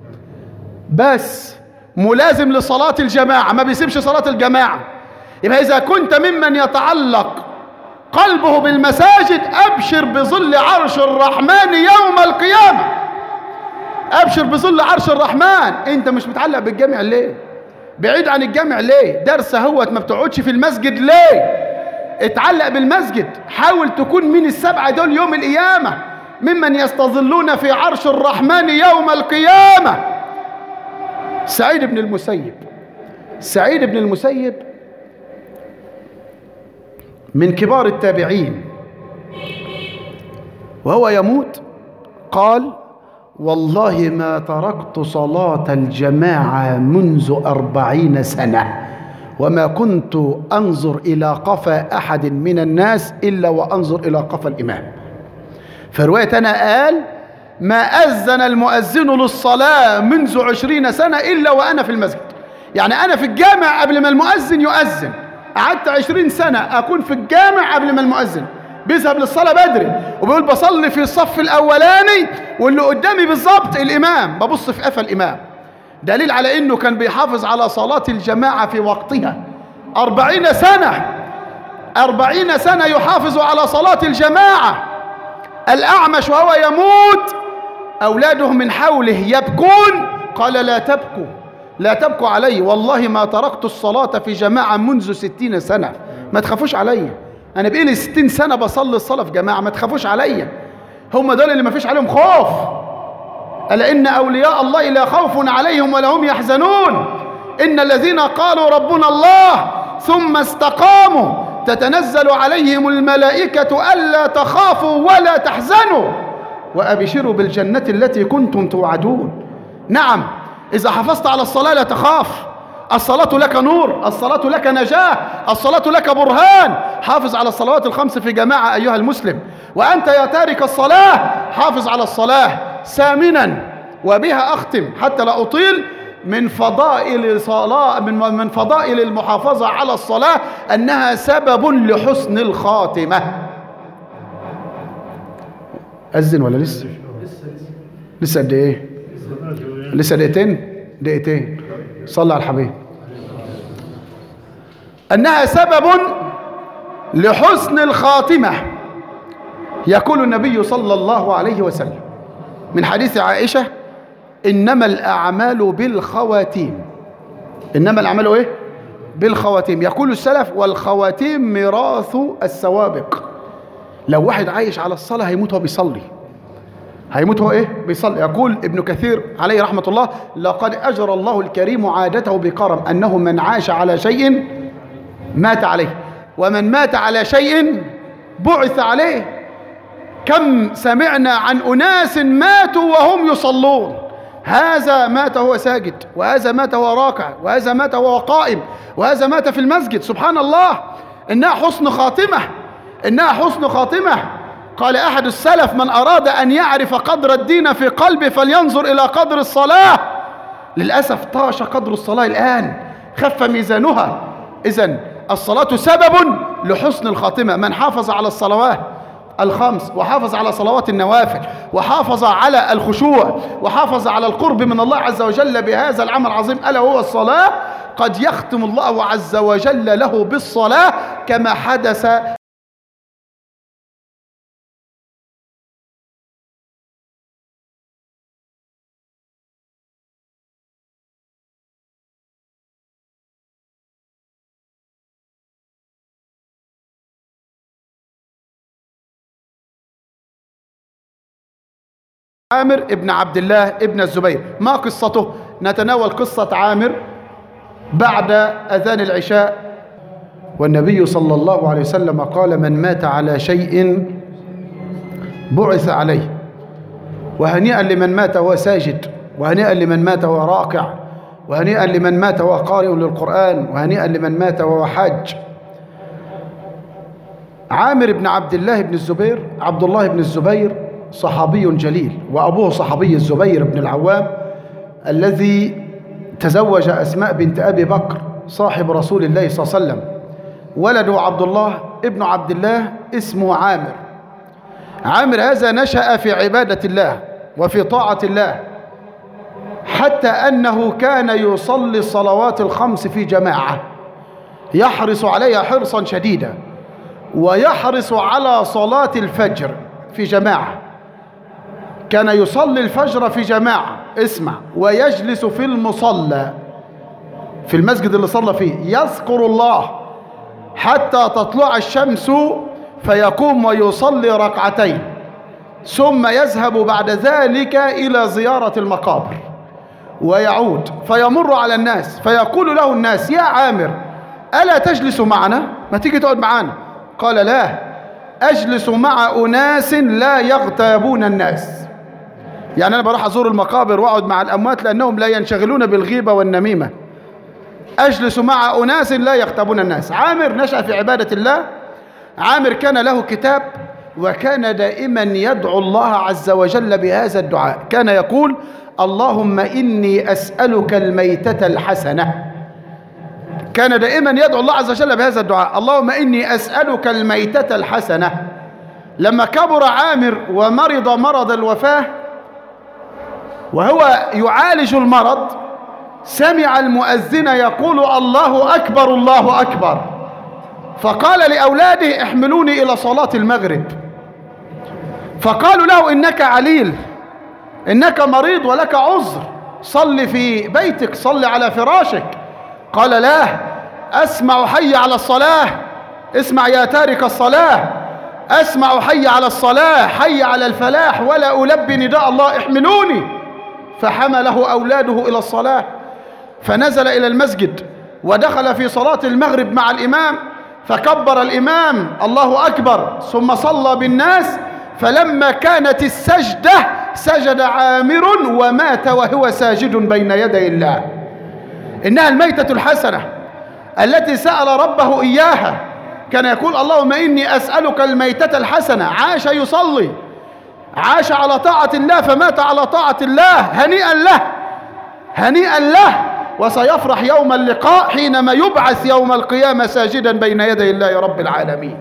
بس ملازم لصلاة الجماعة ما بيسيبش صلاة الجماعة يبقى إذا كنت ممن يتعلق قلبه بالمساجد أبشر بظل عرش الرحمن يوم القيامة أبشر بظل عرش الرحمن أنت مش متعلق بالجامع ليه بعيد عن الجامع ليه درس هوت ما بتقعدش في المسجد ليه اتعلق بالمسجد حاول تكون من السبعة دول يوم القيامة ممن يستظلون في عرش الرحمن يوم القيامة سعيد بن المسيب سعيد بن المسيب من كبار التابعين وهو يموت قال والله ما تركت صلاة الجماعة منذ أربعين سنة وما كنت أنظر إلى قفا أحد من الناس إلا وأنظر إلى قفا الإمام في رواية أنا قال ما أذن المؤذن للصلاة منذ عشرين سنة إلا وأنا في المسجد يعني أنا في الجامع قبل ما المؤذن يؤذن قعدت عشرين سنة أكون في الجامع قبل ما المؤذن بيذهب للصلاة بدري وبيقول بصلي في الصف الأولاني واللي قدامي بالظبط الإمام ببص في قفا الإمام دليل على إنه كان بيحافظ على صلاة الجماعة في وقتها أربعين سنة أربعين سنة يحافظ على صلاة الجماعة الأعمش وهو يموت أولاده من حوله يبكون قال لا تبكوا لا تبكوا علي والله ما تركت الصلاة في جماعة منذ ستين سنة ما تخافوش علي أنا بقالي ستين سنة بصلي الصلاة في جماعة ما تخافوش علي هم دول اللي ما فيش عليهم خوف ألا إن أولياء الله لا خوف عليهم ولا هم يحزنون إن الذين قالوا ربنا الله ثم استقاموا تتنزل عليهم الملائكة ألا تخافوا ولا تحزنوا وأبشروا بالجنة التي كنتم توعدون نعم إذا حافظت على الصلاة لا تخاف الصلاة لك نور الصلاة لك نجاة الصلاة لك برهان حافظ على الصلوات الخمس في جماعة أيها المسلم وأنت يا تارك الصلاة حافظ على الصلاة ثامنا وبها أختم حتى لا أطيل من فضائل صلاة من من فضائل المحافظة على الصلاة أنها سبب لحسن الخاتمة أذن ولا لسه؟ لسه قد إيه؟ لسه دقيقتين؟ دقيقتين صلى على الحبيب أنها سبب لحسن الخاتمة يقول النبي صلى الله عليه وسلم من حديث عائشة إنما الأعمال بالخواتيم إنما الأعمال إيه؟ بالخواتيم يقول السلف والخواتيم ميراث السوابق لو واحد عايش على الصلاة هيموت وهو بيصلي هيموت هو ايه بيصلي يقول ابن كثير عليه رحمة الله لقد أجرى الله الكريم عادته بكرم أنه من عاش على شيء مات عليه ومن مات على شيء بعث عليه كم سمعنا عن أناس ماتوا وهم يصلون هذا مات وهو ساجد وهذا مات وهو راكع وهذا مات وهو قائم وهذا مات في المسجد سبحان الله إنها حسن خاتمة إنها حسن خاتمة قال أحد السلف من أراد أن يعرف قدر الدين في قلبه فلينظر إلى قدر الصلاة للأسف طاش قدر الصلاة الآن خف ميزانها إذا الصلاة سبب لحسن الخاتمة من حافظ على الصلوات الخمس وحافظ على صلوات النوافل وحافظ على الخشوع وحافظ على القرب من الله عز وجل بهذا العمل العظيم ألا وهو الصلاة قد يختم الله عز وجل له بالصلاة كما حدث عامر ابن عبد الله ابن الزبير ما قصته نتناول قصة عامر بعد أذان العشاء والنبي صلى الله عليه وسلم قال من مات على شيء بعث عليه وهنيئا لمن مات وهو ساجد وهنيئا لمن مات وهو راكع وهنيئا لمن مات وهو قارئ للقرآن وهنيئا لمن مات وهو حاج عامر بن عبد الله بن الزبير عبد الله بن الزبير صحابي جليل وأبوه صحابي الزبير بن العوام الذي تزوج أسماء بنت أبي بكر صاحب رسول الله صلى الله عليه وسلم ولده عبد الله ابن عبد الله اسمه عامر عامر هذا نشأ في عبادة الله وفي طاعة الله حتى أنه كان يصلي الصلوات الخمس في جماعة يحرص عليها حرصا شديدا ويحرص على صلاة الفجر في جماعة كان يصلي الفجر في جماعة اسمع ويجلس في المصلى في المسجد اللي صلى فيه يذكر الله حتى تطلع الشمس فيقوم ويصلي ركعتين ثم يذهب بعد ذلك إلى زيارة المقابر ويعود فيمر على الناس فيقول له الناس يا عامر ألا تجلس معنا ما تيجي تقعد معنا قال لا أجلس مع أناس لا يغتابون الناس يعني أنا بروح أزور المقابر وأقعد مع الأموات لأنهم لا ينشغلون بالغيبة والنميمة أجلس مع أناس لا يغتابون الناس عامر نشأ في عبادة الله عامر كان له كتاب وكان دائما يدعو الله عز وجل بهذا الدعاء كان يقول اللهم إني أسألك الميتة الحسنة كان دائما يدعو الله عز وجل بهذا الدعاء اللهم إني أسألك الميتة الحسنة لما كبر عامر ومرض مرض الوفاة وهو يعالج المرض سمع المؤذن يقول الله أكبر الله أكبر فقال لأولاده احملوني إلى صلاة المغرب فقالوا له إنك عليل إنك مريض ولك عذر صل في بيتك صل على فراشك قال لا أسمع حي على الصلاة اسمع يا تارك الصلاة أسمع حي على الصلاة حي على الفلاح ولا ألبي نداء الله احملوني فحمله أولاده إلى الصلاة فنزل إلى المسجد ودخل في صلاة المغرب مع الإمام فكبر الإمام الله أكبر ثم صلى بالناس فلما كانت السجدة سجد عامر ومات وهو ساجد بين يدي الله إنها الميتة الحسنة التي سأل ربه إياها كان يقول اللهم إني أسألك الميتة الحسنة عاش يصلي عاش على طاعة الله فمات على طاعة الله هنيئا له هنيئا له وسيفرح يوم اللقاء حينما يبعث يوم القيامة ساجدا بين يدي الله رب العالمين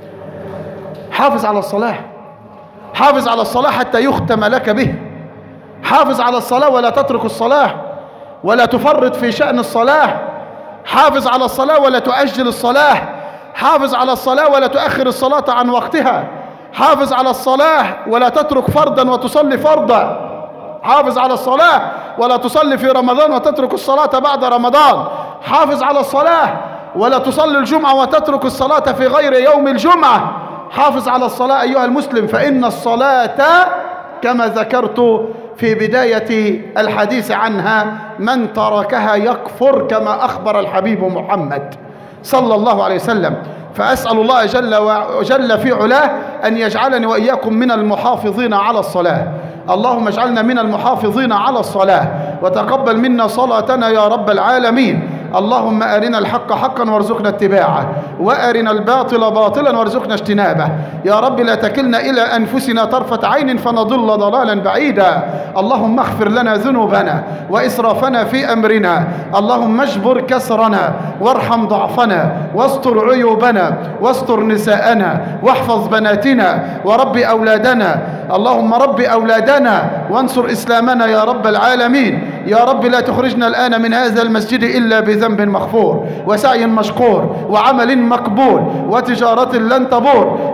حافظ على الصلاة حافظ على الصلاة حتى يختم لك به حافظ على الصلاة ولا تترك الصلاة ولا تفرط في شأن الصلاة حافظ على الصلاة ولا تؤجل الصلاة حافظ على الصلاة ولا تؤخر الصلاة عن وقتها حافظ على الصلاة ولا تترك فرضا وتصلي فرضا حافظ على الصلاة ولا تصلي في رمضان وتترك الصلاة بعد رمضان حافظ على الصلاة ولا تصلي الجمعة وتترك الصلاة في غير يوم الجمعة حافظ على الصلاة أيها المسلم فإن الصلاة كما ذكرت في بداية الحديث عنها من تركها يكفر كما أخبر الحبيب محمد صلى الله عليه وسلم فأسأل الله جل وجل في علاه أن يجعلني وإياكم من المحافظين على الصلاة اللهم اجعلنا من المحافظين على الصلاة وتقبل منا صلاتنا يا رب العالمين اللهم أرنا الحق حقا وارزقنا اتباعه وأرنا الباطل باطلا وارزقنا اجتنابه يا رب لا تكلنا إلى أنفسنا طرفة عين فنضل ضلالا بعيدا اللهم اغفر لنا ذنوبنا وإسرافنا في أمرنا اللهم اجبر كسرنا وارحم ضعفنا واستر عيوبنا واستر نساءنا واحفظ بناتنا ورب أولادنا اللهم رب أولادنا وانصر إسلامنا يا رب العالمين يا رب لا تخرجنا الآن من هذا المسجد إلا بذنب مغفور وسعي مشكور وعمل مقبول وتجارة لن تبور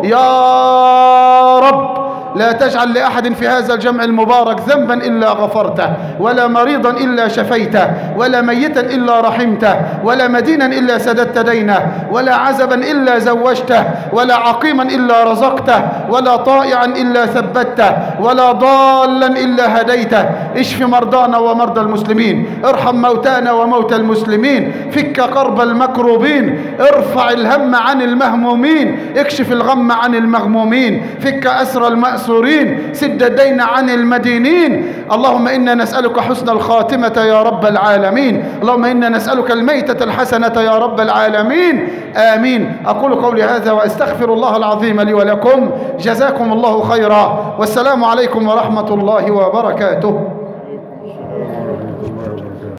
يا رب لا تجعل لأحد في هذا الجمع المبارك ذنبا إلا غفرته ولا مريضا إلا شفيته ولا ميتا إلا رحمته ولا مدينا إلا سددت دينه ولا عزبا إلا زوجته ولا عقيما إلا رزقته ولا طائعا إلا ثبته ولا ضالا إلا هديته اشف مرضانا ومرضى المسلمين ارحم موتانا وموتى المسلمين فك قرب المكروبين ارفع الهم عن المهمومين اكشف الغم عن المغمومين فك أسر المأسورين سد الدين عن المدينين اللهم إنا نسألك حسن الخاتمة يا رب العالمين اللهم إنا نسألك الميتة الحسنة يا رب العالمين آمين أقول قولي هذا وأستغفر الله العظيم لي ولكم جزاكم الله خيرا والسلام عليكم ورحمة الله وبركاته